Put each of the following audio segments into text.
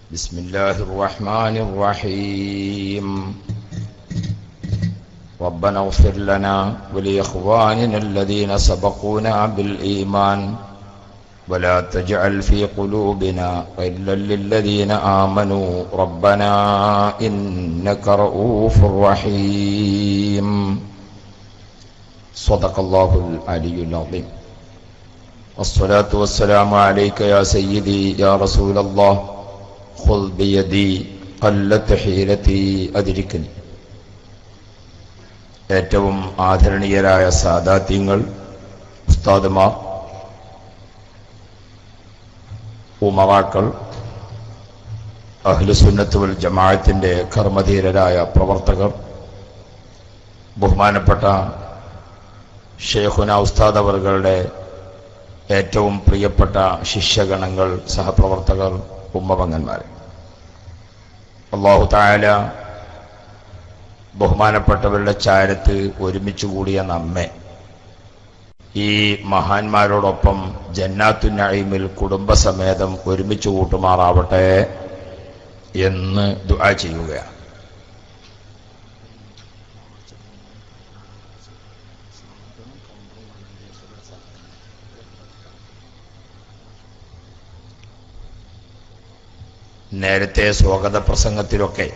بسم الله الرحمن الرحيم ربنا اغفر لنا ولإخواننا الذين سبقونا بالإيمان ولا تجعل في قلوبنا غلا للذين آمنوا ربنا إنك رؤوف رحيم صدق الله العلي العظيم والصلاة والسلام عليك يا سيدي يا رسول الله خذ بيدي قلت حيلتي أدركني ഏറ്റവും ആദരണീയരായ സാദാത്യങ്ങൾ ഉസ്താദുമാർ ഉമറാക്കൾ അഹ്ലുസുന്നത്ത് വൽ ജമാഅത്തിന്റെ കർമ്മധീരരായ പ്രവർത്തകർ ബഹുമാനപ്പെട്ട ഷെയ്ഖുന ഉസ്താദ് അവറുകളുടെ ഏറ്റവും പ്രിയപ്പെട്ട ശിഷ്യഗണങ്ങൾ സഹപ്രവർത്തകർ ഉമ്മപങ്ങന്മാർ അള്ളാഹു തായാല ബഹുമാനപ്പെട്ടവരുടെ ചാരത്ത് ഒരുമിച്ച് കൂടിയ നമ്മെ ഈ മഹാന്മാരോടൊപ്പം ജന്നാത്തു നഈമിൽ കുടുംബസമേതം ഒരുമിച്ച് കൂട്ടുമാറാവട്ടെ എന്ന് ദുആ ചെയ്യുകയാണ് നേരത്തെ സ്വാഗത പ്രസംഗത്തിലൊക്കെ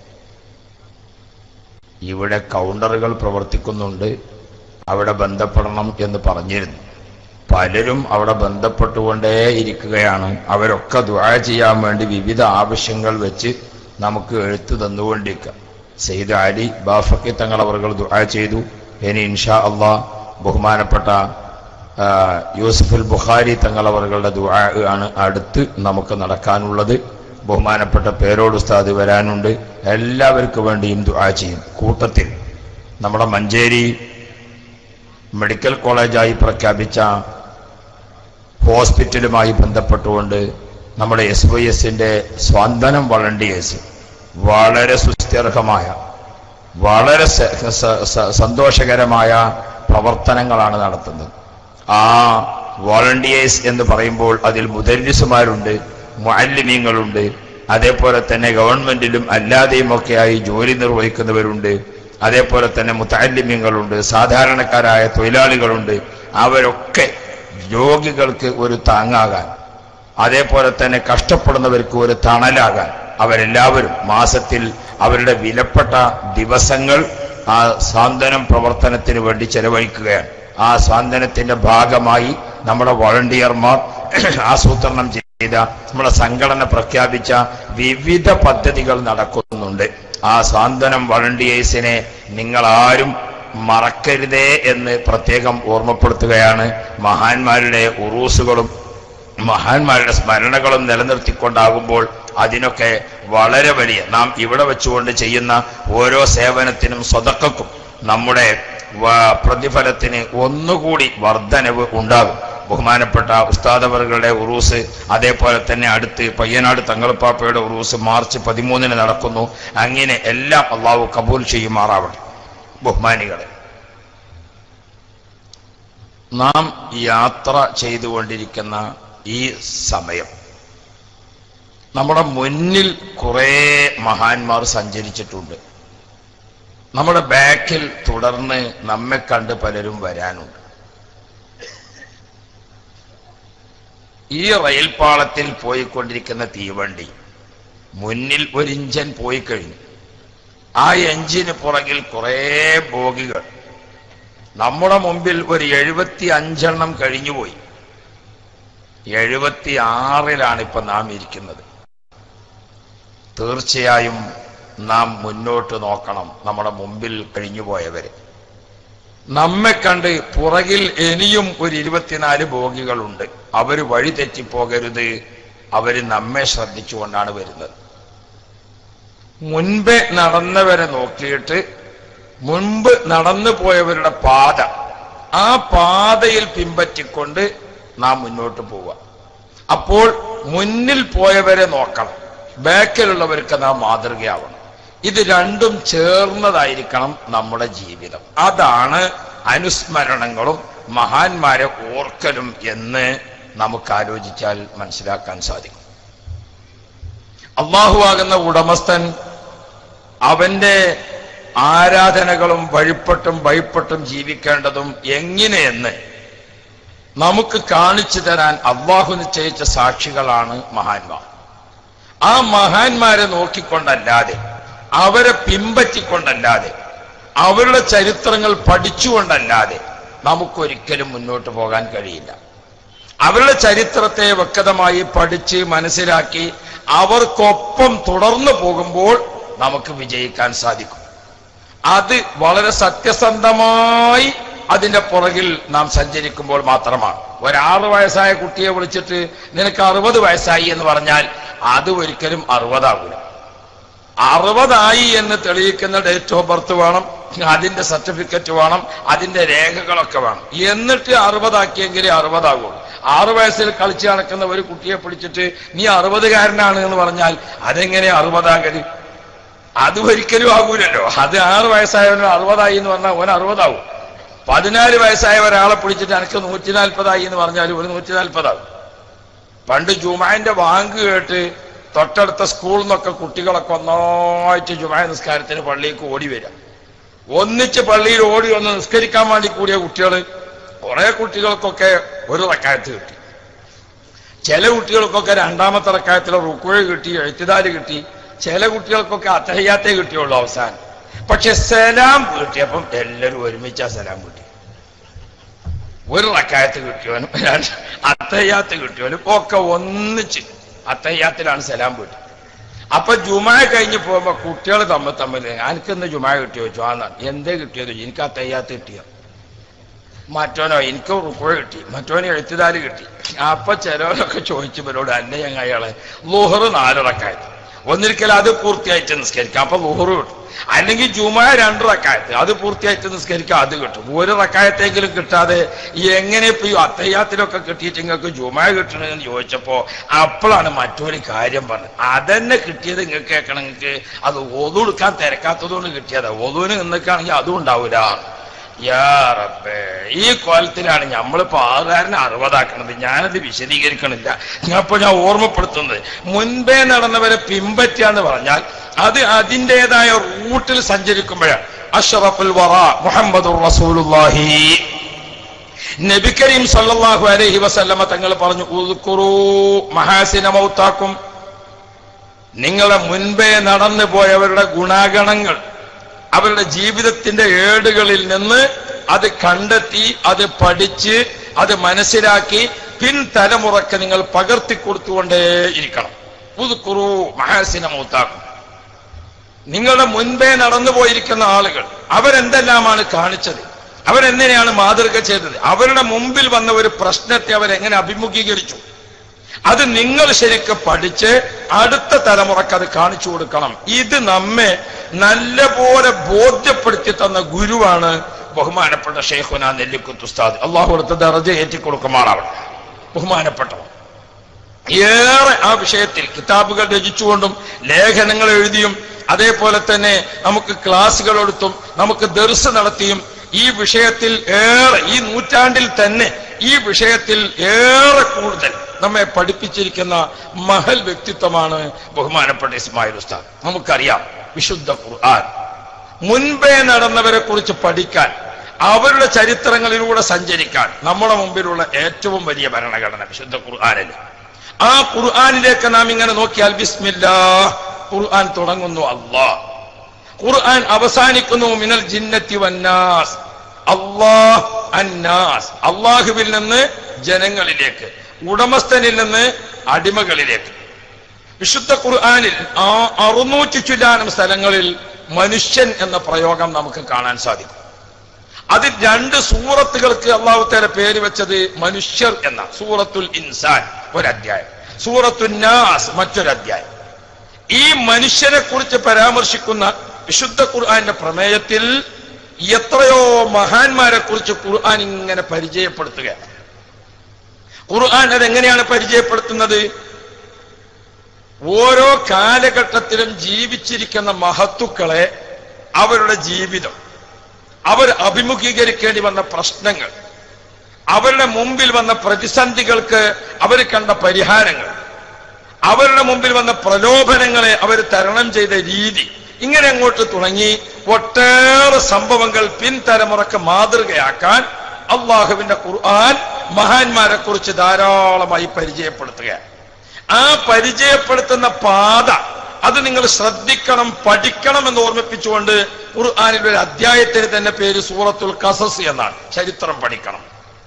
ഇവിടെ കൗണ്ടറുകൾ പ്രവർത്തിക്കുന്നുണ്ട് അവിടെ ബന്ധപ്പെടണം എന്ന് പറഞ്ഞിരുന്നു പലരും അവിടെ ബന്ധപ്പെട്ടുകൊണ്ടേ ഇരിക്കുകയാണ് അവരൊക്കെ ദുആ ചെയ്യാൻ വേണ്ടി വിവിധ ആവശ്യങ്ങൾ വെച്ച് നമുക്ക് എഴുത്ത് തന്നുകൊണ്ടിരിക്കുക സെയ്ദ് അലി ബാഫക്കി തങ്ങൾ അവർ ദുആ ചെയ്തു ഇനി ഇൻഷാ അള്ളാ ബഹുമാനപ്പെട്ട ആ, യൂസഫുൽ ബുഖാരി തങ്ങൾ അവരുടെ ദുആ ആണ് അടുത്ത് നമുക്ക് നടക്കാനുള്ളത് ബഹുമാനപ്പെട്ട പേരോട് ഉസ്താദ് വരാനുണ്ട് എല്ലാവർക്കും വേണ്ടിയും ദുആ ചെയ്യും കൂട്ടത്തിൽ നമ്മുടെ മഞ്ചേരി മെഡിക്കൽ കോളേജായി പ്രഖ്യാപിച്ച ഹോസ്പിറ്റലുമായി ബന്ധപ്പെട്ടുകൊണ്ട് നമ്മുടെ എസ് വൈ എസിന്റെ സ്വാന്തനം വളണ്ടിയേഴ്സ് വളരെ സുസ്ഥിർഹമായ വളരെ സ- സ- സ- സന്തോഷകരമായ പ്രവർത്തനങ്ങളാണ് നടത്തുന്നത് ആ വോളണ്ടിയേഴ്സ് എന്ന് പറയുമ്പോൾ അതിൽ മുദരിസുമാരുണ്ട് മുഅല്ലിമീങ്ങളുണ്ട് അതേപോലെ തന്നെ ഗവൺമെന്റിലും അല്ലാതെയും ഒക്കെയായി ജോലി നിർവഹിക്കുന്നവരുണ്ട് അതേപോലെ തന്നെ മുത്തല്ലിമ്യങ്ങളുണ്ട് സാധാരണക്കാരായ തൊഴിലാളികളുണ്ട് അവരൊക്കെ രോഗികൾക്ക് ഒരു താങ്ങാകാൻ അതേപോലെ തന്നെ കഷ്ടപ്പെടുന്നവർക്ക് ഒരു തണലാകാൻ അവരെല്ലാവരും മാസത്തിൽ അവരുടെ വിലപ്പെട്ട ദിവസങ്ങൾ ആ സാന്ത്വനം പ്രവർത്തനത്തിന് വേണ്ടി ചെലവഴിക്കുകയാണ് ആ സാന്ത്വനത്തിന്റെ ഭാഗമായി നമ്മുടെ വോളണ്ടിയർമാർ ആസൂത്രണം ചെയ്ത നമ്മുടെ സംഘടന പ്രഖ്യാപിച്ച വിവിധ പദ്ധതികൾ നടക്കുന്നുണ്ട് ആ സാന്ത്വനം വളണ്ടിയേഴ്സിനെ നിങ്ങളാരും മറക്കരുതേ എന്ന് പ്രത്യേകം ഓർമ്മപ്പെടുത്തുകയാണ് മഹാന്മാരുടെ ഉറൂസുകളും മഹാന്മാരുടെ സ്മരണകളും നിലനിർത്തിക്കൊണ്ടാകുമ്പോൾ അതിനൊക്കെ വളരെ വലിയ നാം ഇവിടെ വെച്ചുകൊണ്ട് ചെയ്യുന്ന ഓരോ സേവനത്തിനും സ്വതക്കും നമ്മുടെ വ- പ്രതിഫലത്തിന് ഒന്നുകൂടി വർധനവ് ഉണ്ടാകും ബഹുമാനപ്പെട്ട ഉസ്താദവറുകളുടെ ഉറൂസ് അതേപോലെ തന്നെ അടുത്ത് പയ്യനാട് തങ്ങൾപ്പാപ്പയുടെ ഉറൂസ് മാർച്ച് പതിമൂന്നിന് നടക്കുന്നു അങ്ങനെ എല്ലാം അള്ളാഹു കബൂൽ ചെയ്യുമാറാവട്ടെ ബഹുമാനികളെ നാം യാത്ര ചെയ്തുകൊണ്ടിരിക്കുന്ന ഈ സമയം നമ്മുടെ മുന്നിൽ കുറേ മഹാന്മാർ സഞ്ചരിച്ചിട്ടുണ്ട് നമ്മുടെ ബാക്കിൽ തുടർന്ന് നമ്മെ കണ്ട് പലരും വരാനുണ്ട് ഈ റെയിൽപാളത്തിൽ പോയിക്കൊണ്ടിരിക്കുന്ന തീവണ്ടി മുന്നിൽ ഒരു ഇഞ്ചൻ പോയി കഴിഞ്ഞു ആ എഞ്ചിന് പുറകിൽ കുറേ ബോഗികൾ നമ്മുടെ മുമ്പിൽ ഒരു എഴുപത്തി അഞ്ചെണ്ണം കഴിഞ്ഞുപോയി എഴുപത്തി ആറിലാണ് ഇപ്പൊ നാം ഇരിക്കുന്നത് തീർച്ചയായും നാം മുന്നോട്ട് നോക്കണം നമ്മുടെ മുമ്പിൽ കഴിഞ്ഞുപോയവരെ നമ്മെ കണ്ട് പുറകിൽ ഇനിയും ഒരു ഇരുപത്തിനാല് ബോഗികളുണ്ട് അവര് വഴി തെറ്റിപ്പോകരുത് അവര് നമ്മെ ശ്രദ്ധിച്ചുകൊണ്ടാണ് വരുന്നത് മുൻപേ നടന്നവരെ നോക്കിയിട്ട് മുൻപ് നടന്നു പോയവരുടെ പാത ആ പാതയിൽ പിമ്പറ്റിക്കൊണ്ട് നാം മുന്നോട്ട് പോവുക അപ്പോൾ മുന്നിൽ പോയവരെ നോക്കണം ബാക്കിലുള്ളവർക്ക് നാം മാതൃകയാവണം ഇത് രണ്ടും ചേർന്നതായിരിക്കണം നമ്മുടെ ജീവിതം അതാണ് അനുസ്മരണങ്ങളും മഹാന്മാരെ ഓർക്കലും എന്ന് നമുക്ക് ആലോചിച്ചാൽ മനസ്സിലാക്കാൻ സാധിക്കും അള്ളാഹുവാകുന്ന ഉടമസ്ഥൻ അവന്റെ ആരാധനകളും വഴിപ്പെട്ടും ഭയപ്പെട്ടും ജീവിക്കേണ്ടതും എങ്ങനെയെന്ന് നമുക്ക് കാണിച്ചു തരാൻ അള്ളാഹു നിശ്ചയിച്ച സാക്ഷികളാണ് മഹാന്മാർ ആ മഹാന്മാരെ നോക്കിക്കൊണ്ടല്ലാതെ അവരെ പിമ്പറ്റിക്കൊണ്ടല്ലാതെ അവരുടെ ചരിത്രങ്ങൾ പഠിച്ചുകൊണ്ടല്ലാതെ നമുക്കൊരിക്കലും മുന്നോട്ട് പോകാൻ കഴിയില്ല അവരുടെ ചരിത്രത്തെ വ്യക്തമായി പഠിച്ച് മനസ്സിലാക്കി അവർക്കൊപ്പം തുടർന്നു പോകുമ്പോൾ നമുക്ക് വിജയിക്കാൻ സാധിക്കും അത് വളരെ സത്യസന്ധമായി അതിന്റെ പുറകിൽ നാം സഞ്ചരിക്കുമ്പോൾ മാത്രമാണ് ഒരാറ് വയസ്സായ കുട്ടിയെ വിളിച്ചിട്ട് നിനക്ക് അറുപത് വയസ്സായി എന്ന് പറഞ്ഞാൽ അത് ഒരിക്കലും അറുപതാകൂല അറുപതായി എന്ന് തെളിയിക്കുന്ന ഡേറ്റ് ഓഫ് ബർത്ത് വേണം അതിന്റെ സർട്ടിഫിക്കറ്റ് വേണം അതിന്റെ രേഖകളൊക്കെ വേണം എന്നിട്ട് അറുപതാക്കിയെങ്കിലേ അറുപതാകുള്ളൂ ആറു വയസ്സിൽ കളിച്ച് നടക്കുന്ന ഒരു കുട്ടിയെ പിടിച്ചിട്ട് നീ അറുപതുകാരനാണ് എന്ന് പറഞ്ഞാൽ അതെങ്ങനെ അറുപതാകല് അത് ഒരിക്കലും ആകൂലല്ലോ അത് ആറ് വയസ്സായവന് അറുപതായി എന്ന് പറഞ്ഞാൽ ഓൻ അറുപതാവും പതിനാല് വയസ്സായ ഒരാളെ പിടിച്ചിട്ട് എനിക്ക് നൂറ്റി നാൽപ്പതായി എന്ന് പറഞ്ഞാൽ ഒരു നൂറ്റി നാൽപ്പതാവും പണ്ട് ജുമാന്റെ വാങ്ക് കേട്ട് തൊട്ടടുത്ത സ്കൂളിൽ നിന്നൊക്കെ കുട്ടികളൊക്കെ ഒന്നായിട്ട് ജുമായ നിസ്കാരത്തിന് പള്ളിക്ക് ഓടി വരാം ഒന്നിച്ച് പള്ളിയിൽ ഓടി ഒന്ന് നിസ്കരിക്കാൻ വേണ്ടി കൂടിയ കുട്ടികൾ കുറെ കുട്ടികൾക്കൊക്കെ ഒരു റക്കായത്ത് കിട്ടി ചില കുട്ടികൾക്കൊക്കെ രണ്ടാമത്തെ റക്കായത്തിലെ റുക്കുഴ കിട്ടി എഴുത്തുദാര് കിട്ടി ചില കുട്ടികൾക്കൊക്കെ അത്തഹയ്യാത്തേ കിട്ടിയുള്ളൂ അവസാനം പക്ഷെ സലാം കിട്ടിയപ്പം എല്ലാവരും ഒരുമിച്ചാ സലാം കിട്ടി ഒരു റക്കായത്ത് കിട്ടിയവനും രണ്ട് അത്തയ്യാത്ത് കിട്ടിയവനും ഒക്കെ ഒന്നിച്ച് അത്തയ്യാത്തിലാണ് സലാം വീട്ടി അപ്പൊ ജുമായ കഴിഞ്ഞ് പോകുമ്പോ കുട്ടികൾ തമ്മിൽ തമ്മിൽ എനിക്കിന്ന് ജുമായ കിട്ടിയോ ചോദിച്ചു ആന്നാണ് എന്തേ കിട്ടിയത് എനിക്ക് അത്തയ്യാത്ത് കിട്ടിയ മറ്റോനോ എനിക്ക് റുക്കോഴ കിട്ടി മറ്റോന് എഴുത്തുദാര് കിട്ടി അപ്പൊ ചിലവരൊക്കെ ചോദിച്ചു ഇവരോട് അന്നെ ഞങ്ങൾ അയാളെ ലുഹറ് നാലിറക്കായത്ത് ഒന്നിരിക്കൽ അത് പൂർത്തിയായിട്ട് നിസ്കരിക്കാം അപ്പൊ ലുഹറ് കിട്ടും അല്ലെങ്കിൽ ജുമായ രണ്ട് റക്കായത്ത് അത് പൂർത്തിയായിട്ട് നിസ്കരിക്കാം അത് കിട്ടും ഒരു റക്കായത്തെങ്കിലും കിട്ടാതെ എങ്ങനെ ഇപ്പൊ ഈ അത്തയ്യാത്തിലൊക്കെ കിട്ടിയിട്ട് നിങ്ങൾക്ക് ജുമായ കിട്ടണമെന്ന് ചോദിച്ചപ്പോ അപ്പോഴാണ് മറ്റൊരു കാര്യം പറഞ്ഞത് അതന്നെ കിട്ടിയത് നിങ്ങൾക്ക് കേൾക്കണം നിങ്ങൾക്ക് അത് ഒതുടുക്കാൻ തിരക്കാത്തതുകൊണ്ട് കിട്ടിയതാ ഒതുവിന് നിന്നൊക്കെയാണെങ്കിൽ അതും ഉണ്ടാവൂല യാ റബ്ബേ ഈ കോലത്തിലാണ് നമ്മളിപ്പോ ആറുകാരനെ അറുപതാക്കണത് ഞാനത് വിശദീകരിക്കണില്ല അപ്പൊ ഞാൻ ഓർമ്മപ്പെടുത്തുന്നത് മുൻപേ നടന്നവരെ പിമ്പറ്റാന്ന് പറഞ്ഞാൽ അത് അതിൻ്റെതായ റൂട്ടിൽ സഞ്ചരിക്കുമ്പോഴാണ് അഷറഫുൽ വറ മുഹമ്മദ് റസൂലുള്ളാഹി നബി കരീം സല്ലല്ലാഹു അലൈഹി വസല്ലമ തങ്ങൾ പറഞ്ഞു ഉദ്കുറൂ മഹാസിന മൗത്താക്കും നിങ്ങളെ മുൻപേ നടന്നു പോയവരുടെ ഗുണാഗണങ്ങൾ അവരുടെ ജീവിതത്തിന്റെ ഏടുകളിൽ നിന്ന് അത് കണ്ടെത്തി അത് പഠിച്ച് അത് മനസ്സിലാക്കി പിൻ തലമുറക്ക് നിങ്ങൾ പകർത്തി കൊടുത്തുകൊണ്ടേ ഇരിക്കണം പുതുക്കുറു മഹാസിന മൂത്താക്കും നിങ്ങളുടെ മുൻപേ നടന്നു പോയിരിക്കുന്ന ആളുകൾ അവരെന്തെല്ലാമാണ് കാണിച്ചത് അവരെങ്ങനെയാണ് മാതൃക ചെയ്തത് അവരുടെ മുമ്പിൽ വന്ന ഒരു പ്രശ്നത്തെ അവരെങ്ങനെ അഭിമുഖീകരിച്ചു അത് നിങ്ങൾ ശരിക്ക് പഠിച്ച് അടുത്ത തലമുറക്ക് അത് കാണിച്ചു കൊടുക്കണം ഇത് നമ്മെ നല്ലപോലെ ബോധ്യപ്പെടുത്തി തന്ന ഗുരുവാണ് ബഹുമാനപ്പെട്ട ഷെയ്ഖുന നെല്ലിക്കുത്ത് ഉസ്താദ് അള്ളാഹു അടുത്ത ദറജ ഏറ്റിക്കൊടുക്കുമാറാവട്ടെ ബഹുമാനപ്പെട്ടവർ ഏറെ ആ വിഷയത്തിൽ കിതാബുകൾ രചിച്ചുകൊണ്ടും ലേഖനങ്ങൾ എഴുതിയും അതേപോലെ തന്നെ നമുക്ക് ക്ലാസുകൾ എടുത്തും നമുക്ക് ദർസ് നടത്തിയും ഈ വിഷയത്തിൽ ഏറെ ഈ നൂറ്റാണ്ടിൽ തന്നെ ഈ വിഷയത്തിൽ ഏറെ കൂടുതൽ നമ്മെ പഠിപ്പിച്ചിരിക്കുന്ന മഹൽ വ്യക്തിത്വമാണ് ബഹുമാനപ്പെട്ട ഇസ്മായിൽ ഉസ്താദ് നമുക്കറിയാം വിശുദ്ധ ഖുർആൻ മുൻപേ നടന്നവരെ കുറിച്ച് പഠിക്കാൻ അവരുടെ ചരിത്രങ്ങളിലൂടെ സഞ്ചരിക്കാൻ നമ്മുടെ മുമ്പിലുള്ള ഏറ്റവും വലിയ ഭരണഘടന വിശുദ്ധ ഖുർആാനിൽ ആ ഖുർആാനിലേക്ക് നാം ഇങ്ങനെ നോക്കിയാൽ ബിസ്മില്ലാ ഖുർആൻ തുടങ്ങുന്നു അള്ളാ ഖുർആൻ അവസാനിക്കുന്നു മിനൽ ജിന്നത്തി വന്നാസ് അള്ളാഹ് അന്നാസ് അള്ളാഹുവിൽ നിന്ന് ജനങ്ങളിലേക്ക് ഉടമസ്ഥനിൽ നിന്ന് അടിമകളിലേക്ക് വിശുദ്ധ ഖുർആാനിൽ ആ അറുന്നൂറ്റി ചുല്ലാനം സ്ഥലങ്ങളിൽ മനുഷ്യൻ എന്ന പ്രയോഗം നമുക്ക് കാണാൻ സാധിക്കും അതിൽ രണ്ട് സൂറത്തുകൾക്ക് അള്ളാഹുത്തേരെ പേര് വെച്ചത് മനുഷ്യർ എന്ന സൂറത്തുൽ ഇൻസാൻ ഒരധ്യായം സൂറത്തുൽ നാസ് മറ്റൊരധ്യായം ഈ മനുഷ്യനെ കുറിച്ച് പരാമർശിക്കുന്ന വിശുദ്ധ ഖുർആന്റെ പ്രമേയത്തിൽ എത്രയോ മഹാന്മാരെ കുറിച്ച് ഖുർആൻ ഇങ്ങനെ പരിചയപ്പെടുത്തുകയാണ് ഖുർആൻ അതെങ്ങനെയാണ് പരിചയപ്പെടുത്തുന്നത് ഓരോ കാലഘട്ടത്തിലും ജീവിച്ചിരിക്കുന്ന മഹത്തുക്കളെ അവരുടെ ജീവിതം അവർ അഭിമുഖീകരിക്കേണ്ടി വന്ന പ്രശ്നങ്ങൾ അവരുടെ മുമ്പിൽ വന്ന പ്രതിസന്ധികൾക്ക് അവർ കണ്ട പരിഹാരങ്ങൾ അവരുടെ മുമ്പിൽ വന്ന പ്രലോഭനങ്ങളെ അവർ തരണം ചെയ്ത രീതി ഇങ്ങനെ അങ്ങോട്ട് തുടങ്ങി ഒട്ടേറെ സംഭവങ്ങൾ പിൻതലമുറക്ക് മാതൃകയാക്കാൻ അള്ളാഹുവിന്റെ ഖുർആൻ മഹാന്മാരെ കുറിച്ച് ധാരാളമായി പരിചയപ്പെടുത്തുകയാണ് ആ പരിചയപ്പെടുത്തുന്ന പാത അത് നിങ്ങൾ ശ്രദ്ധിക്കണം പഠിക്കണം എന്ന് ഓർമ്മിപ്പിച്ചുകൊണ്ട് ഖുർആാനിൽ ഒരു അധ്യായത്തിന് തന്നെ പേര് സൂറത്തുൽ കസസ് എന്നാണ് ചരിത്രം പഠിക്കണം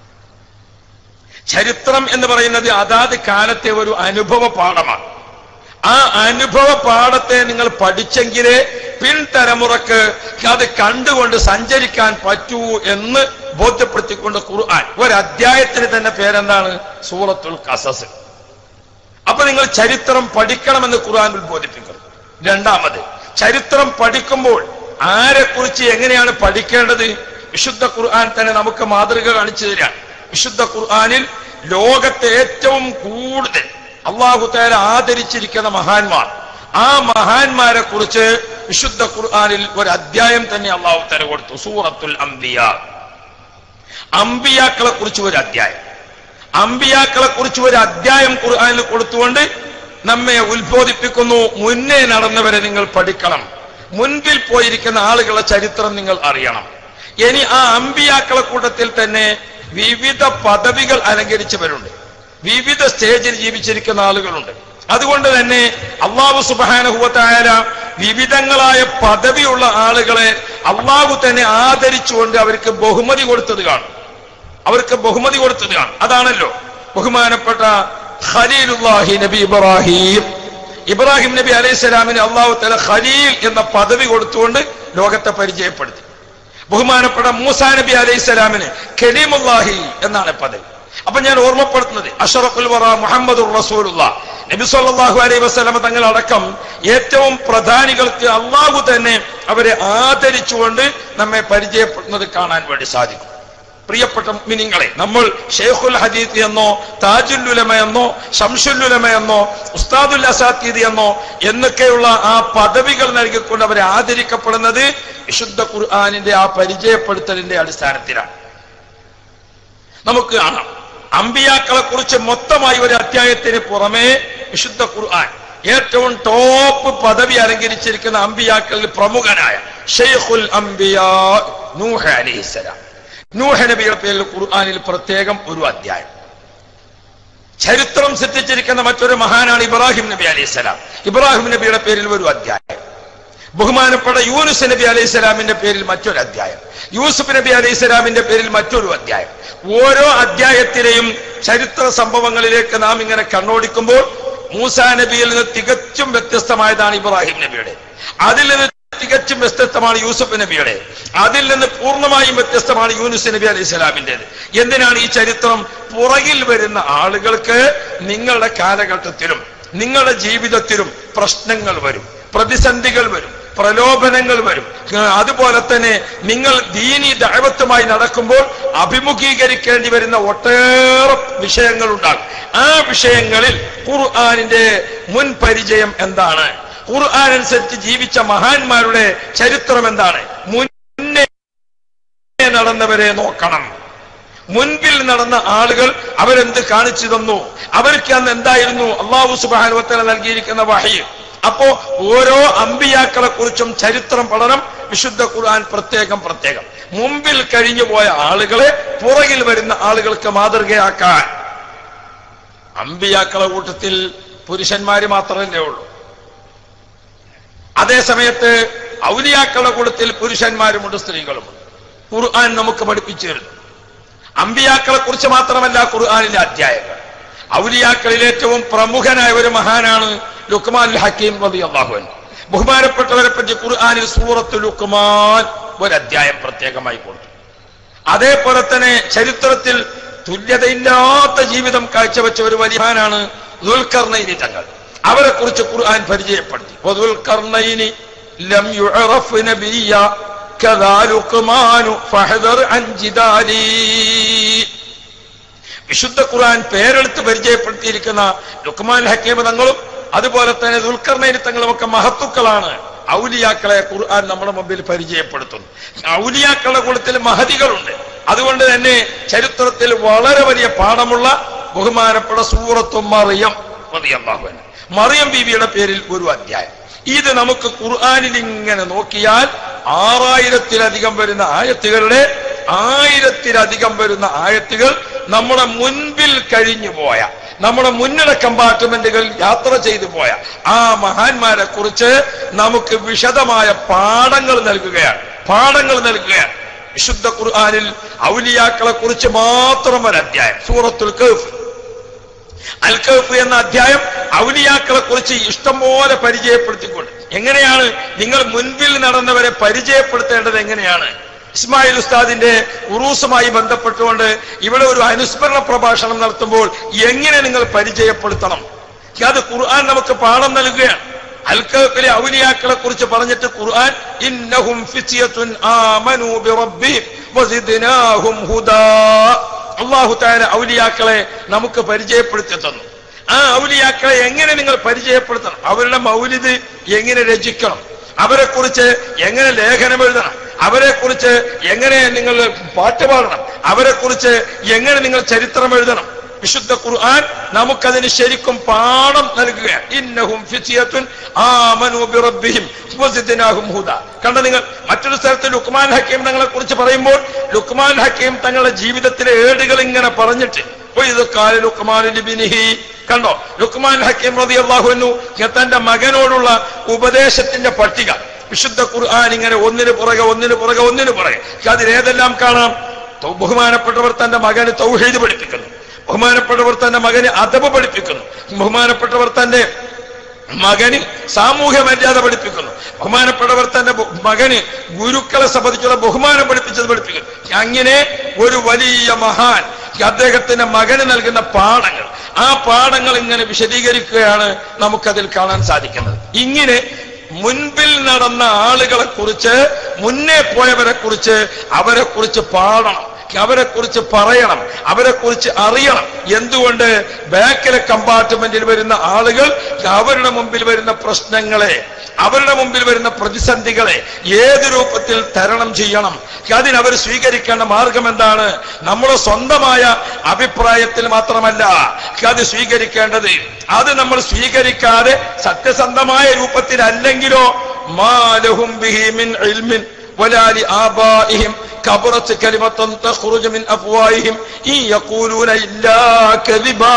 ചരിത്രം എന്ന് പറയുന്നത് അതാത് കാലത്തെ ഒരു അനുഭവ പാഠമാണ് ആ അനുഭവ പാഠത്തെ നിങ്ങൾ പഠിച്ചെങ്കിലേ പിൻതലമുറക്ക് അത് കണ്ടുകൊണ്ട് സഞ്ചരിക്കാൻ പറ്റൂ എന്ന് ബോധ്യപ്പെടുത്തിക്കൊണ്ട് ഖുർആൻ ഒരു അധ്യായത്തിന് തന്നെ പേരെന്താണ് സൂറത്തുൽ കസസ് അപ്പൊ നിങ്ങൾ ചരിത്രം പഠിക്കണമെന്ന് ഖുർആൻ ഉത്ബോധിപ്പിക്കുന്നു രണ്ടാമത് ചരിത്രം പഠിക്കുമ്പോൾ ആരെക്കുറിച്ച് എങ്ങനെയാണ് പഠിക്കേണ്ടത് വിശുദ്ധ ഖുർആൻ തന്നെ നമുക്ക് മാതൃക കാണിച്ചു തരാൻ വിശുദ്ധ ഖുർആനിൽ ലോകത്തെ ഏറ്റവും കൂടുതൽ അള്ളാഹു തേല ആദരിച്ചിരിക്കുന്ന മഹാന്മാർ ആ മഹാന്മാരെ കുറിച്ച് വിശുദ്ധ ഖുർആനിൽ ഒരു അധ്യായം തന്നെ അള്ളാഹു തല കൊടുത്തു സൂറത്തുൽ അംബിയ അംബിയാക്കളെ കുറിച്ച് ഒരു അധ്യായം അമ്പിയാക്കളെ കുറിച്ച് ഒരു അധ്യായം ഖുർആനിൽ കൊടുത്തുകൊണ്ട് നമ്മെ ഉത്ബോധിപ്പിക്കുന്നു മുന്നേ നടന്നവരെ നിങ്ങൾ പഠിക്കണം മുൻപിൽ പോയിരിക്കുന്ന ആളുകളുടെ ചരിത്രം നിങ്ങൾ അറിയണം ഇനി ആ അമ്പിയാക്കളെ കൂട്ടത്തിൽ തന്നെ വിവിധ പദവികൾ അലങ്കരിച്ചവരുണ്ട് വിവിധ സ്റ്റേജിൽ ജീവിച്ചിരിക്കുന്ന ആളുകളുണ്ട് അതുകൊണ്ട് തന്നെ അള്ളാഹു സുബാനുഭവത്തായ വിവിധങ്ങളായ പദവിയുള്ള ആളുകളെ അള്ളാഹു തന്നെ ആദരിച്ചുകൊണ്ട് അവർക്ക് ബഹുമതി കൊടുത്തത് കാണും അവർക്ക് ബഹുമതി കൊടുത്തതാണ് അതാണല്ലോ ബഹുമാനപ്പെട്ട ഖലീലുല്ലാഹി നബി ഇബ്രാഹിം ഇബ്രാഹിം നബി അലൈഹി സ്വലാമിന് അള്ളാഹു തല ഖലീൽ എന്ന പദവി കൊടുത്തുകൊണ്ട് ലോകത്തെ പരിചയപ്പെടുത്തി ബഹുമാനപ്പെട്ട മൂസാ നബി അലൈഹി സ്വലാമിന് കലീമുല്ലാഹി എന്നാണ് പദവി അപ്പൊ ഞാൻ ഓർമ്മപ്പെടുത്തുന്നത് അഷറഫുൽ വറ മുഹമ്മദ് റസൂലുള്ള നബി സല്ലല്ലാഹു അലൈഹി വസല്ലമ തങ്ങൾ അടക്കം ഏറ്റവും പ്രധാനികൾക്ക് അള്ളാഹു തന്നെ അവരെ ആദരിച്ചുകൊണ്ട് നമ്മെ പരിചയപ്പെടുന്നത് കാണാൻ വേണ്ടി സാധിക്കും പ്രിയപ്പെട്ട മിനിങ്ങളെ നമ്മൾ ഷെയ്ഖുൽ ഹദീദ് എന്നോ താജുൽ ഉലമ എന്നോ ഷംഷുൽ ഉലമ എന്നോ ഉസ്താദുൽ അസാത്തീദ് എന്നോ എന്നൊക്കെയുള്ള ആ പദവികൾ നൽകിക്കൊണ്ട് അവരെ ആദരിക്കപ്പെടുന്നത് വിശുദ്ധ ഖുർആാനിന്റെ ആ പരിചയപ്പെടുത്തലിന്റെ അടിസ്ഥാനത്തിലാണ് നമുക്ക് കാണാം അമ്പിയാക്കളെ കുറിച്ച് മൊത്തമായി ഒരു അധ്യായത്തിന് പുറമെ വിശുദ്ധ ഖുർആൻ ഏറ്റവും ടോപ്പ് പദവി അലങ്കരിച്ചിരിക്കുന്ന അമ്പിയാക്കളിൽ പ്രമുഖനായ ഷെയ്ഖുൽ അംബിയാ നൂഹ അലൈഹിസ്സലാം നൂഹ നബിയുടെ പേരിൽ ഖുർആനിൽ പ്രത്യേകം ഒരു അധ്യായം ചരിത്രം സൃഷ്ടിച്ചിരിക്കുന്ന മറ്റൊരു മഹാനാണ് ഇബ്രാഹിം നബി അലൈഹിസ്സലാം ഇബ്രാഹിം നബിയുടെ പേരിൽ ഒരു അധ്യായം ബഹുമാനപ്പെട്ട യൂനുസ് നബി അലൈഹി സ്വലാമിന്റെ പേരിൽ മറ്റൊരു അധ്യായം യൂസുഫ് നബി അലൈഹി സ്വലാമിന്റെ പേരിൽ മറ്റൊരു അധ്യായം ഓരോ അധ്യായത്തിലെയും ചരിത്ര സംഭവങ്ങളിലേക്ക് നാം ഇങ്ങനെ കണ്ണോടിക്കുമ്പോൾ മൂസാ നബിയിൽ നിന്ന് തികച്ചും വ്യത്യസ്തമായതാണ് ഇബ്രാഹിം നബിയുടെ അതിൽ നിന്ന് തികച്ചും വ്യത്യസ്തമാണ് യൂസുഫ് നബിയുടെ അതിൽ നിന്ന് പൂർണ്ണമായും വ്യത്യസ്തമാണ് യൂനുസ് നബി അലൈഹി സ്വലാമിൻ്റെത് എന്തിനാണ് ഈ ചരിത്രം പുറകിൽ വരുന്ന ആളുകൾക്ക് നിങ്ങളുടെ കാലഘട്ടത്തിലും നിങ്ങളുടെ ജീവിതത്തിലും പ്രശ്നങ്ങൾ വരും പ്രതിസന്ധികൾ വരും പ്രലോഭനങ്ങൾ വരും അതുപോലെ തന്നെ നിങ്ങൾ ദീനി ദൈവത്തുമായി നടക്കുമ്പോൾ അഭിമുഖീകരിക്കേണ്ടി വരുന്ന ഒട്ടേറെ വിഷയങ്ങൾ ഉണ്ടാകും ആ വിഷയങ്ങളിൽ ഖുർആാനിന്റെ മുൻ പരിചയം എന്താണ് ഖുർആൻ അനുസരിച്ച് ജീവിച്ച മഹാന്മാരുടെ ചരിത്രം എന്താണ് മുന്നേ നടന്നവരെ നോക്കണം മുൻപിൽ നടന്ന ആളുകൾ അവരെന്ത് കാണിച്ചു തന്നു അവർക്ക് അന്ന് എന്തായിരുന്നു അള്ളാഹു സുബാനുവത്തല നൽകിയിരിക്കുന്ന വഹി അപ്പോ ഓരോ അമ്പിയാക്കളെ കുറിച്ചും ചരിത്രം പഠനം വിശുദ്ധ ഖുർആൻ പ്രത്യേകം പ്രത്യേകം മുമ്പിൽ കഴിഞ്ഞു പോയ ആളുകളെ പുറകിൽ വരുന്ന ആളുകൾക്ക് മാതൃകയാക്കാൻ അമ്പിയാക്കളെ കൂട്ടത്തിൽ പുരുഷന്മാര് മാത്രമല്ലേ ഉള്ളൂ അതേ സമയത്ത് ഔലിയാക്കളുടെ കൂട്ടത്തിൽ പുരുഷന്മാരുമുണ്ട് സ്ത്രീകളുമുണ്ട് ഖുർആൻ നമുക്ക് പഠിപ്പിച്ചു തരുന്നു അമ്പിയാക്കളെ കുറിച്ച് മാത്രമല്ല ഖുർആാനിലെ അധ്യായങ്ങൾ ഔലിയാക്കളിൽ ഏറ്റവും പ്രമുഖനായ ഒരു മഹാനാണ് ലുക്മാൻ ഹക്കീം റബി അള്ളാഹുൻ ബഹുമാനപ്പെട്ടവരെ പറ്റി ഖുർആാനിൽ സൂറത്ത് ലുക്മാൻ ഒരു അധ്യായം പ്രത്യേകമായി കൊടുത്തു അതേപോലെ തന്നെ ചരിത്രത്തിൽ തുല്യതയില്ലാത്ത ജീവിതം കാഴ്ചവെച്ച ഒരു വലിയ മഹാനാണ് ദുൽഖർണൈനി തങ്ങൾ അവരെ കുറിച്ച് ഖുർആൻ പരിചയപ്പെടുത്തി ദുൽഖർണൈനി ലം യുഅറഫ് നബിയ്യ كذا لقمان فاحذر عن جدالي വിശുദ്ധ ഖുർആൻ പേരെടുത്ത് പരിചയപ്പെടുത്തിയിരിക്കുന്ന ലുക്മാൻ ഹക്കീം തങ്ങളും അതുപോലെ തന്നെ ദുൽഖർണൈനി തങ്ങളും ഒക്കെ മഹത്തുക്കളാണ് ഔലിയാക്കളെ ഖുർആൻ നമ്മുടെ മുമ്പിൽ പരിചയപ്പെടുത്തുന്നു ഔലിയാക്കളുടെ കൂട്ടത്തിൽ മഹതികളുണ്ട് അതുകൊണ്ട് തന്നെ ചരിത്രത്തിൽ വളരെ വലിയ പാഠമുള്ള ബഹുമാനപ്പെട്ട സൂറത്തും മറിയം റളിയല്ലാഹു അൻഹ. മറിയം ബീവിയുടെ പേരിൽ ഒരു അധ്യായം ഇത് നമുക്ക് ഖുർആാനിൽ ഇങ്ങനെ നോക്കിയാൽ ആറായിരത്തിലധികം വരുന്ന ആയത്തുകളുടെ ആയിരത്തിലധികം വരുന്ന ആയത്തുകൾ നമ്മുടെ മുൻപിൽ കഴിഞ്ഞു പോയ നമ്മുടെ മുൻനിര കമ്പാർട്ട്മെന്റുകളിൽ യാത്ര ചെയ്തു പോയ ആ മഹാന്മാരെ കുറിച്ച് നമുക്ക് വിശദമായ പാഠങ്ങൾ നൽകുകയാണ് പാഠങ്ങൾ നൽകുകയാണ് വിശുദ്ധ ഖുർആാനിൽ ഔലിയാക്കളെ കുറിച്ച് മാത്രം ഒരു അധ്യായം സൂറത്തുൽ കഫ് അൽ കഫ് എന്ന അധ്യായം ഔലിയാക്കളെ കുറിച്ച് ഇഷ്ടംപോലെ പരിചയപ്പെടുത്തിക്കൊണ്ട് എങ്ങനെയാണ് നിങ്ങൾ മുൻപിൽ നടന്നവരെ പരിചയപ്പെടുത്തേണ്ടത് എങ്ങനെയാണ് ഇസ്മായിൽ ഉസ്താദിന്റെ ഉറൂസുമായി ബന്ധപ്പെട്ടുകൊണ്ട് ഇവിടെ ഒരു അനുസ്മരണ പ്രഭാഷണം നടത്തുമ്പോൾ എങ്ങനെ നിങ്ങൾ പരിചയപ്പെടുത്തണം അത് ഖുർആൻ നമുക്ക് പാഠം നൽകുകയാണ് അൽക്കഫിലെ ഔലിയാക്കളെ കുറിച്ച് പറഞ്ഞിട്ട് ഖുർആൻ ഇന്നഹും ഫിസിയത്തുൻ ആമനു ബിറബ്ബിഹിം വസിദ്നാഹും ഹുദാ അള്ളാഹു താര ഔലിയാക്കളെ നമുക്ക് പരിചയപ്പെടുത്തി തന്നു ആ ഔലിയാക്കളെ എങ്ങനെ നിങ്ങൾ പരിചയപ്പെടുത്തണം അവരുടെ മൗലിദ് എങ്ങനെ രചിക്കണം അവരെ കുറിച്ച് എങ്ങനെ ലേഖനം എഴുതണം അവരെ കുറിച്ച് എങ്ങനെ നിങ്ങൾ പാട്ട് പാടണം അവരെ കുറിച്ച് എങ്ങനെ നിങ്ങൾ ചരിത്രം എഴുതണം വിശുദ്ധ ഖുർആൻ നമുക്കതിന് ശരിക്കും പാഠം നൽകുകയാണ് ഇന്നഹും ഫിസിയത്തുൻ ആമനു ബിറബ്ബിഹിം വസിദ്നാഹും ഹുദ കണ്ട നിങ്ങൾ മറ്റൊരു സ്ഥലത്ത് ലുക്മാൻ ഹക്കീം തങ്ങളെ കുറിച്ച് പറയുമ്പോൾ ലുക്മാൻ ഹക്കീം തങ്ങളുടെ ജീവിതത്തിലെ ഏടുകൾ ഇങ്ങനെ പറഞ്ഞിട്ട് ഇത് കാല ലുക്മാൻ ലിബിനിഹി കണ്ടോ ലുക്മാൻ ഹക്കീം റളിയല്ലാഹു തന്റെ മകനോടുള്ള ഉപദേശത്തിന്റെ പട്ടിക വിശുദ്ധ ഖുർആൻ ഇങ്ങനെ ഒന്നിന് പുറകെ ഒന്നിന് പുറകെ ഒന്നിന് പുറകെ അതിലേതെല്ലാം കാണാം തൗ- ബഹുമാനപ്പെട്ടവർ തന്റെ മകന് തൗഹീദ് പഠിപ്പിക്കുന്നു ബഹുമാനപ്പെട്ടവർ തന്റെ മകന് അദബ് പഠിപ്പിക്കുന്നു ബഹുമാനപ്പെട്ടവർ തന്റെ മകന് സാമൂഹ്യ മര്യാദ പഠിപ്പിക്കുന്നു ബഹുമാനപ്പെട്ടവർ തന്റെ ബഹു- മകന് ഗുരുക്കളെ സംബന്ധിച്ചുള്ള ബഹുമാനം പഠിപ്പിച്ചത് പഠിപ്പിക്കുന്നു അങ്ങനെ ഒരു വലിയ മഹാൻ അദ്ദേഹത്തിന്റെ മകന് നൽകുന്ന പാഠങ്ങൾ ആ പാഠങ്ങൾ ഇങ്ങനെ വിശദീകരിക്കുകയാണ് നമുക്കതിൽ കാണാൻ സാധിക്കുന്നത് ഇങ്ങനെ മുൻപിൽ നടന്ന ആളുകളെ കുറിച്ച് മുന്നേ പോയവരെ കുറിച്ച് അവരെ കുറിച്ച് പാടണം അവരെ കുറിച്ച് പറയണം അവരെ കുറിച്ച് അറിയണം എന്തുകൊണ്ട് ബാക്കിലെ കമ്പാർട്ട്മെന്റിൽ വരുന്ന ആളുകൾ അവരുടെ മുമ്പിൽ വരുന്ന പ്രശ്നങ്ങളെ അവരുടെ മുമ്പിൽ വരുന്ന പ്രതിസന്ധികളെ ഏത് രൂപത്തിൽ തരണം ചെയ്യണം അതിന് അവർ സ്വീകരിക്കേണ്ട മാർഗം എന്താണ് നമ്മുടെ സ്വന്തമായ അഭിപ്രായത്തിൽ മാത്രമല്ല അത് സ്വീകരിക്കേണ്ടത് അത് നമ്മൾ സ്വീകരിക്കാതെ സത്യസന്ധമായ രൂപത്തിലല്ലെങ്കിലോ മാലഹും ബിഹി മിൻ ഇൽമിൻ ولا لآبائهم كبرت كلمة تخرج من أفواههم إن يقولون إلا كذبا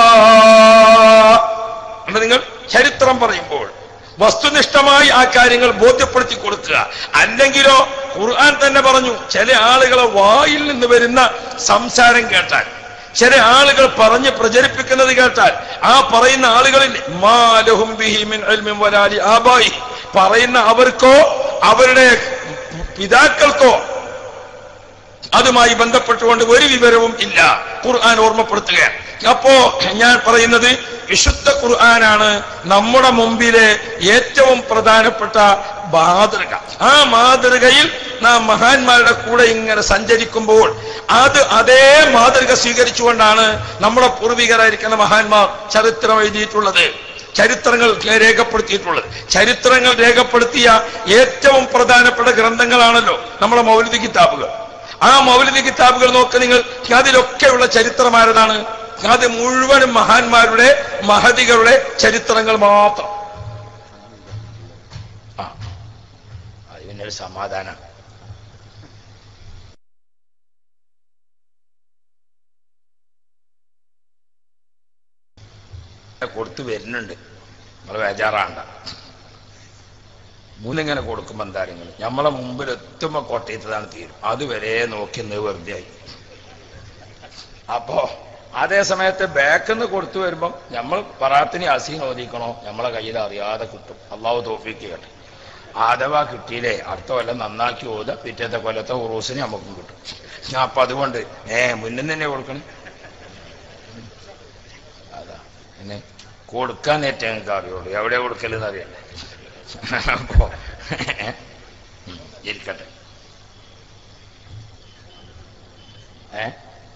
അപ്പൊ നിങ്ങൾ ചരിത്രം പറയുമ്പോൾ വസ്തുനിഷ്ഠമായി ആ കാര്യങ്ങൾ ബോധ്യപ്പെടുത്തി കൊടുക്കുക അല്ലെങ്കിലോ ഖുർആൻ തന്നെ പറഞ്ഞു ചില ആളുകളെ വായിൽ നിന്ന് വരുന്ന സംസാരം കേട്ടാൽ ചില ആളുകൾ പറഞ്ഞ് പ്രചരിപ്പിക്കുന്നത് കേട്ടാൽ ആ പറയുന്ന ആളുകളിൽ മാലഹും ബിഹിമിൻ ഇൽമിൻ വലാലി ആബായി പറയുന്ന അവർക്കോ അവരുടെ പിതാക്കൾക്കോ അതുമായി ബന്ധപ്പെട്ടുകൊണ്ട് ഒരു വിവരവും ഇല്ല ഖുർആൻ ഓർമ്മപ്പെടുത്തുകയാണ് അപ്പോ ഞാൻ പറയുന്നത് വിശുദ്ധ ഖുർആനാണ് നമ്മുടെ മുമ്പിലെ ഏറ്റവും പ്രധാനപ്പെട്ട മാതൃക ആ മാതൃകയിൽ നാം മഹാന്മാരുടെ കൂടെ ഇങ്ങനെ സഞ്ചരിക്കുമ്പോൾ അത് അതേ മാതൃക സ്വീകരിച്ചുകൊണ്ടാണ് നമ്മുടെ പൂർവികരായിരിക്കുന്ന മഹാന്മാർ ചരിത്രം എഴുതിയിട്ടുള്ളത് ചരിത്രങ്ങൾ രേഖപ്പെടുത്തിയിട്ടുള്ളത് ചരിത്രങ്ങൾ രേഖപ്പെടുത്തിയ ഏറ്റവും പ്രധാനപ്പെട്ട ഗ്രന്ഥങ്ങളാണല്ലോ നമ്മുടെ മൗലിക കിതാബുകൾ ആ മൗലിക കിതാബുകൾ നോക്ക് നിങ്ങൾ അതിലൊക്കെയുള്ള ചരിത്രമാരതാണ് അത് മുഴുവനും മഹാന്മാരുടെ മഹതികളുടെ ചരിത്രങ്ങൾ മാത്രം ആ അത് പിന്നെ ഒരു സമാധാനം കൊടുത്തു വരുന്നുണ്ട് നമ്മൾ ബേജാറാണ്ട മൂന്നിങ്ങനെ കൊടുക്കുമ്പോൾ എന്താ നിങ്ങൾ നമ്മളെ മുമ്പിൽ എത്തുമ്പോ കോട്ടയത്തതാണ് തീരും അതുവരെ നോക്കുന്നത് വെറുതെ ആയി അപ്പോ അതേ സമയത്ത് ബാക്കിൽ നിന്ന് കൊടുത്തു വരുമ്പം നമ്മൾ പറാത്തിന് അസീൻ ഓദിക്കണോ നമ്മളെ കയ്യിൽ അറിയാതെ കിട്ടും അള്ളാഹു തോഫിക്ക് കേട്ടെ അഥവാ കിട്ടിയില്ലേ അടുത്ത കൊല്ലം നന്നാക്കി ഓത പിറ്റേത്തെ കൊല്ലത്തെ ഉറൂസിന് നമുക്കും കിട്ടും ഞാൻ അപ്പൊ അതുകൊണ്ട് ഏ മുന്നിൽ തന്നെ കൊടുക്കണം അതാ പിന്നെ കൊടുക്കാൻ ഏറ്റവും ഞങ്ങൾക്ക് അറിയുള്ളൂ എവിടെ കൊടുക്കലെന്ന് അറിയണ്ടേ അപ്പോ ഉം, ഇരിക്കട്ടെ ഏ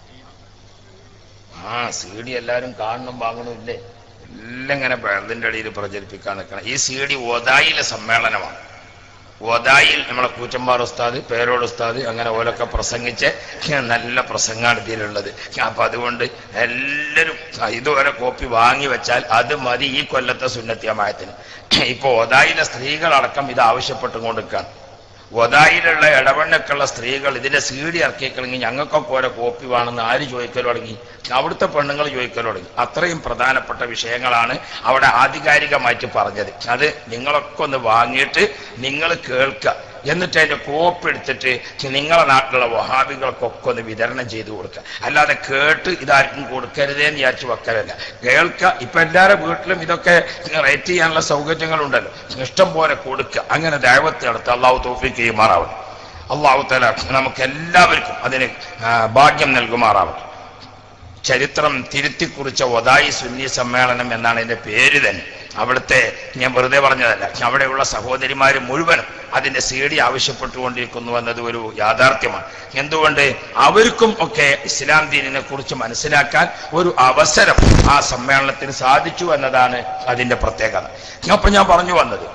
ആ സി ഡി എല്ലാരും കാണണം വാങ്ങണം ഇല്ലേ എല്ലാം ഇങ്ങനെ വെള്ളത്തിന്റെ അടിയിൽ പ്രചരിപ്പിക്കാൻ നിൽക്കണം ഈ സി ഡി ഒതായിലെ സമ്മേളനമാണ് ഓതായിൽ നമ്മളെ കൂറ്റമ്പാർ ഉസ്താദ് പേരോട് ഉസ്താദ് അങ്ങനെ ഓലൊക്കെ പ്രസംഗിച്ച് നല്ല പ്രസംഗമാണ് ഇതിലുള്ളത് അപ്പൊ അതുകൊണ്ട് എല്ലാവരും ഇതുവരെ കോപ്പി വാങ്ങി വെച്ചാൽ അത് മതി ഈ കൊല്ലത്തെ സുന്നത്തിയമായത്തിന് ഇപ്പൊ ഓതായിലെ സ്ത്രീകളടക്കം ഇത് ആവശ്യപ്പെട്ടുകൊണ്ടിരിക്കുകയാണ് ഒതായിലുള്ള ഇടവണ്ണൊക്കെയുള്ള സ്ത്രീകൾ ഇതിന്റെ സീഡി ഇറക്കിക്കളെങ്കിൽ ഞങ്ങൾക്കൊക്കെ ഓരോ കോപ്പി വേണമെന്ന് ആര് ചോദിക്കൽ തുടങ്ങി അവിടുത്തെ പെണ്ണുങ്ങൾ ചോദിക്കൽ തുടങ്ങി അത്രയും പ്രധാനപ്പെട്ട വിഷയങ്ങളാണ് അവിടെ ആധികാരികമായിട്ട് പറഞ്ഞത് അത് നിങ്ങളൊക്കെ ഒന്ന് വാങ്ങിയിട്ട് നിങ്ങൾ കേൾക്കുക എന്നിട്ട് അതിന്റെ കോപ്പി എടുത്തിട്ട് നിങ്ങളെ നാട്ടിലുള്ള വഹാബികൾക്കൊക്കെ ഒന്ന് വിതരണം ചെയ്തു കൊടുക്കുക അല്ലാതെ കേട്ട് ഇതാർക്കും കൊടുക്കരുതേ എന്ന് വിചാരിച്ച് വെക്കലല്ല കേൾക്കുക ഇപ്പൊ എല്ലാവരുടെ വീട്ടിലും ഇതൊക്കെ റേറ്റ് ചെയ്യാനുള്ള സൗകര്യങ്ങളുണ്ടല്ലോ ഇഷ്ടം പോലെ കൊടുക്കുക അങ്ങനെ ദൈവത്തെ നടത്തുക അള്ളാഹു തോഫിക്ക് ചെയ്യുമാറാവട്ടെ അള്ളാഹു തല നമുക്ക് എല്ലാവർക്കും അതിന് ആ, ഭാഗ്യം നൽകുമാറാവട്ടെ ചരിത്രം തിരുത്തിക്കുറിച്ച ഒതായി സുന്നി സമ്മേളനം എന്നാണ് അതിന്റെ പേര് തന്നെ അവിടുത്തെ ഞാൻ വെറുതെ പറഞ്ഞതല്ല അവിടെയുള്ള സഹോദരിമാർ മുഴുവനും അതിന്റെ സി ഡി ആവശ്യപ്പെട്ടുകൊണ്ടിരിക്കുന്നു എന്നത് ഒരു യാഥാർത്ഥ്യമാണ് എന്തുകൊണ്ട് അവർക്കും ഒക്കെ ഇസ്ലാം ദീനിനെ കുറിച്ച് മനസ്സിലാക്കാൻ ഒരു അവസരം ആ സമ്മേളനത്തിന് സാധിച്ചു എന്നതാണ് അതിന്റെ പ്രത്യേകത അപ്പൊ ഞാൻ പറഞ്ഞു വന്നത്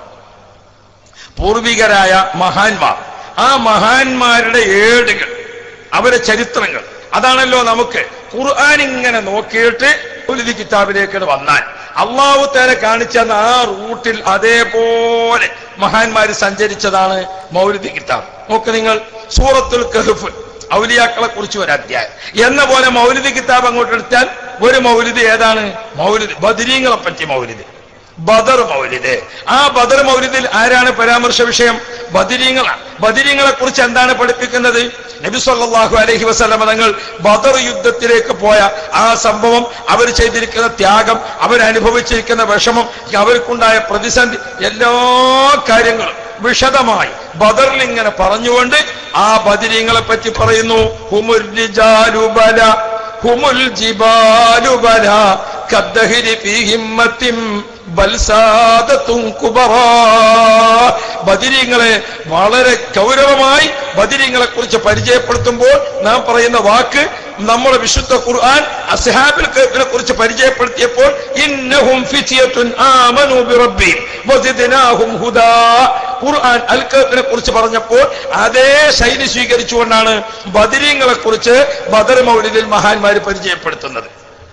പൂർവികരായ മഹാന്മാർ ആ മഹാന്മാരുടെ ഏടുകൾ അവരുടെ ചരിത്രങ്ങൾ അതാണല്ലോ നമുക്ക് ഖുർആൻ ഇങ്ങനെ നോക്കിയിട്ട് ഒരു കിതാബിലേക്ക് വന്നാൽ അള്ളാഹു തേല കാണിച്ച ആ റൂട്ടിൽ അതേപോലെ മഹാന്മാര് സഞ്ചരിച്ചതാണ് മൗലിദി കിതാബ് നോക്ക് നിങ്ങൾ സൂറത്തുൽ കഹഫ് ഔലിയാക്കളെ കുറിച്ച് ഒരു അധ്യായം എന്ന പോലെ മൗലിദി കിതാബ് അങ്ങോട്ട് എടുത്താൽ ഒരു മൗലിദ് ഏതാണ് മൗലിദ് ബദരീങ്ങളെ പറ്റി മൗലിദ് ബദർ മൗലിദ് ആ ബദർ മൗലിദിൽ ആരാണ് പരാമർശ വിഷയം ബദിരീങ്ങളാണ് ബദിരീങ്ങളെ കുറിച്ച് എന്താണ് പഠിപ്പിക്കുന്നത് നബി സല്ലല്ലാഹു അലൈഹി വസല്ലമ തങ്ങൾ ബദർ യുദ്ധത്തിലേക്ക് പോയ ആ സംഭവം അവർ ചെയ്തിരിക്കുന്ന ത്യാഗം അവരനുഭവിച്ചിരിക്കുന്ന വിഷമം അവർക്കുണ്ടായ പ്രതിസന്ധി എല്ലാ കാര്യങ്ങളും വിശദമായി ബദറിൽ ഇങ്ങനെ പറഞ്ഞുകൊണ്ട് ആ ബദിരീങ്ങളെ പറ്റി പറയുന്നു ഹുമുൽ റിജാലു ബല ഹുമുൽ ജിബാലു ബല കദ്ദഹിരി ഫീ ഹിമ്മത്തിൻ ബൽസാദത്തും കുബറാ ബദിരീങ്ങളെ വളരെ ഗൗരവമായി ബദിരീങ്ങളെ കുറിച്ച് പരിചയപ്പെടുത്തുമ്പോൾ നാം പറയുന്ന വാക്ക് നമ്മുടെ വിശുദ്ധ ഖുർആൻ അസ്ഹാബിൽ കഹ്ഫിനെ കുറിച്ച് പരിചയപ്പെടുത്തിയപ്പോൾ ഇന്നഹും ഫിത്യത്തുൻ ആമനു ബിറബ്ബിഹിം വസിദ്നാഹും ഹുദാ ഖുർആൻ അൽ കഹ്ഫിനെ കുറിച്ച് പറഞ്ഞപ്പോൾ അതേ ശൈലി സ്വീകരിച്ചുകൊണ്ടാണ് ബദിരീങ്ങളെ കുറിച്ച് ബദർ മൗലിദിൽ മഹാന്മാര് പരിചയപ്പെടുത്തുന്നത്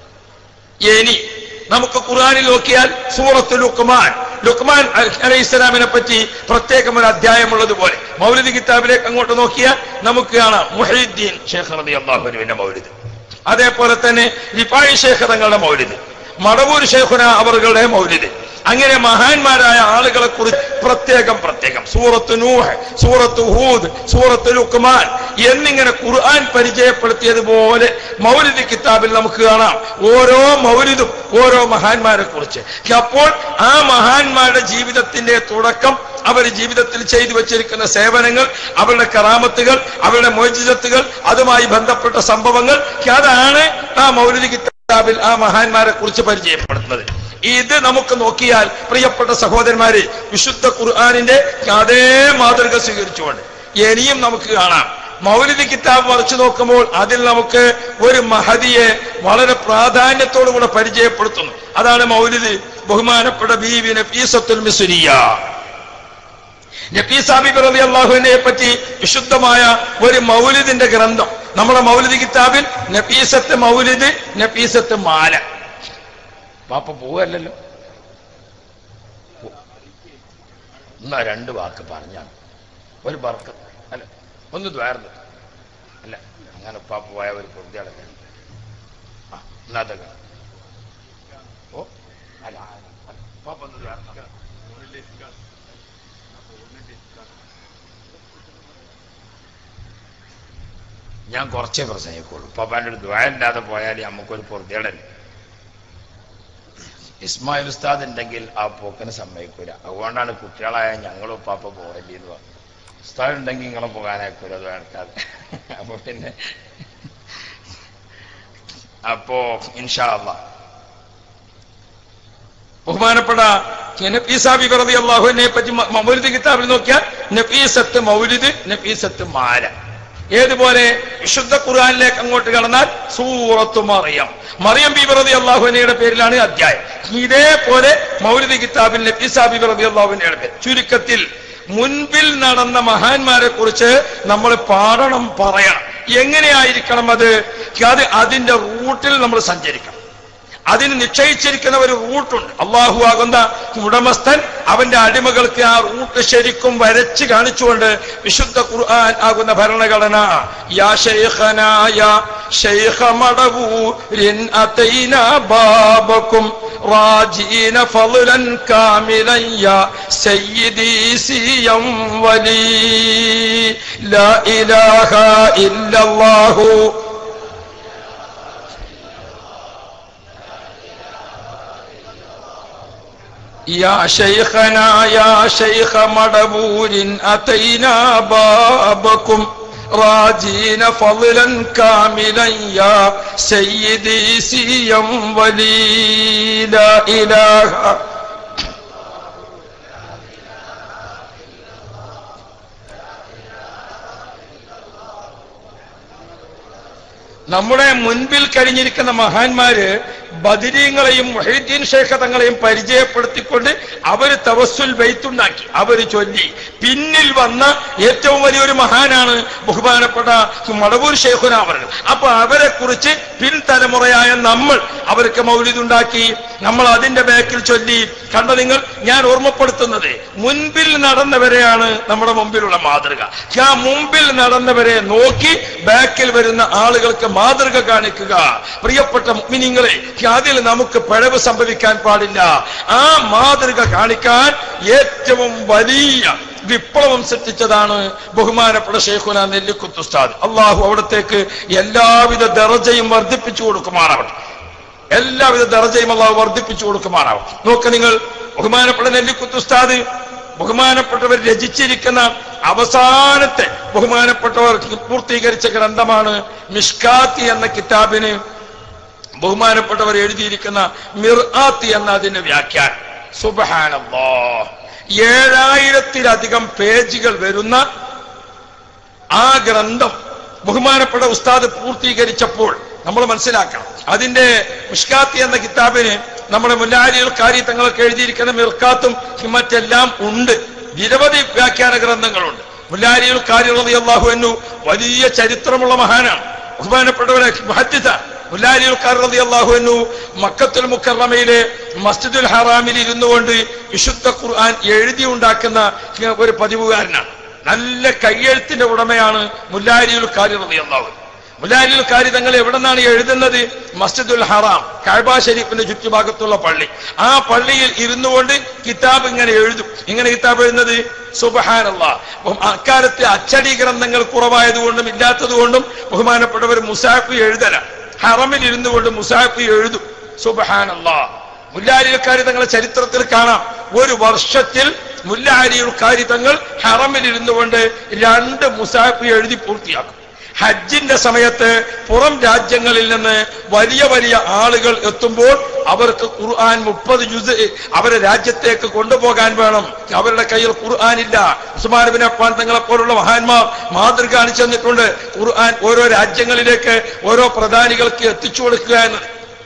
ഇനി നമുക്ക് ഖുർആനിൽ നോക്കിയാൽ സൂറത്ത് ലുക്മാൻ ലുക്മാൻ അലൈഹി ഇസ്ലാമിനെ പറ്റി പ്രത്യേകം ഒരു അധ്യായമുള്ളതുപോലെ മൗലിദ് കിതാബിലേക്ക് അങ്ങോട്ട് നോക്കിയാൽ നമുക്ക് കാണാം മുഹീദ്ദീൻ ഷേഖ് റതി അള്ളാഹുവിന്റെ മൗലിദ് അതേപോലെ തന്നെ റിഫായി ഷേഖ് തങ്ങളുടെ മൗലിദ് മടവൂർ ഷേഖുന അവറുകളുടെ മൗലിദ് അങ്ങനെ മഹാന്മാരായ ആളുകളെ കുറിച്ച് പ്രത്യേകം പ്രത്യേകം സൂറത്ത് നൂഹ് സൂറത്ത് ഹൂദ് സൂറത്ത് ലുക്മാൻ എന്നിങ്ങനെ ഖുർആൻ പരിചയപ്പെടുത്തിയതുപോലെ മൗലിദ് കിതാബിൽ നമുക്ക് കാണാം ഓരോ മൗലിദും ഓരോ മഹാന്മാരെ കുറിച്ച് അപ്പോൾ ആ മഹാന്മാരുടെ ജീവിതത്തിന്റെ തുടക്കം അവർ ജീവിതത്തിൽ ചെയ്തു വെച്ചിരിക്കുന്ന സേവനങ്ങൾ അവരുടെ കറാമത്തുകൾ അവരുടെ മോചിതത്തുകൾ അതുമായി ബന്ധപ്പെട്ട സംഭവങ്ങൾ അതാണ് ആ മൗലിദ് കിതാബിൽ ആ മഹാന്മാരെ കുറിച്ച് പരിചയപ്പെടുത്തുന്നത് ഇത് നമുക്ക് നോക്കിയാൽ പ്രിയപ്പെട്ട സഹോദരന്മാര് വിശുദ്ധ ഖുർആാനിന്റെ അതേ മാതൃക സ്വീകരിച്ചുകൊണ്ട് ഇനിയും നമുക്ക് കാണാം മൗലിദ് കിതാബ് മറിച്ചു നോക്കുമ്പോൾ അതിൽ നമുക്ക് ഒരു മഹതിയെ വളരെ പ്രാധാന്യത്തോടു കൂടെ പരിചയപ്പെടുത്തുന്നു അതാണ് മൗലിദ് ബഹുമാനപ്പെട്ട ബീവി നഫീസത്തുൽ മിസുരിയ നഫീസാബി റളി അള്ളാഹുവിനെ പറ്റി വിശുദ്ധമായ ഒരു മൗലിദിന്റെ ഗ്രന്ഥം നമ്മുടെ മൗലിദ് കിതാബിൽ നഫീസത്ത് മൗലിദ് നഫീസത്ത് മാല പാപ്പ പോവല്ലല്ലോ എന്നാ രണ്ട് വാക്ക് പറഞ്ഞാണ് ഒരു ബർക്ക് അല്ല ഒന്ന് ദ്വാർന്ന് അല്ല അങ്ങനെ പാപ്പ പോയ ഒരു പൊറുതിയടക്കം ആ എന്നാ അതൊക്കെ ഓ അല്ല അല്ല, പാപ്പ ഒന്ന് ദ്വാർന്ന് ഞാൻ കുറച്ചേ പ്രസംഗിക്കുള്ളൂ പാപ്പാൻ്റെ ഒരു ദ്വാരല്ലാതെ പോയാൽ നമുക്കൊരു പൊറുതിയടല്ലേ ഇസ്മായിൽ ഉസ്താദ് ഉണ്ടെങ്കിൽ ആ പോക്കിന് സമ്മതിക്കൂല അതുകൊണ്ടാണ് കുട്ടികളായ ഞങ്ങളും പാപ്പ പോകല്ലേ എന്ന് പറഞ്ഞു ഉസ്താദ് ഉണ്ടെങ്കിൽ നിങ്ങളെ പോകാനായിക്കൂല അത് വേണക്കാതെ അപ്പൊ പിന്നെ അപ്പോ ഇൻഷാ അള്ളാ ബഹുമാനപ്പെട്ട നഫീസാബി വെറുതെ അള്ളാഹുവിനെ പറ്റി മ- മൗലിദ് കിതാബിൽ നോക്കിയാൽ നഫീസത്ത് മൗലിദ് നഫീസത്ത് മാല ഏതുപോലെ വിശുദ്ധ ഖുർആനിലേക്ക് അങ്ങോട്ട് കടന്നാൽ സൂറത്ത് മറിയം മറിയം ബി വെറുതെ അള്ളാഹുവിനയുടെ പേരിലാണ് അധ്യായം ഇതേപോലെ മൗലിദ് കിതാബിൽ നഫീസാബി വെറുതെ അള്ളാഹുവിനയുടെ പേര് ചുരുക്കത്തിൽ മുൻപിൽ നടന്ന മഹാന്മാരെ കുറിച്ച് നമ്മൾ പാടണം പറയണം എങ്ങനെയായിരിക്കണം അത് അത് അതിന്റെ റൂട്ടിൽ നമ്മൾ സഞ്ചരിക്കണം അതിന് നിശ്ചയിച്ചിരിക്കുന്ന ഒരു റൂട്ടുണ്ട് അള്ളാഹു ആകുന്ന ഉടമസ്ഥൻ അവന്റെ അടിമകൾക്ക് ആ റൂട്ട് ശരിക്കും വരച്ച് കാണിച്ചുകൊണ്ട് വിശുദ്ധ ഖുർആൻ ആകുന്ന ഭരണഘടന യാ ശൈഖന യാ ശൈഖ മടവൂരിൻ അതൈന ബാബക്കും റാജീന ഫളൻ കാമിലൻ യാ സയ്യിദി സിയം വലി ലാ ഇലാഹ ഇല്ലല്ലാഹു يا شيخنا يا شيخ مدبور أتينا بابكم راجين فضلا كاملا يا سيدي سيا ولي لا إله നമ്മുടെ മുൻപിൽ കഴിഞ്ഞിരിക്കുന്ന മഹാന്മാര് ബദിരീങ്ങളെയും മൊഹീദ്ദീൻ ഷേഖ തങ്ങളെയും പരിചയപ്പെടുത്തിക്കൊണ്ട് അവര് തവസ്സുൽ ബെയ്ത്തുണ്ടാക്കി അവര് ചൊല്ലി പിന്നിൽ വന്ന ഏറ്റവും വലിയൊരു മഹാനാണ് ബഹുമാനപ്പെട്ട മടവൂർ ഷേഖുന അവർ അപ്പൊ അവരെ കുറിച്ച് പിൻതലമുറയായ നമ്മൾ അവർക്ക് മൗലിദുണ്ടാക്കി നമ്മൾ അതിന്റെ ബാക്കിൽ ചൊല്ലി കണ്ട നിങ്ങൾ ഞാൻ ഓർമ്മപ്പെടുത്തുന്നത് മുൻപിൽ നടന്നവരെയാണ് നമ്മുടെ മുമ്പിലുള്ള മാതൃക ആ മുമ്പിൽ നടന്നവരെ നോക്കി ബാക്കിൽ വരുന്ന ആളുകൾക്ക് മാതൃക കാണിക്കുക പ്രിയപ്പെട്ട മുഗ്മിനിങ്ങളെ അതിൽ നമുക്ക് പിഴവ് സംഭവിക്കാൻ പാടില്ല ആ മാതൃക കാണിക്കാൻ ഏറ്റവും വലിയ വിപ്ലവം സൃഷ്ടിച്ചതാണ് ബഹുമാനപ്പെട്ട ഷെയ്ഖുന നെല്ലിക്കുത്തുസ്താദ് അള്ളാഹു അവിടത്തേക്ക് എല്ലാവിധ ദർജയും വർദ്ധിപ്പിച്ചു കൊടുക്കുമാറാവട്ടെ എല്ലാവിധ ദർജയും അള്ളാഹു വർദ്ധിപ്പിച്ചു കൊടുക്കുമാറാവും നോക്ക് നിങ്ങൾ ബഹുമാനപ്പെട്ട നെല്ലിക്കുത്തുസ്താദ് ബഹുമാനപ്പെട്ടവർ രചിച്ചിരിക്കുന്ന അവസാനത്തെ ബഹുമാനപ്പെട്ടവർ പൂർത്തീകരിച്ച ഗ്രന്ഥമാണ് മിഷ്കാത്തി എന്ന കിതാബിന് ബഹുമാനപ്പെട്ടവർ എഴുതിയിരിക്കുന്ന മിർആത്തി എന്ന അതിന്റെ വ്യാഖ്യാനം സുബഹാനല്ലോ ഏഴായിരത്തിലധികം പേജുകൾ വരുന്ന ആ ഗ്രന്ഥം ബഹുമാനപ്പെട്ട ഉസ്താദ് പൂർത്തീകരിച്ചപ്പോൾ നമ്മൾ മനസ്സിലാക്കണം അതിന്റെ മിഷ്കാത്തി എന്ന കിതാബിന് നമ്മുടെ മുല്ലാരികൾ കാരി തങ്ങൾക്ക് എഴുതിയിരിക്കുന്ന മിർക്കാത്തും മറ്റെല്ലാം ഉണ്ട് നിരവധി വ്യാഖ്യാന ഗ്രന്ഥങ്ങളുണ്ട് മുല്ലാരികൾ കാരി അള്ളാഹു എന്നു വലിയ ചരിത്രമുള്ള മഹാനാണ് ബഹുമാനപ്പെട്ടവരെ മഹദ്ദിത മുല്ലാരികൾ കാരി അള്ളാഹു എന്നു മക്കത്തുൽ മുക്കറമയിലെ മസ്ജിദുൽ ഹറാമിൽ ഇരുന്നുകൊണ്ട് വിശുദ്ധ ഖുർആൻ എഴുതി ഉണ്ടാക്കുന്ന ഒരു പതിവുകാരനാണ് നല്ല കയ്യെഴുത്തിന്റെ ഉടമയാണ് മുല്ലാരിയുൽ കാരി അള്ളാഹു മുലാലിൽ കാരി തങ്ങൾ എവിടെ നിന്നാണ് എഴുതുന്നത് മസ്ജിദുൽ ഹറാം കഴബ ഷരീഫിന്റെ ചുറ്റുഭാഗത്തുള്ള പള്ളി ആ പള്ളിയിൽ ഇരുന്നു കൊണ്ട് കിതാബ് ഇങ്ങനെ എഴുതും ഇങ്ങനെ കിതാബ് എഴുതുന്നത് സുബഹാനല്ല അക്കാലത്തെ അച്ചടി ഗ്രന്ഥങ്ങൾ കുറവായതുകൊണ്ടും ഇല്ലാത്തതുകൊണ്ടും ബഹുമാനപ്പെട്ടവർ മുസാഫ് എഴുതല ഹറമിൽ ഇരുന്നു കൊണ്ട് മുസാഫ് എഴുതും സുബഹാനല്ല മുല്ലാരിയൽക്കാരി തങ്ങളെ ചരിത്രത്തിൽ കാണാം ഒരു വർഷത്തിൽ മുല്ലാരിയൽക്കാരി തങ്ങൾ ഹറമിൽ ഇരുന്നു കൊണ്ട് രണ്ട് മുസാഫ് എഴുതി പൂർത്തിയാക്കും ഹജ്ജിന്റെ സമയത്ത് പുറം രാജ്യങ്ങളിൽ നിന്ന് വലിയ വലിയ ആളുകൾ എത്തുമ്പോൾ അവർക്ക് ഖുർആൻ മുപ്പത് ജുസ് അവരെ രാജ്യത്തേക്ക് കൊണ്ടുപോകാൻ വേണം അവരുടെ കയ്യിൽ ഖുർആൻ ഇല്ല ഉസ്മാൻ അപ്പാൻ തങ്ങളെ പോലുള്ള മഹാന്മാർ മാതൃക കാണിച്ചു തന്നിട്ടുണ്ട് ഖുർആൻ ഓരോ രാജ്യങ്ങളിലേക്ക് ഓരോ പ്രധാനികൾക്ക് എത്തിച്ചു കൊടുക്കുക എന്ന്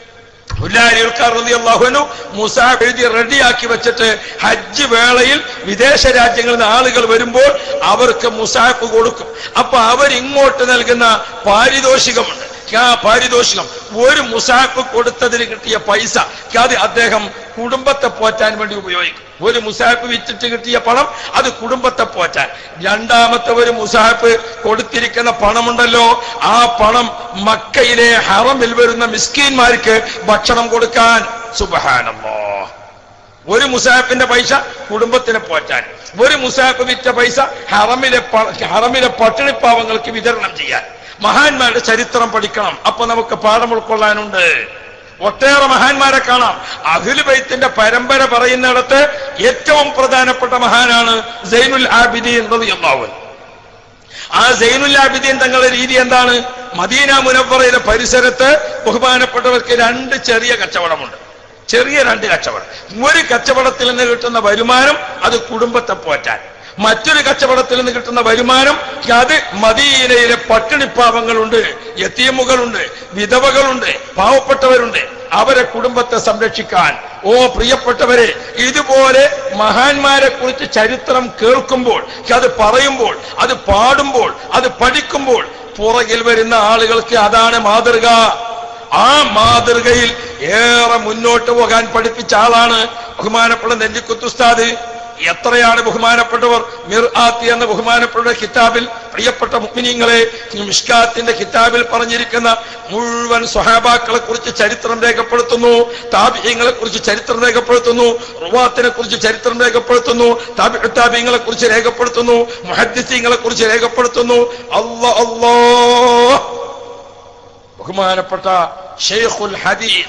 അള്ളാഹുനു മുസാഫ് എഴുതി റെഡിയാക്കി വെച്ചിട്ട് ഹജ്ജ് വേളയിൽ വിദേശ രാജ്യങ്ങളിൽ നിന്ന് ആളുകൾ വരുമ്പോൾ അവർക്ക് മുസാഫ് കൊടുക്കും അപ്പൊ അവരിങ്ങോട്ട് നൽകുന്ന പാരിതോഷികമുണ്ട് ആ പാരിതോഷികം ഒരു മുസാഫ് കൊടുത്തതിന് കിട്ടിയ പൈസ അത് അദ്ദേഹം കുടുംബത്തെ പോറ്റാൻ വേണ്ടി ഉപയോഗിക്കും ഒരു മുസാഫ് വിറ്റിട്ട് കിട്ടിയ പണം അത് കുടുംബത്തെ പോറ്റാൻ രണ്ടാമത്തെ ഒരു മുസാഫ് കൊടുത്തിരിക്കുന്ന പണമുണ്ടല്ലോ ആ പണം മക്കയിലെ ഹറമിൽ വരുന്ന മിസ്കീന്മാർക്ക് ഭക്ഷണം കൊടുക്കാൻ സുബഹാനല്ലോ ഒരു മുസാഫിന്റെ പൈസ കുടുംബത്തിനെ പോറ്റാൻ ഒരു മുസാഫ് വിറ്റ പൈസ ഹറമിലെ ഹറമിലെ പട്ടിണിപ്പാവങ്ങൾക്ക് വിതരണം ചെയ്യാൻ മഹാന്മാരുടെ ചരിത്രം പഠിക്കണം അപ്പൊ നമുക്ക് പാഠം ഉൾക്കൊള്ളാനുണ്ട് ഒട്ടേറെ മഹാന്മാരെ കാണാം അഖിൽ ബൈത്തിന്റെ പരമ്പര പറയുന്നിടത്ത് ഏറ്റവും പ്രധാനപ്പെട്ട മഹാനാണ് സൈനുൽ ആബിദീൻ റളിയല്ലാഹു ആ സൈനുൽ ആബിദീൻ തങ്ങളുടെ രീതി എന്താണ് മദീന മുനവറയിലെ പരിസരത്ത് ബഹുമാനപ്പെട്ടവർക്ക് രണ്ട് ചെറിയ കച്ചവടമുണ്ട് ചെറിയ രണ്ട് കച്ചവടം ഒരു കച്ചവടത്തിൽ നിന്ന് കിട്ടുന്ന വരുമാനം അത് കുടുംബത്തെ പോറ്റാൻ മറ്റൊരു കച്ചവടത്തിൽ നിന്ന് കിട്ടുന്ന വരുമാനം അത് മദീനയിലെ പട്ടിണിപ്പാവങ്ങളുണ്ട് യത്തീമുകളുണ്ട് വിധവകളുണ്ട് പാവപ്പെട്ടവരുണ്ട് അവരെ കുടുംബത്തെ സംരക്ഷിക്കാൻ ഓ പ്രിയപ്പെട്ടവരെ ഇതുപോലെ മഹാന്മാരെ കുറിച്ച് ചരിത്രം കേൾക്കുമ്പോൾ അത് പറയുമ്പോൾ അത് പാടുമ്പോൾ അത് പഠിക്കുമ്പോൾ പുറകിൽ വരുന്ന ആളുകൾക്ക് അതാണ് മാതൃക ആ മാതൃകയിൽ ഏറെ മുന്നോട്ട് പോകാൻ പഠിപ്പിച്ച ആളാണ് ബഹുമാനപ്പെട്ട നെല്ലിക്കുത്തുസ്താദ് എത്രയാണ് ബഹുമാനപ്പെട്ടവർ മിർ ആത്തി എന്ന ബഹുമാനപ്പെട്ട കിതാബിൽ പ്രിയപ്പെട്ട മുഗ്മിനിങ്ങളെ മിഷ്കാത്തിന്റെ കിതാബിൽ പറഞ്ഞിരിക്കുന്ന മുഴുവൻ സ്വഹാബാക്കളെ കുറിച്ച് ചരിത്രം രേഖപ്പെടുത്തുന്നു താപിയങ്ങളെ കുറിച്ച് ചരിത്രം രേഖപ്പെടുത്തുന്നു റുവാത്തിനെ കുറിച്ച് ചരിത്രം രേഖപ്പെടുത്തുന്നു താപിയങ്ങളെ കുറിച്ച് രേഖപ്പെടുത്തുന്നു മുഹദ്ദിസീങ്ങളെ കുറിച്ച് രേഖപ്പെടുത്തുന്നു അല്ലാ അല്ലാ ബഹുമാനപ്പെട്ട ഷെയ്ഖുൽ ഹദീസ്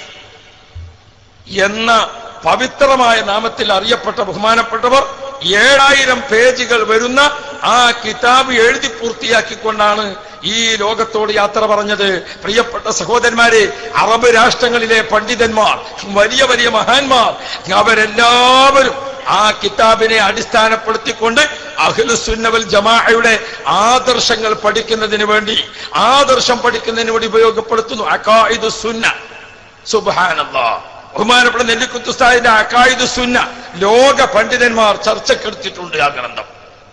എന്ന പവിത്രമായ നാമത്തിൽ അറിയപ്പെട്ട ബഹുമാനപ്പെട്ടവർ ഏഴായിരം പേജുകൾ വരുന്ന ആ കിതാബ് എഴുതി പൂർത്തിയാക്കിക്കൊണ്ടാണ് ഈ ലോകത്തോട് യാത്ര പറഞ്ഞത് പ്രിയപ്പെട്ട സഹോദരന്മാരെ അറബ് രാഷ്ട്രങ്ങളിലെ പണ്ഡിതന്മാർ വലിയ വലിയ മഹാന്മാർ അവരെല്ലാവരും ആ കിതാബിനെ അടിസ്ഥാനപ്പെടുത്തിക്കൊണ്ട് അഖിലുസുന്നവൽ ജമാഅയുടെ ആദർശങ്ങൾ പഠിക്കുന്നതിന് വേണ്ടി ആദർശം പഠിക്കുന്നതിന് വേണ്ടി ഉപയോഗപ്പെടുത്തുന്നു അക്കായിദു സുന്ന സുബാനല്ലാ ബഹുമാനപ്പെട്ട നെല്ലിക്കുത്തുസ്താദിന്റെ അക്കായിദ് സുന്ന ലോക പണ്ഡിതന്മാർ ചർച്ചക്കെടുത്തിട്ടുണ്ട് ആ ഗ്രന്ഥം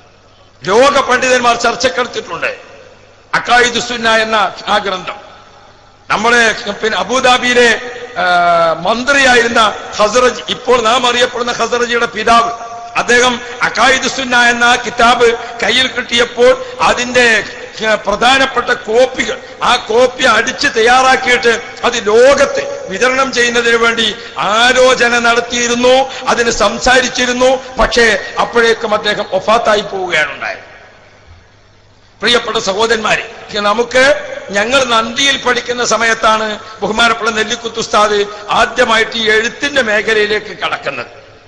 ലോക പണ്ഡിതന്മാർ ചർച്ചക്കെടുത്തിട്ടുണ്ട് അക്കായിദ് സുന്ന എന്ന ആ ഗ്രന്ഥം നമ്മുടെ പിന്നെ അബുദാബിയിലെ ആ, മന്ത്രിയായിരുന്ന ഹസറജ് ഇപ്പോൾ നാം അറിയപ്പെടുന്ന ഹസറജിയുടെ പിതാവ് അദ്ദേഹം അക്കായിദ് സുന്ന എന്ന ആ കിതാബ് കയ്യിൽ കിട്ടിയപ്പോൾ അതിന്റെ ആ, പ്രധാനപ്പെട്ട കോപ്പികൾ ആ കോപ്പി അടിച്ച് തയ്യാറാക്കിയിട്ട് അത് ലോകത്ത് വിതരണം ചെയ്യുന്നതിന് വേണ്ടി ആലോചന നടത്തിയിരുന്നു അതിന് സംസാരിച്ചിരുന്നു പക്ഷേ അപ്പോഴേക്കും അദ്ദേഹം ഒഫാത്തായി പോവുകയാണ് ഉണ്ടായത് പ്രിയപ്പെട്ട സഹോദരന്മാരെ നമുക്ക് ഞങ്ങൾ നന്ദിയിൽ പഠിക്കുന്ന സമയത്താണ് ബഹുമാനപ്പെട്ട നെല്ലിക്കുത്തുസ്താദ് ആദ്യമായിട്ട് ഈ എഴുത്തിന്റെ മേഖലയിലേക്ക് കടക്കുന്നത്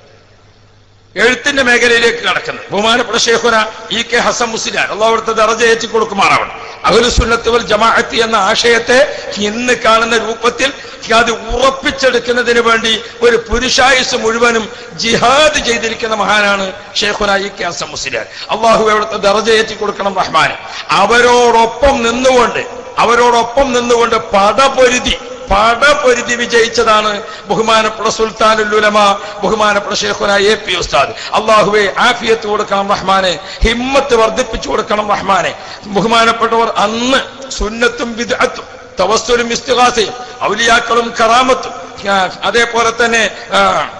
എഴുത്തിന്റെ മേഖലയിലേക്ക് കടക്കുന്നത് ബഹുമാനപ്പെട്ട ഷേഖുന ഇ കെ ഹസൻ മുസ്ലിയാർ അള്ളാഹുടുത്തെ ദറജ ഏറ്റി കൊടുക്കുമാറാവണം അഹുലുസുന്നത്ത് വൽ ജമാഅത്ത് എന്ന ആശയത്തെ ഇന്ന് കാണുന്ന രൂപത്തിൽ അത് ഉറപ്പിച്ചെടുക്കുന്നതിന് വേണ്ടി ഒരു പുരുഷായുസ് മുഴുവനും ജിഹാദ് ചെയ്തിരിക്കുന്ന മഹാനാണ് ഷേഖുന ഇ കെ ഹസൻ മുസ്ലിയാർ അള്ളാഹു അവിടുത്തെ ദറജ ഏറ്റി കൊടുക്കണം റഹ്മാന് അവരോടൊപ്പം നിന്നുകൊണ്ട് അവരോടൊപ്പം നിന്നുകൊണ്ട് പടപൊരുതി പടപൊരുതി വിജയിച്ചതാണ് ബഹുമാനപ്പെട്ട സുൽത്താനുല്ലുലമ ബഹുമാനപ്പെട്ട ഷേഖുന എ പി ഉസ്താദ് അള്ളാഹുവെ ആഫിയത്ത് കൊടുക്കണം റഹ്മാനെ ഹിമ്മത്ത് വർദ്ധിപ്പിച്ചു കൊടുക്കണം റഹ്മാനെ ബഹുമാനപ്പെട്ടവർ അന്ന് സുന്നത്തും വിദഅത്തും തവസ്സുലും ഇസ്തിഹാസയും ഔലിയാക്കളും കറാമത്തും ആ, അതേപോലെ തന്നെ ആ,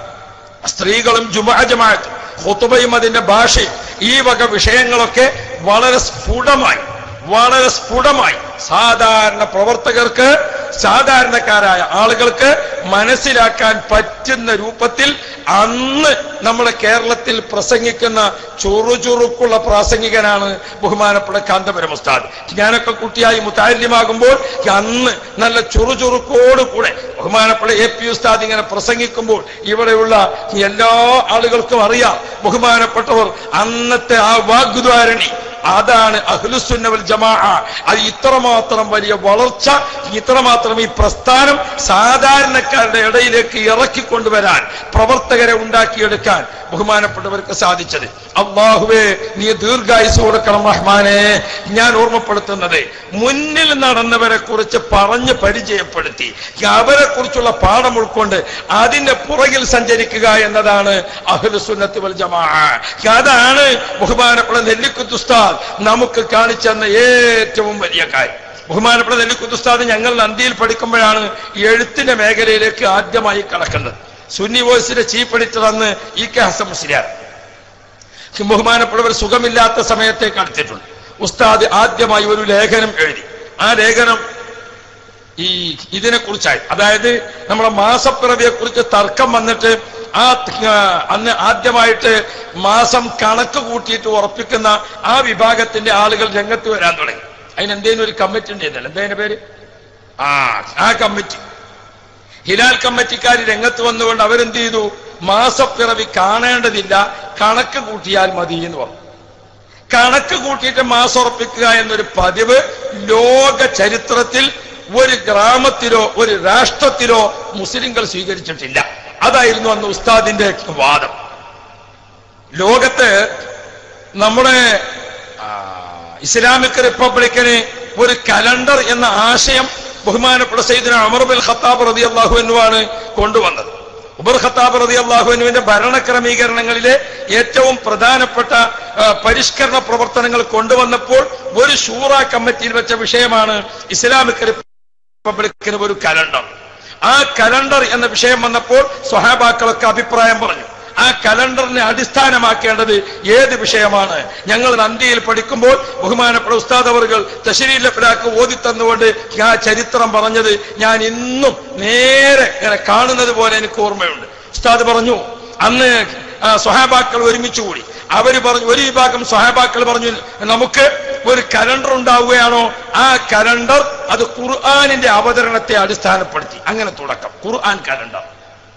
സ്ത്രീകളും ജുമാ ജമാഅത്തും ഹുത്തുബയും അതിന്റെ ഭാഷയും ഈ വക വിഷയങ്ങളൊക്കെ വളരെ സ്ഫുടമായി വളരെ സ്ഫുടമായി സാധാരണ പ്രവർത്തകർക്ക് സാധാരണക്കാരായ ആളുകൾക്ക് മനസ്സിലാക്കാൻ പറ്റുന്ന രൂപത്തിൽ അന്ന് നമ്മുടെ കേരളത്തിൽ പ്രസംഗിക്കുന്ന ചുറുചുറുക്കുള്ള പ്രാസംഗികനാണ് ബഹുമാനപ്പെട്ട കാന്തപുരം ഉസ്താദ് ഞാനൊക്കെ കുട്ടിയായി മുത്താല്യമാകുമ്പോൾ അന്ന് നല്ല ചുറുചുറുക്കോടുകൂടെ ബഹുമാനപ്പെട്ട എ പി ഉസ്താദ് ഇങ്ങനെ പ്രസംഗിക്കുമ്പോൾ ഇവിടെയുള്ള എല്ലാ ആളുകൾക്കും അറിയാം ബഹുമാനപ്പെട്ടവർ അന്നത്തെ ആ വാഗ്ദ്വാരണി അതാണ് അഹ്ലുസുന്നവൽ ജമാ അത് ഇത്രമാത്രം വലിയ വളർച്ച ഇത്രമാത്രം ഈ പ്രസ്ഥാനം സാധാരണക്കാരുടെ ഇടയിലേക്ക് ഇറക്കിക്കൊണ്ടുവരാൻ പ്രവർത്തകരെ ഉണ്ടാക്കിയെടുക്കാൻ ബഹുമാനപ്പെട്ടവർക്ക് സാധിച്ചത് അള്ളാഹുവേ നീ ദീർഘായുസ് കൊടുക്കണം റഹ്മാനെ ഞാൻ ഓർമ്മപ്പെടുത്തുന്നത് മുന്നിൽ നടന്നവരെ കുറിച്ച് പറഞ്ഞ് പരിചയപ്പെടുത്തി അവരെ കുറിച്ചുള്ള പാഠം ഉൾക്കൊണ്ട് അതിന്റെ പുറകിൽ സഞ്ചരിക്കുക എന്നതാണ് അഹ്ലുസുന്നത്ത് വൽ ജമാ അതാണ് ബഹുമാനപ്പെട്ട നെല്ലിക്കുത്തുസ്താദ് നമുക്ക് കാണിച്ചു തന്ന ഏറ്റവും വലിയ കാര്യം ബഹുമാനപ്പെട്ട നെല്ലിക്കുത്തുസ്താദ് ഞങ്ങൾ നന്ദിയിൽ പഠിക്കുമ്പോഴാണ് ഈ എഴുത്തിന്റെ മേഖലയിലേക്ക് ആദ്യമായി കടക്കുന്നത് സുന്നി വോയ്സിന്റെ ചീഫ് എഡിറ്റർ അന്ന് ഇ കെ ഹസൻ മുസ്ലിയാർ ബഹുമാനപ്പെട്ടവർ സുഖമില്ലാത്ത സമയത്തേക്ക് അടുത്തിട്ടുണ്ട് ഉസ്താദ് ആദ്യമായി ഒരു ലേഖനം എഴുതി ആ ലേഖനം ഈ ഇതിനെ കുറിച്ചായി അതായത് നമ്മുടെ മാസപ്പിറവിയെ കുറിച്ച് തർക്കം വന്നിട്ട് ആ ആ, അന്ന് ആദ്യമായിട്ട് മാസം കണക്ക് കൂട്ടിയിട്ട് ഉറപ്പിക്കുന്ന ആ വിഭാഗത്തിന്റെ ആളുകൾ രംഗത്ത് വരാൻ തുടങ്ങി അതിന് എന്തേലും ഒരു കമ്മിറ്റി ഉണ്ടായിരുന്നല്ലോ എന്തതിന്റെ പേര് ആ ആ കമ്മിറ്റി ഹിലാൽ കമ്മിറ്റിക്കാർ രംഗത്ത് വന്നുകൊണ്ട് അവരെന്ത് ചെയ്തു മാസപ്പിറവി കാണേണ്ടതില്ല കണക്ക് കൂട്ടിയാൽ മതി എന്ന് പറഞ്ഞു കണക്ക് കൂട്ടിയിട്ട് മാസം ഉറപ്പിക്കുക എന്നൊരു പതിവ് ലോക ചരിത്രത്തിൽ ഒരു ഗ്രാമത്തിലോ ഒരു രാഷ്ട്രത്തിലോ മുസ്ലിങ്ങൾ നമ്മുടെ ആ, ഇസ്ലാമിക് റിപ്പബ്ലിക്കിന് ഒരു കലണ്ടർ എന്ന ആശയം ബഹുമാനപ്പെട്ട സൈദിന അമർ ബിൽ ഖത്താബ് റതി അള്ളാഹുവിനുവാണ് കൊണ്ടുവന്നത് ഉബർ ഖത്താബ് റതി അള്ളാഹുവിനുവിന്റെ ഭരണക്രമീകരണങ്ങളിലെ ഏറ്റവും പ്രധാനപ്പെട്ട ആ, പരിഷ്കരണ പ്രവർത്തനങ്ങൾ കൊണ്ടുവന്നപ്പോൾ ഒരു ഷൂറ കമ്മിറ്റിയിൽ വെച്ച വിഷയമാണ് ഇസ്ലാമിക് റിപ്പബ്ലിക്കിന് ഒരു കലണ്ടർ ആ കലണ്ടർ എന്ന വിഷയം വന്നപ്പോൾ സ്വഹാബാക്കളൊക്കെ അഭിപ്രായം പറഞ്ഞു ആ കലണ്ടറിനെ അടിസ്ഥാനമാക്കേണ്ടത് ഏത് വിഷയമാണ് ഞങ്ങൾ നന്ദിയിൽ പഠിക്കുമ്പോൾ ബഹുമാനപ്പെട്ട ഉസ്താദ് അവറുകൾ തശരീലപ്പിലാക്ക് ഓതി തന്നുകൊണ്ട് ആ ചരിത്രം പറഞ്ഞത് ഞാൻ ഇന്നും നേരെ ഇങ്ങനെ കാണുന്നത് പോലെ എനിക്ക് ഓർമ്മയുണ്ട് ഉസ്താദ് പറഞ്ഞു അന്ന് ആ, സ്വഹാബാക്കൾ ഒരുമിച്ച് കൂടി അവര് പറഞ്ഞു ഒരു വിഭാഗം സ്വഹാബാക്കൾ പറഞ്ഞു നമുക്ക് ഒരു കലണ്ടർ ഉണ്ടാവുകയാണോ ആ കലണ്ടർ അത് ഖുർആാനിന്റെ അവതരണത്തെ അടിസ്ഥാനപ്പെടുത്തി അങ്ങനെ തുടക്കം ഖുർആൻ കലണ്ടർ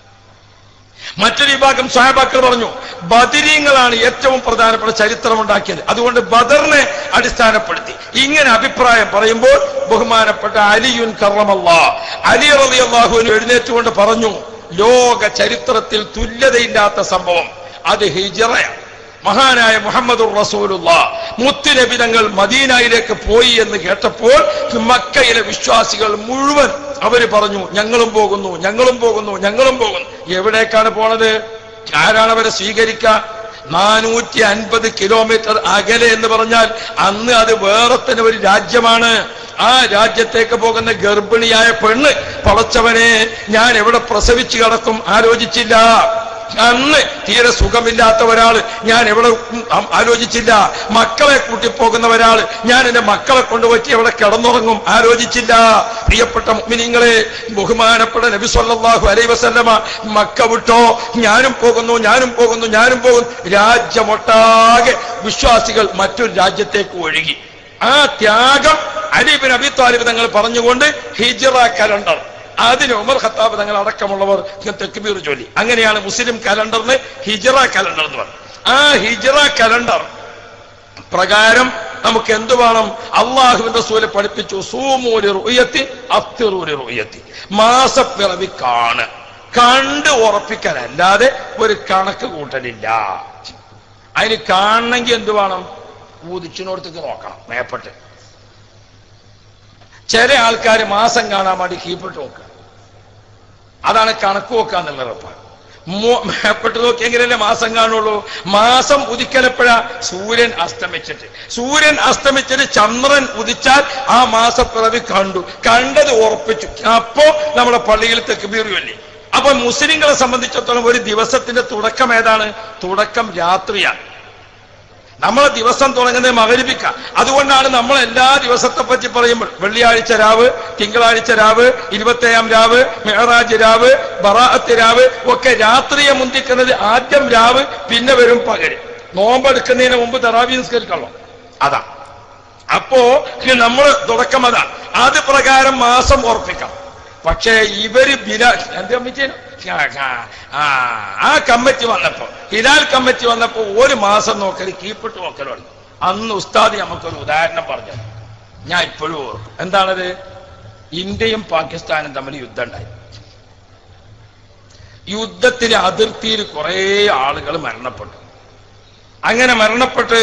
മറ്റൊരു വിഭാഗം സ്വഹാബാക്കൾ പറഞ്ഞു ബദിരീങ്ങളാണ് ഏറ്റവും പ്രധാനപ്പെട്ട ചരിത്രം ഉണ്ടാക്കിയത് അതുകൊണ്ട് ബദറിനെ അടിസ്ഥാനപ്പെടുത്തി ഇങ്ങനെ അഭിപ്രായം പറയുമ്പോൾ ബഹുമാനപ്പെട്ട അലിയുൻ കറമല്ല അലി റളി അള്ളാഹുവിന് എഴുന്നേറ്റുകൊണ്ട് പറഞ്ഞു ലോക ചരിത്രത്തിൽ തുല്യതയില്ലാത്ത സംഭവം അത് ഹിജറയാണ് മഹാനായ മുഹമ്മദ് റസൂലുള്ള മുത്തുനബി തങ്ങൾ മദീനയിലേക്ക് പോയി എന്ന് കേട്ടപ്പോൾ മക്കയിലെ വിശ്വാസികൾ മുഴുവൻ അവര് പറഞ്ഞു ഞങ്ങളും പോകുന്നു ഞങ്ങളും പോകുന്നു ഞങ്ങളും പോകുന്നു എവിടേക്കാണ് പോണത് ആരാണ് അവരെ സ്വീകരിക്കുക നാനൂറ്റി അൻപത് കിലോമീറ്റർ അകലെ എന്ന് പറഞ്ഞാൽ അന്ന് അത് വേറെ തന്നെ ഒരു രാജ്യമാണ് ആ രാജ്യത്തേക്ക് പോകുന്ന ഗർഭിണിയായ പെണ്ണ് പടച്ചവനെ ഞാൻ എവിടെ പ്രസവിച്ചു കിടക്കും ആലോചിച്ചില്ല അന്ന് തീരെ സുഖമില്ലാത്ത ഒരാള് ഞാൻ എവിടെ ഉം, അം- ആലോചിച്ചില്ല മക്കളെ കൂട്ടി പോകുന്ന ഒരാള് ഞാൻ എന്റെ മക്കളെ കൊണ്ടുപോയി എവിടെ കിടന്നുറങ്ങും ആലോചിച്ചില്ല പ്രിയപ്പെട്ട മുഅ്മിനീങ്ങളെ ബഹുമാനപ്പെട്ട നബി സല്ലല്ലാഹു അലൈഹി വസല്ലമ മക്ക വിട്ടോ ഞാനും പോകുന്നു ഞാനും പോകുന്നു ഞാനും പോകുന്നു രാജ്യമൊട്ടാകെ വിശ്വാസികൾ മറ്റൊരു രാജ്യത്തേക്ക് ഒഴുകി ആ ത്യാഗം അലിബിൻ അബി താലിബ് തങ്ങൾ പറഞ്ഞുകൊണ്ട് ഹിജറ കലണ്ടർ അതിന് ഉമർ ഖത്താബ് തങ്ങൾ അടക്കമുള്ളവർ തെക്കുബീർ ചൊല്ലി അങ്ങനെയാണ് മുസ്ലിം കലണ്ടറിന് ഹിജറ കലണ്ടർ എന്ന് പറയുന്നത് ആ ഹിജറ കലണ്ടർ പ്രകാരം നമുക്ക് എന്ത് വേണം അള്ളാഹുവിന്റെ സൂര്യ പഠിപ്പിച്ചു സൂമൂലി റുയത്തി അത്തിറൂലി റുയത്തി മാസപ്പിറവി കാണ് കണ്ട് ഉറപ്പിക്കലല്ലാതെ ഒരു കണക്ക് കൂട്ടലില്ല അതിന് കാണണമെങ്കിൽ എന്ത് വേണം ഊതിച്ചിനോടത്തേക്ക് നോക്കണം മേപ്പെട്ട് ചില ആൾക്കാർ മാസം കാണാൻ വേണ്ടി കീപ്പിട്ട് നോക്കുക അതാണ് കണക്ക് നോക്കുക എന്നുള്ള ഉറപ്പ് മേപ്പെട്ട് നോക്കിയെങ്കിലല്ലേ മാസം കാണുള്ളൂ മാസം ഉദിക്കലപ്പോഴാ സൂര്യൻ അസ്തമിച്ചിട്ട് സൂര്യൻ അസ്തമിച്ചിട്ട് ചന്ദ്രൻ ഉദിച്ചാൽ ആ മാസപ്പിറവി കണ്ടു കണ്ടത് ഉറപ്പിച്ചു അപ്പോ നമ്മുടെ പള്ളിയിൽ തെക്കുബീറുമല്ലേ അപ്പൊ മുസ്ലിങ്ങളെ സംബന്ധിച്ചിടത്തോളം ഒരു ദിവസത്തിന്റെ തുടക്കം ഏതാണ് തുടക്കം രാത്രിയാണ് നമ്മളെ ദിവസം തുടങ്ങുന്നത് മകരിപ്പിക്ക അതുകൊണ്ടാണ് നമ്മൾ എല്ലാ ദിവസത്തെ പറ്റി പറയുമ്പോൾ വെള്ളിയാഴ്ച രാവ് തിങ്കളാഴ്ച രാവ് ഇരുപത്തേഴാം രാവ് മെഹറാജ് രാവ് ബറാഅത്ത് രാവ് ഒക്കെ രാത്രിയെ മുന്തിക്കുന്നത് ആദ്യം രാവ് പിന്നെ വരും പകര് നോമ്പെടുക്കുന്നതിന് മുമ്പ് തറാവി നിസ്കരിക്കണം അതാ അപ്പോ നമ്മൾ തുടക്കം അതാണ് അത് പ്രകാരം മാസം ഉറപ്പിക്കാം പക്ഷേ ഇവര് ബിലാ എന്ത് കമ്മിറ്റി ആ ആ കമ്മിറ്റി വന്നപ്പോ ഹിലാൽ കമ്മിറ്റി വന്നപ്പോ ഒരു മാസം നോക്കൽ കീപ്പിട്ട് നോക്കൽ തുടങ്ങി അന്ന് ഉസ്താദ് നമുക്കൊരു ഉദാഹരണം പറഞ്ഞു ഞാൻ ഇപ്പോഴും ഓർക്കും എന്താണത് ഇന്ത്യയും പാകിസ്ഥാനും തമ്മിൽ യുദ്ധം ഉണ്ടായി യുദ്ധത്തിന് അതിർത്തിയിൽ കുറെ ആളുകൾ മരണപ്പെട്ടു അങ്ങനെ മരണപ്പെട്ട്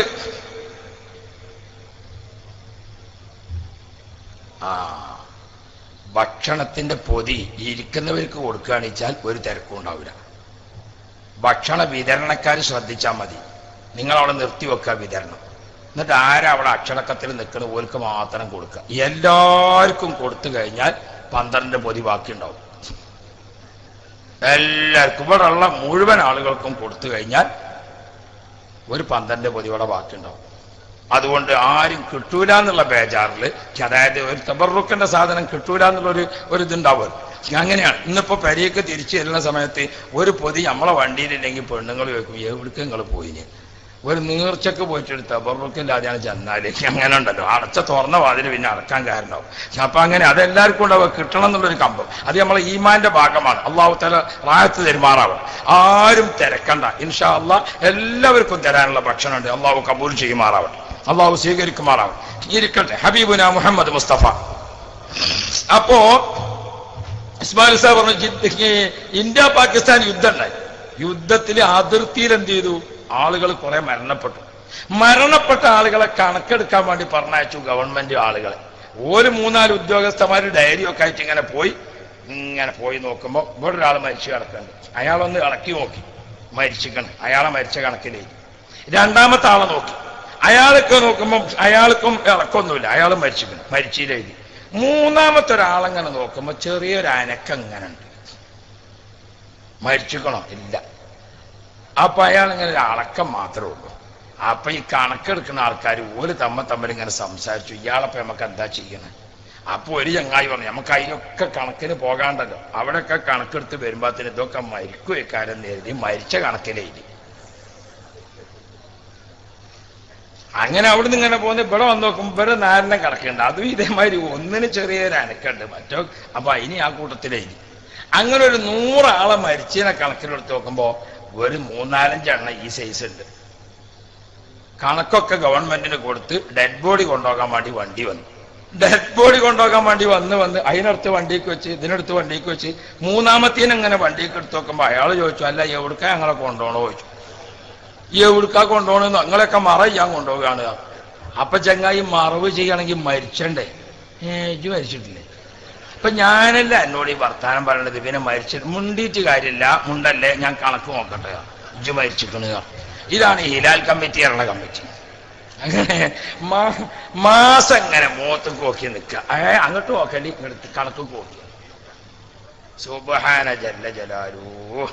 ആ ഭക്ഷണത്തിന്റെ പൊതി ഇരിക്കുന്നവർക്ക് കൊടുക്കുകയാണെന്ന് വെച്ചാൽ ഒരു തിരക്കും ഉണ്ടാവില്ല ഭക്ഷണ വിതരണക്കാർ ശ്രദ്ധിച്ചാൽ മതി നിങ്ങൾ അവിടെ നിർത്തിവെക്കുക വിതരണം എന്നിട്ട് ആരാ അവിടെ അക്ഷരക്കത്തിൽ നിൽക്കുന്ന ഓൽക്ക് മാത്രം കൊടുക്കുക എല്ലാവർക്കും കൊടുത്തു കഴിഞ്ഞാൽ പന്ത്രണ്ട് പൊതി ബാക്കിയുണ്ടാവും എല്ലാവർക്കും ഇവിടെ ഉള്ള മുഴുവൻ ആളുകൾക്കും കൊടുത്തു കഴിഞ്ഞാൽ ഒരു പന്ത്രണ്ട് പൊതി ഇവിടെ ബാക്കിയുണ്ടാവും അതുകൊണ്ട് ആരും കിട്ടൂല എന്നുള്ള ബേജാറിൽ അതായത് ഒരു തബറുക്കിന്റെ സാധനം കിട്ടൂല എന്നുള്ളൊരു ഒരു ഇതുണ്ടാവുമല്ലോ അങ്ങനെയാണ് ഇന്നിപ്പോ പെരയൊക്കെ തിരിച്ചു വരുന്ന സമയത്ത് ഒരു പൊതി നമ്മളെ വണ്ടിയിലില്ലെങ്കിൽ പെണ്ണുങ്ങൾ ചോദിക്കും എവിടേക്ക് നിങ്ങൾ പോയിന് ഒരു നീർച്ചക്ക് പോയിട്ട് തബറുക്കില്ലാതെയാണ് ചെന്നാല് അങ്ങനെ ഉണ്ടല്ലോ അടച്ച തുറന്ന വാതിൽ പിന്നെ അടക്കാൻ കാരണമാവും അപ്പൊ അങ്ങനെ അതെല്ലാവർക്കും ഉണ്ടാവുക കിട്ടണം എന്നുള്ളൊരു കമ്പം അത് നമ്മളെ ഈമാന്റെ ഭാഗമാണ് അള്ളാഹു തല റായത്ത് തെരുമാറാവും ആരും തിരക്കണ്ട ഇൻഷാ അള്ളാഹ് എല്ലാവർക്കും തരാനുള്ള ഭക്ഷണമുണ്ട് അള്ളാഹു കബൂൽ ചെയ്യുമാറാവട്ടെ അള്ളാഹു സ്വീകരിക്കുമാറാവും ഇരിക്കട്ടെ ഹബീബുന മുഹമ്മദ് മുസ്തഫ അപ്പോ ഇസ്മായിൽ സാഹ് പറഞ്ഞു ജി- ഇന്ത്യ പാകിസ്ഥാൻ യുദ്ധം ഉണ്ടായി യുദ്ധത്തിൽ അതിർത്തിയിൽ എന്ത് ചെയ്തു ആളുകൾ കുറെ മരണപ്പെട്ടു മരണപ്പെട്ട ആളുകളെ കണക്കെടുക്കാൻ വേണ്ടി പറഞ്ഞയച്ചു ഗവൺമെന്റ് ആളുകളെ ഒരു മൂന്നാല് ഉദ്യോഗസ്ഥന്മാർ ഡയറി ഒക്കെ ആയിട്ട് ഇങ്ങനെ പോയി ഇങ്ങനെ പോയി നോക്കുമ്പോൾ ഇവിടെ ഒരാൾ മരിച്ചു കിടക്കുന്നുണ്ട് അയാളൊന്ന് ഇളക്കി നോക്കി മരിച്ചിക്കണം അയാളെ മരിച്ച കണക്കിലേക്ക് രണ്ടാമത്തെ ആളെ നോക്കി അയാൾക്ക് നോക്കുമ്പോൾ അയാൾക്കും ഇളക്കൊന്നുമില്ല അയാൾ മരിച്ചിക്കണം മരിച്ചില്ലെഴുതി മൂന്നാമത്തെ ഒരാളങ്ങനെ നോക്കുമ്പോൾ ചെറിയൊരു അനക്കം ഇങ്ങനെ ഉണ്ട് മരിച്ചിക്കണോ ഇല്ല അപ്പൊ അയാൾ ഇങ്ങനെ ഒരു അളക്കം മാത്രമേ ഉള്ളൂ അപ്പൊ ഈ കണക്കെടുക്കുന്ന ആൾക്കാർ ഒരു തമ്മ തമ്മിൽ ഇങ്ങനെ സംസാരിച്ചു ഇയാളപ്പോ നമുക്ക് എന്താ ചെയ്യണേ അപ്പൊ ഒരു ചങ്ങായി പറഞ്ഞു നമുക്ക് അതിനൊക്കെ കണക്കിന് പോകാണ്ടല്ലോ അവിടെയൊക്കെ കണക്കെടുത്ത് വരുമ്പോഴത്തേന് ഇതൊക്കെ മരിക്കും ഇക്കാര്യം നേരിടി മരിച്ച കണക്കിലേ ഇനി അങ്ങനെ അവിടുന്ന് ഇങ്ങനെ പോകുന്ന ഇവിടെ വന്ന് നോക്കുമ്പോൾ ഇവിടെ നാരനം കിടക്കുന്നുണ്ട് അതും ഇതേമാതിരി ഒന്നിന് ചെറിയൊരു അനക്കുണ്ട് മറ്റോ അപ്പൊ ഇനി ആ കൂട്ടത്തിലേ ഇനി അങ്ങനെ ഒരു നൂറാളെ മരിച്ചതിനെ കണക്കിലെടുത്ത് നോക്കുമ്പോ ഒരു മൂന്നാലഞ്ചെണ്ണം ഈ സൈസ് ഉണ്ട് കണക്കൊക്കെ ഗവൺമെന്റിന് കൊടുത്ത് ഡെഡ് ബോഡി കൊണ്ടുപോകാൻ വേണ്ടി വണ്ടി വന്നു ഡെഡ് ബോഡി കൊണ്ടുപോകാൻ വേണ്ടി വന്ന് വന്ന് അതിനടുത്ത് വണ്ടിക്ക് വെച്ച് ഇതിനടുത്ത് വണ്ടിക്ക് വെച്ച് മൂന്നാമത്തേനും ഇങ്ങനെ വണ്ടിക്ക് എടുത്ത് നോക്കുമ്പോ അയാൾ ചോദിച്ചു അല്ല എവിടുക്കാ ഞങ്ങളെ കൊണ്ടുപോകണോ ചോദിച്ചു എവിടുക്കാ കൊണ്ടുപോകണമെന്ന് നിങ്ങളെയൊക്കെ മറ ചെയ്യാൻ കൊണ്ടുപോകാണ് അപ്പൊ ചങ്ങായി മറവ് ചെയ്യണമെങ്കിൽ മരിച്ചണ്ടേ ഏ ഇജ്ജ് മരിച്ചിട്ടില്ലേ അപ്പൊ ഞാനല്ല എന്നോട് ഈ വർത്താനം പറയണത് ഇവനെ മരിച്ചിട്ട് മുണ്ടിയിട്ട് കാര്യമില്ല മുണ്ടല്ലേ ഞാൻ കണക്ക് നോക്കട്ടെ ഇജ്ജ് മരിച്ചിട്ടുണ്ട് ഇതാണ് ഈ ഹിലാൽ കമ്മിറ്റി ഇറങ്ങുന്ന കമ്മിറ്റി അങ്ങനെ മാ- മാസം ഇങ്ങനെ മുഖത്ത് നോക്കി നിൽക്കുക ഏ അങ്ങോട്ട് നോക്കണ്ടി ഇങ്ങോട്ട് കണക്ക് നോക്കി സുബഹാന ജല്ല ജലാലൂ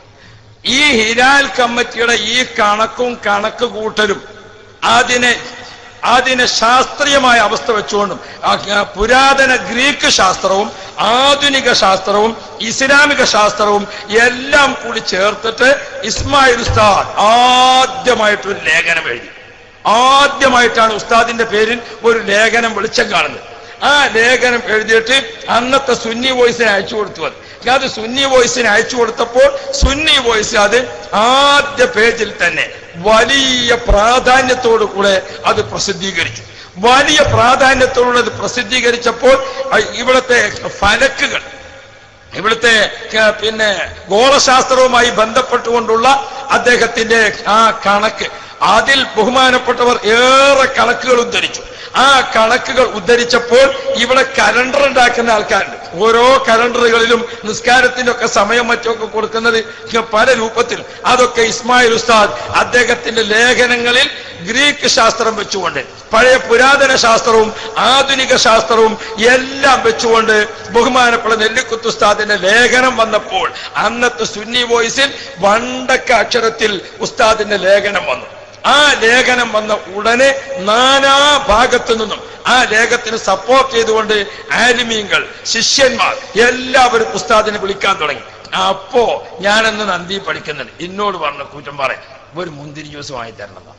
ഈ ഹിലാൽ കമ്മിറ്റിയുടെ ഈ കണക്കും കണക്ക് കൂട്ടലും അതിനെ അതിനെ ശാസ്ത്രീയമായ അവസ്ഥ വെച്ചുകൊണ്ടും ആ, ആ, പുരാതന ഗ്രീക്ക് ശാസ്ത്രവും ആധുനിക ശാസ്ത്രവും ഇസ്ലാമിക ശാസ്ത്രവും എല്ലാം കൂടി ചേർത്തിട്ട് ഇസ്മായിൽ ഉസ്താദ് ആദ്യമായിട്ടൊരു ലേഖനം എഴുതി ആദ്യമായിട്ടാണ് ഉസ്താദിന്റെ പേരിൽ ഒരു ലേഖനം വെളിച്ചം കാണുന്നത് ആ ലേഖനം എഴുതിയിട്ട് അന്നത്തെ സുന്നി വോയിസിനെ അയച്ചു കൊടുത്തു അത് അത് സുന്നി വോയിസിന് അയച്ചു കൊടുത്തപ്പോൾ സുന്നി വോയിസ് അത് ആദ്യ പേജിൽ തന്നെ വലിയ പ്രാധാന്യത്തോടു കൂടെ അത് പ്രസിദ്ധീകരിച്ചു വലിയ പ്രാധാന്യത്തോടെ അത് പ്രസിദ്ധീകരിച്ചപ്പോൾ അഹ് ഇവിടുത്തെ ഫലക്കുകൾ ഇവിടുത്തെ ക- പിന്നെ ഗോളശാസ്ത്രവുമായി ബന്ധപ്പെട്ടുകൊണ്ടുള്ള അദ്ദേഹത്തിന്റെ ആ കണക്ക് അതിൽ ബഹുമാനപ്പെട്ടവർ ഏറെ കണക്കുകൾ ഉദ്ധരിച്ചു ആ കണക്കുകൾ ഉദ്ധരിച്ചപ്പോൾ ഇവിടെ കലണ്ടർ ഉണ്ടാക്കുന്ന ആൾക്കാരുണ്ട് ഓരോ കലണ്ടറുകളിലും നിസ്കാരത്തിന്റെ ഒക്കെ സമയം മറ്റൊക്കെ കൊടുക്കുന്നത് പല രൂപത്തിൽ അതൊക്കെ ഇസ്മായിൽ ഉസ്താദ് അദ്ദേഹത്തിന്റെ ലേഖനങ്ങളിൽ ഗ്രീക്ക് ശാസ്ത്രം വെച്ചുകൊണ്ട് പഴയ പുരാതന ശാസ്ത്രവും ആധുനിക ശാസ്ത്രവും എല്ലാം വെച്ചുകൊണ്ട് ബഹുമാനപ്പെട്ട നെല്ലിക്കുത്ത് ഉസ്താദിന്റെ ലേഖനം വന്നപ്പോൾ അന്നത്തെ സുന്നി വോയിസിൽ വണ്ടക്ക അക്ഷരത്തിൽ ഉസ്താദിന്റെ ലേഖനം വന്നു ആ ലേഖനം വന്ന ഉടനെ നാനാ ഭാഗത്തു നിന്നും ആ ലേഖത്തിന് സപ്പോർട്ട് ചെയ്തുകൊണ്ട് ആലിമീങ്ങൾ ശിഷ്യന്മാർ എല്ലാവരും ഉസ്താദിനെ വിളിക്കാൻ തുടങ്ങി അപ്പോ ഞാനെന്ന് നന്ദി പഠിക്കുന്നുണ്ട് എന്നോട് പറഞ്ഞ കൂറ്റം പറയാം ഒരു മുന്തിരി ജ്യൂസ് വാങ്ങി തരണം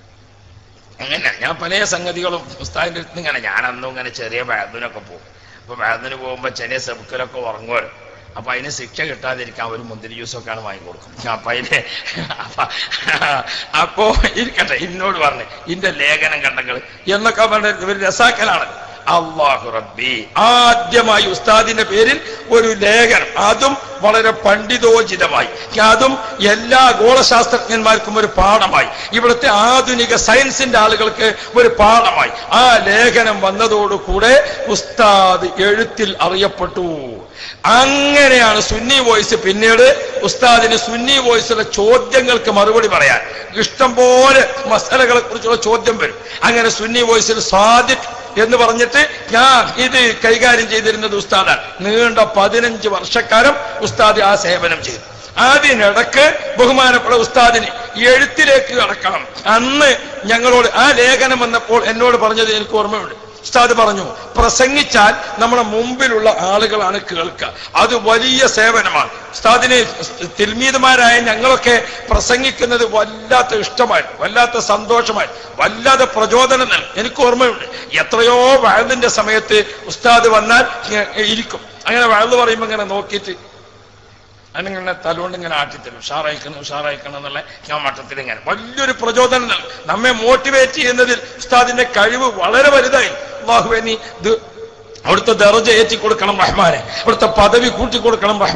അങ്ങനെ ഞാൻ പല സംഗതികളും ഉസ്താദിന്റെ അടുത്ത് ഇങ്ങനെ ഞാൻ അന്നും ഇങ്ങനെ ചെറിയ വേദനൊക്കെ പോകും അപ്പൊ വേദന പോകുമ്പോ ചെറിയ സെബുക്കലൊക്കെ ഉറങ്ങുമല്ലോ അപ്പൊ അതിന് ശിക്ഷ കിട്ടാതിരിക്കാൻ ഒരു മുന്തിരി ജ്യൂസൊക്കെയാണ് വാങ്ങിക്കൊടുക്കും അപ്പൊ അതിന് അപ്പൊ അപ്പോ ഇരിക്കട്ടെ എന്നോട് പറഞ്ഞു ഇന്റെ ലേഖനം കണ്ടങ്ങൾ എന്നൊക്കെ പറഞ്ഞ ഒരു രസാക്കലാണ് അള്ളാഹു റബ്ബി ആദ്യമായി ഉസ്താദിന്റെ പേരിൽ ഒരു ലേഖനം അതും വളരെ പണ്ഡിതോചിതമായി അതും എല്ലാ ഗോളശാസ്ത്രജ്ഞന്മാർക്കും ഒരു പാഠമായി ഇവിടുത്തെ ആധുനിക സയൻസിന്റെ ആളുകൾക്ക് ഒരു പാഠമായി ആ ലേഖനം വന്നതോടുകൂടെ ഉസ്താദ് എഴുത്തിൽ അറിയപ്പെട്ടു അങ്ങനെയാണ് സുന്നി വോയിസ് പിന്നീട് ഉസ്താദിന് സുന്നി വോയിസിലെ ചോദ്യങ്ങൾക്ക് മറുപടി പറയാൻ ഇഷ്ടംപോലെ മസലകളെ കുറിച്ചുള്ള ചോദ്യം വരും അങ്ങനെ സുന്നി വോയിസിൽ സാദിഖ് എന്ന് പറഞ്ഞിട്ട് ഞാൻ ഇത് കൈകാര്യം ചെയ്തിരുന്നത് ഉസ്താദാണ് നീണ്ട പതിനഞ്ച് വർഷക്കാലം ഉസ്താദ് ആ സേവനം ചെയ്തു അതിനിടക്ക് ബഹുമാനപ്പെട്ട ഉസ്താദിന് എഴുത്തിലേക്ക് കടക്കണം അന്ന് ഞങ്ങളോട് ആ ലേഖനം വന്നപ്പോൾ എന്നോട് പറഞ്ഞത് എനിക്ക് ഓർമ്മയുണ്ട് ഉസ്താദ് പറഞ്ഞു പ്രസംഗിച്ചാൽ നമ്മുടെ മുമ്പിലുള്ള ആളുകളാണ് കേൾക്കുക അത് വലിയ സേവനമാണ് ഉസ്താദിന് തിൽമീതമാരായ ഞങ്ങളൊക്കെ പ്രസംഗിക്കുന്നത് വല്ലാത്ത ഇഷ്ടമായി വല്ലാത്ത സന്തോഷമായി വല്ലാതെ പ്രചോദനം നൽകും എനിക്ക് ഓർമ്മയുണ്ട് എത്രയോ വയലിന്റെ സമയത്ത് ഉസ്താദ് വന്നാൽ ഇങ്ങനെ ഇരിക്കും അങ്ങനെ വയല് പറയുമ്പോൾ ഇങ്ങനെ നോക്കിയിട്ട് അതിനിങ്ങനെ തലുകൊണ്ട് ഇങ്ങനെ ആട്ടിത്തരും ഉഷാറായിക്കണം ഉഷാറായിക്കണം എന്നുള്ള ഞാൻ മട്ടത്തിൽ ഇങ്ങനെ വലിയൊരു പ്രചോദനം നൽകും നമ്മെ മോട്ടിവേറ്റ് ചെയ്യുന്നതിൽ ഉസ്താദിന്റെ കഴിവ് വളരെ വലുതായി അള്ളാഹുവെ നീ ഇത് അവിടുത്തെ ദർജ ഏറ്റി കൊടുക്കണം റഹ്മാനെ അവിടുത്തെ പദവി കൂട്ടി കൊടുക്കണം റഹ്മാനെ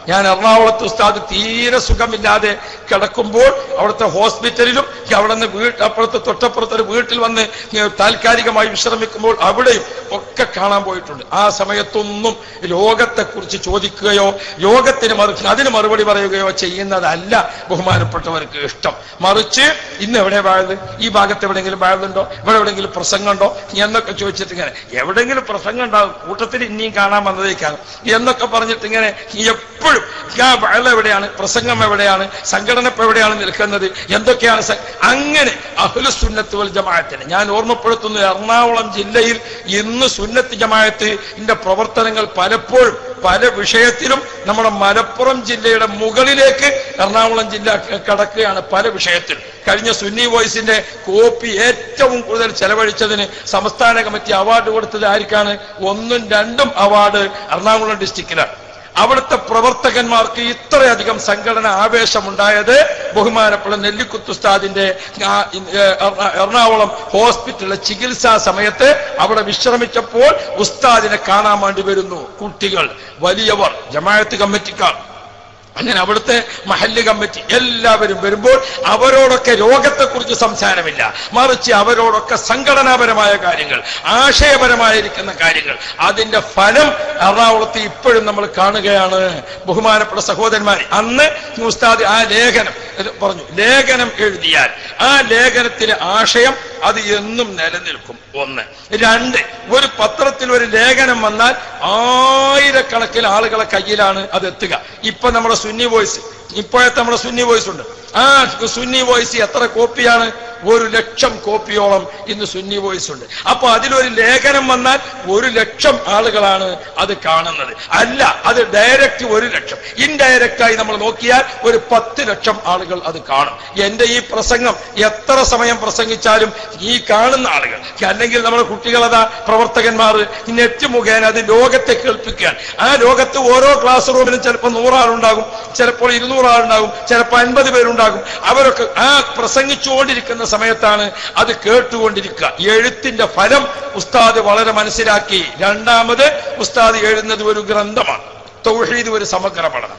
ഞാൻ എറണാകുളത്ത് ഉസ്താദ് തീരെ സുഖമില്ലാതെ കിടക്കുമ്പോൾ അവിടുത്തെ ഹോസ്പിറ്റലിലും അവിടെ നിന്ന് വീട്ട് അപ്പുറത്ത് തൊട്ടപ്പുറത്ത് ഒരു വീട്ടിൽ വന്ന് താൽക്കാലികമായി വിശ്രമിക്കുമ്പോൾ അവിടെയും ഒക്കെ കാണാൻ പോയിട്ടുണ്ട് ആ സമയത്തൊന്നും രോഗത്തെക്കുറിച്ച് ചോദിക്കുകയോ രോഗത്തിന് മറു അതിന് മറുപടി പറയുകയോ ചെയ്യുന്നതല്ല ബഹുമാനപ്പെട്ടവർക്ക് ഇഷ്ടം മറിച്ച് ഇന്ന് എവിടെ വാഴത് ഈ ഭാഗത്ത് എവിടെയെങ്കിലും വാഴുന്നുണ്ടോ ഇവിടെ എവിടെയെങ്കിലും പ്രസംഗമുണ്ടോ എന്നൊക്കെ ചോദിച്ചിട്ട് ഇങ്ങനെ എവിടെയെങ്കിലും പ്രസംഗം ഉണ്ടാവും കൂട്ടത്തിൽ ഇനിയും കാണാൻ വന്നതേക്കാണ് എന്നൊക്കെ പറഞ്ഞിട്ട് ഇങ്ങനെ എപ്പോഴും ആ വയൽ എവിടെയാണ് പ്രസംഗം എവിടെയാണ് സംഘടന ഇപ്പൊ എവിടെയാണ് നിൽക്കുന്നത് എന്തൊക്കെയാണ് സ- അങ്ങനെ അഹ്ലു സുന്നത്ത് വൽ ജമാഅത്തിന് ഞാൻ ഓർമ്മപ്പെടുത്തുന്നു എറണാകുളം ജില്ലയിൽ ഇന്ന് സുന്നത്ത് ജമാഅത്തിന്റെ പ്രവർത്തനങ്ങൾ പലപ്പോഴും പല വിഷയത്തിലും നമ്മുടെ മലപ്പുറം ജില്ലയുടെ മുകളിലേക്ക് എറണാകുളം ജില്ല കടക്കുകയാണ് പല വിഷയത്തിലും കഴിഞ്ഞ സുന്നി വോയിസിന്റെ കോപ്പി ഏറ്റവും കൂടുതൽ ചെലവഴിച്ചതിന് സംസ്ഥാന കമ്മിറ്റി അവാർഡ് കൊടുത്തത് ആർക്കാണ് ഒന്നും രണ്ടും അവാർഡ് എറണാകുളം ഡിസ്ട്രിക്റ്റിലാണ് അവിടുത്തെ പ്രവർത്തകന്മാർക്ക് ഇത്രയധികം സംഘടന ആവേശമുണ്ടായത് ബഹുമാനപ്പെട്ട നെല്ലിക്കുത്തുസ്താദിന്റെ ആ, ഏ, എറണാ- എറണാകുളം ഹോസ്പിറ്റലിലെ ചികിത്സാ സമയത്ത് അവിടെ വിശ്രമിച്ചപ്പോൾ ഉസ്താദിനെ കാണാൻ വേണ്ടി വരുന്നു കുട്ടികൾ വലിയവർ ജമാഅത്ത് കമ്മിറ്റിക്കാർ അങ്ങനെ അവിടുത്തെ മഹല്ല് കമ്മിറ്റി എല്ലാവരും വരുമ്പോൾ അവരോടൊക്കെ രോഗത്തെക്കുറിച്ച് സംസാരമില്ല മറിച്ച് അവരോടൊക്കെ സംഘടനാപരമായ കാര്യങ്ങൾ ആശയപരമായിരിക്കുന്ന കാര്യങ്ങൾ അതിന്റെ ഫലം എറണാകുളത്ത് ഇപ്പോഴും നമ്മൾ കാണുകയാണ് ബഹുമാനപ്പെട്ട സഹോദരന്മാർ അന്ന് ഉസ്താദ് ആ ലേഖനം ഇത് പറഞ്ഞു ലേഖനം എഴുതിയാൽ ആ ലേഖനത്തിലെ ആശയം അത് എന്നും നിലനിൽക്കും ഒന്ന് രണ്ട് ഒരു പത്രത്തിൽ ഒരു ലേഖനം വന്നാൽ ആയിരക്കണക്കിന് ആളുകളെ കയ്യിലാണ് അത് എത്തുക ഇപ്പൊ നമ്മുടെ സുന്നി വോയിസ് ഇപ്പോഴത്തെ നമ്മുടെ സുന്നി വോയിസ് ഉണ്ട് ആ സുന്നി വോയിസ് എത്ര കോപ്പിയാണ് ഒരു ലക്ഷം കോപ്പിയോളം ഇന്ന് സുന്നി വോയിസ് ഉണ്ട് അപ്പൊ അതിലൊരു ലേഖനം വന്നാൽ ഒരു ലക്ഷം ആളുകളാണ് അത് കാണുന്നത് അല്ല അത് ഡയറക്റ്റ് ഒരു ലക്ഷം ഇൻഡയറക്റ്റ് ആയി നമ്മൾ നോക്കിയാൽ ഒരു പത്ത് ലക്ഷം ആളുകൾ അത് കാണും എന്റെ ഈ പ്രസംഗം എത്ര സമയം പ്രസംഗിച്ചാലും ഈ കാണുന്ന ആളുകൾ അല്ലെങ്കിൽ നമ്മുടെ കുട്ടികളതാ പ്രവർത്തകന്മാർ നെറ്റ് മുഖേന അത് ലോകത്തെ കേൾപ്പിക്കുകയാണ് ആ ലോകത്ത് ഓരോ ക്ലാസ് റൂമിലും ചിലപ്പോൾ നൂറാളുണ്ടാകും ചിലപ്പോൾ ഇരുന്നൂറാളുണ്ടാകും ചിലപ്പോൾ അൻപത് പേരുണ്ടാകും അവരൊക്കെ ആ പ്രസംഗിച്ചുകൊണ്ടിരിക്കുന്ന സമയത്താണ് അത് കേട്ടുകൊണ്ടിരിക്കുക എഴുത്തിന്റെ ഫലം ഉസ്താദ് വളരെ മനസ്സിലാക്കി രണ്ടാമത് ഉസ്താദ് എഴുതുന്നത് ഒരു ഗ്രന്ഥമാണ് തൗഹീദ് ഒരു സമഗ്ര പഠനം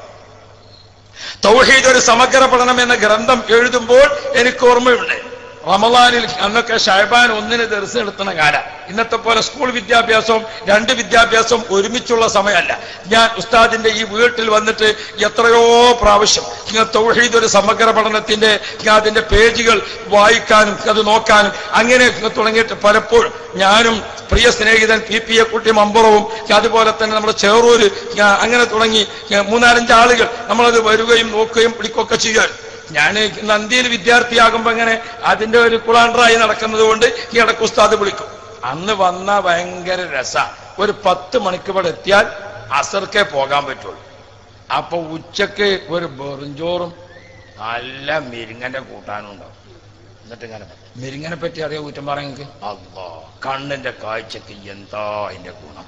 തൗഹീദ് ഒരു സമഗ്ര പഠനം എന്ന ഗ്രന്ഥം എഴുതുമ്പോൾ എനിക്ക് ഓർമ്മയുണ്ട് റമദാനിൽ അന്നൊക്കെ ഷഹബാൻ ഒന്നിന് ദർശനം എടുത്തുന്ന കാലം ഇന്നത്തെ പോലെ സ്കൂൾ വിദ്യാഭ്യാസവും രണ്ട് വിദ്യാഭ്യാസവും ഒരുമിച്ചുള്ള സമയമല്ല ഞാൻ ഉസ്താദിന്റെ ഈ വീട്ടിൽ വന്നിട്ട് എത്രയോ പ്രാവശ്യം ഇങ്ങനെ തൗഹീദ് ഒരു സമഗ്ര പഠനത്തിന്റെ അതിന്റെ പേജുകൾ വായിക്കാനും അത് നോക്കാനും അങ്ങനെ തുടങ്ങിയിട്ട് പലപ്പോഴും ഞാനും പ്രിയ സ്നേഹിതൻ പി പി എ കുട്ടി മമ്പുറവും അതുപോലെ തന്നെ നമ്മുടെ ചേറൂര് ആ, അങ്ങനെ തുടങ്ങി ആ, മൂന്നാലഞ്ച് ആളുകൾ നമ്മളത് വരികയും നോക്കുകയും പിടിക്കുകയൊക്കെ ചെയ്യാൻ ഞാൻ നന്ദിയിൽ വിദ്യാർത്ഥിയാകുമ്പോ ഇങ്ങനെ അതിന്റെ ഒരു കുളാണ്ടറായി നടക്കുന്നത് കൊണ്ട് ഈ ഇടക്ക് ഉസ്താദ് വിളിക്കും അന്ന് വന്ന ഭയങ്കര രസ ഒരു പത്ത് മണിക്ക് ഇവിടെ എത്തിയാൽ അസർക്കേ പോകാൻ പറ്റുള്ളൂ അപ്പൊ ഉച്ചക്ക് ഒരു വെറുംചോറും നല്ല മിരിങ്ങന്റെ കൂട്ടാനും ഉണ്ടാവും എന്നിട്ട് ഇങ്ങനെ പറയും. മിരിങ്ങനെ പറ്റി അറിയാം ഊറ്റം പറയുന്നത് അല്ലോ കണ്ണിന്റെ കാഴ്ചക്ക് എന്താ അതിന്റെ ഗുണം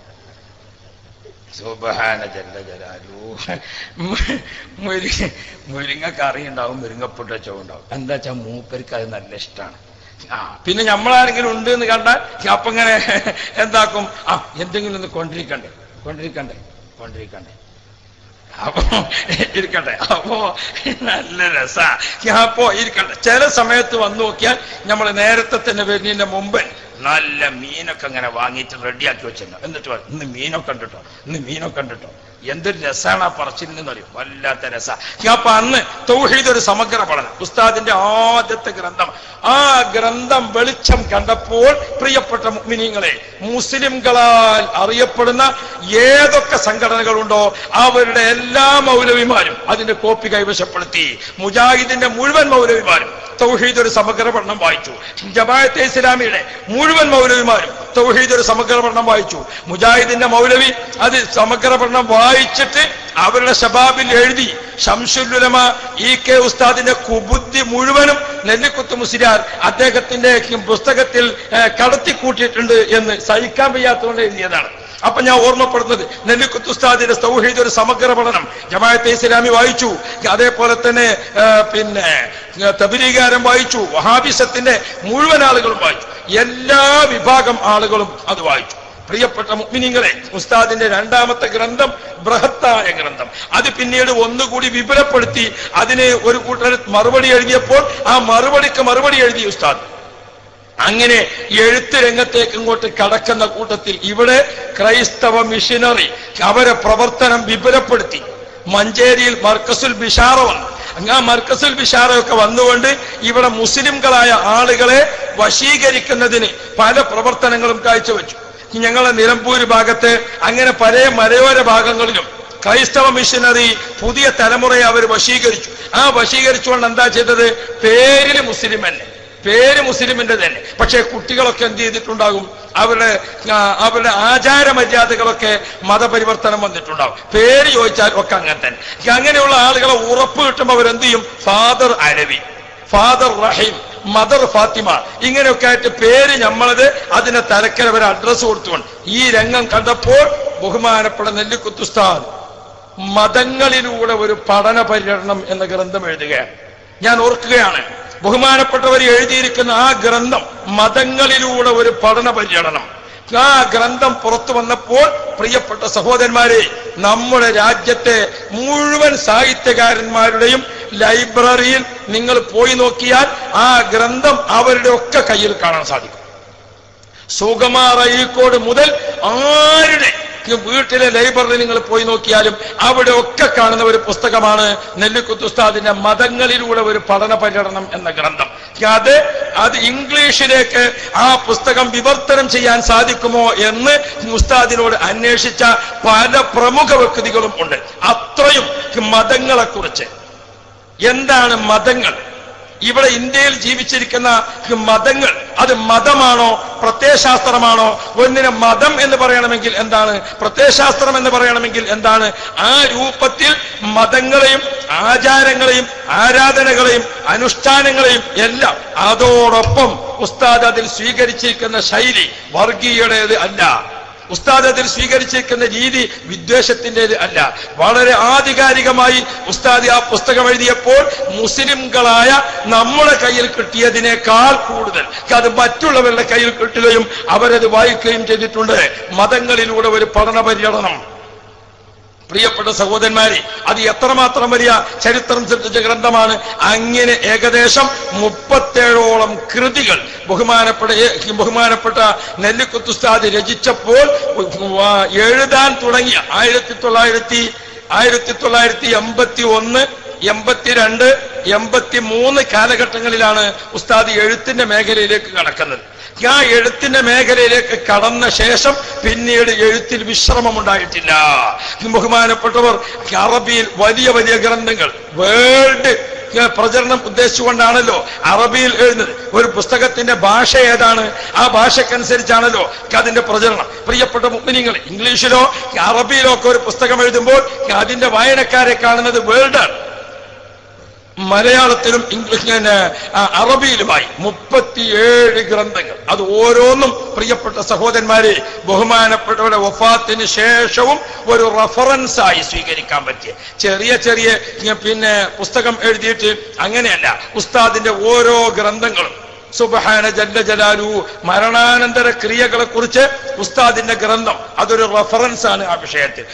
സുബഹാന ജല്ല ജലാലു മുരിങ്ങ മുരിങ്ങ കറി ഉണ്ടാവും മുരിങ്ങപ്പൊട്ട ഉണ്ടാവും എന്താ വെച്ചാൽ മൂപ്പർക്ക് അത് നല്ല ഇഷ്ടമാണ് ആ പിന്നെ നമ്മളാരെങ്കിലും ഉണ്ട് എന്ന് കണ്ടാൽ അപ്പൊ ഇങ്ങനെ എന്താക്കും ആ എന്തെങ്കിലും ഒന്ന് കൊണ്ടിരിക്കണ്ടേ കൊണ്ടിരിക്കണ്ടേ കൊണ്ടിരിക്കണ്ടേ അപ്പോ ഇരിക്കട്ടെ അപ്പോ നല്ല രസാ അപ്പോ ഇരിക്കട്ടെ ചില സമയത്ത് വന്നു നോക്കിയാൽ നമ്മൾ നേരത്തെ തന്നെ വരുന്നതിന്റെ മുമ്പ് നല്ല മീനൊക്കെ അങ്ങനെ വാങ്ങിയിട്ട് റെഡിയാക്കി വെച്ചിട്ടുണ്ട് എന്നിട്ട് പറയും, ഇന്ന് മീനൊക്കെ കണ്ടിട്ടോ ഇന്ന് മീനൊക്കെ കണ്ടിട്ടോ എന്തൊരു രസാണ് ആ പറച്ചിലിനെന്ന് അറിയും വല്ലാത്ത രസ അപ്പൊ അന്ന് തൗഹീദ് ഒരു സമഗ്ര പഠനം ഉസ്താദിന്റെ ആദ്യത്തെ ഗ്രന്ഥം ആ ഗ്രന്ഥം വെളിച്ചം കണ്ടപ്പോൾ പ്രിയപ്പെട്ട മുഅ്മിനീങ്ങളെ മുസ്ലിംകളാൽ അറിയപ്പെടുന്ന ഏതൊക്കെ സംഘടനകളുണ്ടോ അവരുടെ എല്ലാ മൗലവിമാരും അതിന്റെ കോപ്പി കൈവശപ്പെടുത്തി മുജാഹിദിന്റെ മുഴുവൻ മൗലവിമാരും തൗഹീദ് ഒരു സമഗ്ര പഠനം വായിച്ചു ജമാഅത്തെ ഇസ്ലാമിയുടെ മുഴുവൻ മൗലവിമാരും തൗഹീദ് ഒരു സമഗ്ര പഠനം വായിച്ചു മുജാഹിദിന്റെ മൗലവി അത് സമഗ്ര പഠനം വായിച്ചിട്ട് അവരുടെ ശബാബിൽ എഴുതി ഷംസുലുലമ ഇ കെ ഉസ്താദിന്റെ കുബുദ്ധി മുഴുവനും നെല്ലിക്കുത്ത് മുസ്ലിയാർ അദ്ദേഹത്തിന്റെ പുസ്തകത്തിൽ ഏഹ്, കടത്തിക്കൂട്ടിയിട്ടുണ്ട് എന്ന് സഹിക്കാൻ വയ്യാത്തതുകൊണ്ട് എഴുതിയതാണ് അപ്പൊ ഞാൻ ഓർമ്മപ്പെടുന്നത് നെല്ലിക്കുത്ത് ഉസ്താദിന്റെ സൗഹീദ് ഒരു സമഗ്ര പഠനം ജമാഅത്തെ ഇസ്ലാമി വായിച്ചു അതേപോലെ തന്നെ ആ, പിന്നെ ആ, തബലീഗാരം വായിച്ചു വഹാബിസത്തിന്റെ മുഴുവൻ ആളുകളും വായിച്ചു എല്ലാ വിഭാഗം ആളുകളും അത് വായിച്ചു പ്രിയപ്പെട്ട മുഗ്മിനിങ്ങളെ ഉസ്താദിന്റെ രണ്ടാമത്തെ ഗ്രന്ഥം ബൃഹത്തായ ഗ്രന്ഥം അത് പിന്നീട് ഒന്നുകൂടി വിപുലപ്പെടുത്തി അതിന് ഒരു കൂട്ടർ മറുപടി എഴുതിയപ്പോൾ ആ മറുപടിക്ക് മറുപടി എഴുതി ഉസ്താദ് അങ്ങനെ എഴുത്ത് രംഗത്തേക്ക് ഇങ്ങോട്ട് കടക്കുന്ന കൂട്ടത്തിൽ ഇവിടെ ക്രൈസ്തവ മിഷനറി അവരെ പ്രവർത്തനം വിപുലപ്പെടുത്തി മഞ്ചേരിയിൽ മർക്കസുൽ ബിഷാറ വന്നു അങ്ങ് ആ മർക്കസുൽ ബിഷാറയൊക്കെ വന്നുകൊണ്ട് ഇവിടെ മുസ്ലിംകളായ ആളുകളെ വശീകരിക്കുന്നതിന് പല പ്രവർത്തനങ്ങളും കാഴ്ചവെച്ചു ഞങ്ങളെ നിലമ്പൂര് ഭാഗത്ത് അങ്ങനെ പല മലയോര ഭാഗങ്ങളിലും ക്രൈസ്തവ മിഷനറി പുതിയ തലമുറയെ അവർ വശീകരിച്ചു ആ വശീകരിച്ചുകൊണ്ട് എന്താ ചെയ്തത് പേരിൽ മുസ്ലിം തന്നെ പേര് മുസ്ലിമിന്റെ തന്നെ പക്ഷേ കുട്ടികളൊക്കെ എന്ത് ചെയ്തിട്ടുണ്ടാകും അവരുടെ ആ, അവരുടെ ആചാര മര്യാദകളൊക്കെ മതപരിവർത്തനം വന്നിട്ടുണ്ടാകും പേര് ചോദിച്ചാൽ ഒക്കെ അങ്ങനെ തന്നെ അങ്ങനെയുള്ള ആളുകളെ ഉറപ്പ് കിട്ടുമ്പോൾ അവരെന്ത് ചെയ്യും father Alavi father Rahim mother Fathima ഇങ്ങനെയൊക്കെ ആയിട്ട് പേര് നമ്മളത് അതിനെ തലക്കൽ അവർ അഡ്രസ് കൊടുത്തുകൊണ്ട് ഈ രംഗം കണ്ടപ്പോൾ ബഹുമാനപ്പെട്ട നെല്ലിക്കുത്തുസ്താദ് മതങ്ങളിലൂടെ ഒരു പഠന പര്യടനം എന്ന ഗ്രന്ഥം എഴുതുകയാണ് ഞാൻ ഓർക്കുകയാണ് ബഹുമാനപ്പെട്ടവർ എഴുതിയിരിക്കുന്ന ആ ഗ്രന്ഥം മതങ്ങളിലൂടെ ഒരു പഠന പര്യടനം ആ ഗ്രന്ഥം പുറത്തു വന്നപ്പോൾ പ്രിയപ്പെട്ട സഹോദരന്മാരെ നമ്മുടെ രാജ്യത്തെ മുഴുവൻ സാഹിത്യകാരന്മാരുടെയും ലൈബ്രറിയിൽ നിങ്ങൾ പോയി നോക്കിയാൽ ആ ഗ്രന്ഥം അവരുടെ ഒക്കെ കയ്യിൽ കാണാൻ സാധിക്കും സുഗമാർ അഴീക്കോട് മുതൽ ആരുടെ വീട്ടിലെ ലൈബ്രറി നിങ്ങൾ പോയി നോക്കിയാലും അവിടെ ഒക്കെ കാണുന്ന ഒരു പുസ്തകമാണ് നെല്ലിക്കുത്തുസ്താദിന്റെ മതങ്ങളിലൂടെ ഒരു പഠന പര്യടനം എന്ന ഗ്രന്ഥം അത് അത് ഇംഗ്ലീഷിലേക്ക് ആ പുസ്തകം വിവർത്തനം ചെയ്യാൻ സാധിക്കുമോ എന്ന് ഉസ്താദിനോട് അന്വേഷിച്ച പല പ്രമുഖ വ്യക്തികളും ഉണ്ട് അത്രയും മതങ്ങളെക്കുറിച്ച് എന്താണ് മതങ്ങൾ ഇവിടെ ഇന്ത്യയിൽ ജീവിച്ചിരിക്കുന്ന മതങ്ങൾ അത് മതമാണോ പ്രത്യയശാസ്ത്രമാണോ ഒന്നിനെ മതം എന്ന് പറയണമെങ്കിൽ എന്താണ് പ്രത്യയശാസ്ത്രം എന്ന് പറയണമെങ്കിൽ എന്താണ് ആ രൂപത്തിൽ മതങ്ങളെയും ആചാരങ്ങളെയും ആരാധനകളെയും അനുഷ്ഠാനങ്ങളെയും എല്ലാം അതോടൊപ്പം ഉസ്താദ് അതിൽ സ്വീകരിച്ചിരിക്കുന്ന ശൈലി വർഗീയയുടേത് അല്ല ഉസ്താദ് അതിൽ സ്വീകരിച്ചിരിക്കുന്ന രീതി വിദ്വേഷത്തിൻ്റെത് അല്ല വളരെ ആധികാരികമായി ഉസ്താദ് ആ പുസ്തകം എഴുതിയപ്പോൾ മുസ്ലിംകളായ നമ്മുടെ കയ്യിൽ കിട്ടിയതിനേക്കാൾ കൂടുതൽ അത് മറ്റുള്ളവരുടെ കയ്യിൽ കിട്ടുകയും അവരത് വായിക്കുകയും ചെയ്തിട്ടുണ്ട് മതങ്ങളിലൂടെ ഒരു പഠന പര്യടനം പ്രിയപ്പെട്ട സഹോദരന്മാരെ അത് എത്രമാത്രം വലിയ ചരിത്രം സൃഷ്ടിച്ച ഗ്രന്ഥമാണ് അങ്ങനെ ഏകദേശം മുപ്പത്തേഴോളം കൃതികൾ ബഹുമാനപ്പെട്ട ബഹുമാനപ്പെട്ട നെല്ലിക്കുത്തുസ്താദ് രചിച്ചപ്പോൾ ആ, എഴുതാൻ തുടങ്ങിയ ആയിരത്തി തൊള്ളായിരത്തി ആയിരത്തി തൊള്ളായിരത്തി എൺപത്തി ഒന്ന് എൺപത്തിരണ്ട് എൺപത്തി മൂന്ന് കാലഘട്ടങ്ങളിലാണ് ഉസ്താദ് എഴുത്തിന്റെ മേഖലയിലേക്ക് കടക്കുന്നത് ആ എഴുത്തിന്റെ മേഖലയിലേക്ക് കടന്ന ശേഷം പിന്നീട് എഴുത്തിൽ വിശ്രമമുണ്ടായിട്ടില്ല ബഹുമാനപ്പെട്ടവർ അറബിയിൽ വലിയ വലിയ ഗ്രന്ഥങ്ങൾ വേൾഡ് പ്രചരണം ഉദ്ദേശിച്ചുകൊണ്ടാണല്ലോ അറബിയിൽ എഴുതുന്നത് ഒരു പുസ്തകത്തിന്റെ ഭാഷ ഏതാണ് ആ ഭാഷക്കനുസരിച്ചാണല്ലോ അതിന്റെ പ്രചരണം പ്രിയപ്പെട്ട മുഗ്മിനിങ്ങൾ ഇംഗ്ലീഷിലോ അറബിയിലോ ഒക്കെ ഒരു പുസ്തകം എഴുതുമ്പോൾ അതിന്റെ വായനക്കാരെ കാണുന്നത് വേൾഡാണ് മലയാളത്തിലും ഇംഗ്ലീഷ് പിന്നെ, ആ, അറബിയിലുമായി മുപ്പത്തിയേഴ് ഗ്രന്ഥങ്ങൾ അത് ഓരോന്നും പ്രിയപ്പെട്ട സഹോദരന്മാരെ ബഹുമാനപ്പെട്ടവരുടെ വഫാത്തിന് ശേഷവും ഒരു റഫറൻസ് ആയി സ്വീകരിക്കാൻ പറ്റിയ ചെറിയ ചെറിയ ഉം, പിന്നെ പുസ്തകം എഴുതിയിട്ട് അങ്ങനെയല്ല ഉസ്താദിന്റെ ഓരോ ഗ്രന്ഥങ്ങളും സുബഹാന ജല്ല ജലാലു മരണാനന്തര ക്രിയകളെ കുറിച്ച് ഉസ്താദിന്റെ ഗ്രന്ഥം അതൊരു റഫറൻസ് ആണ് ആ വിഷയത്തിൽ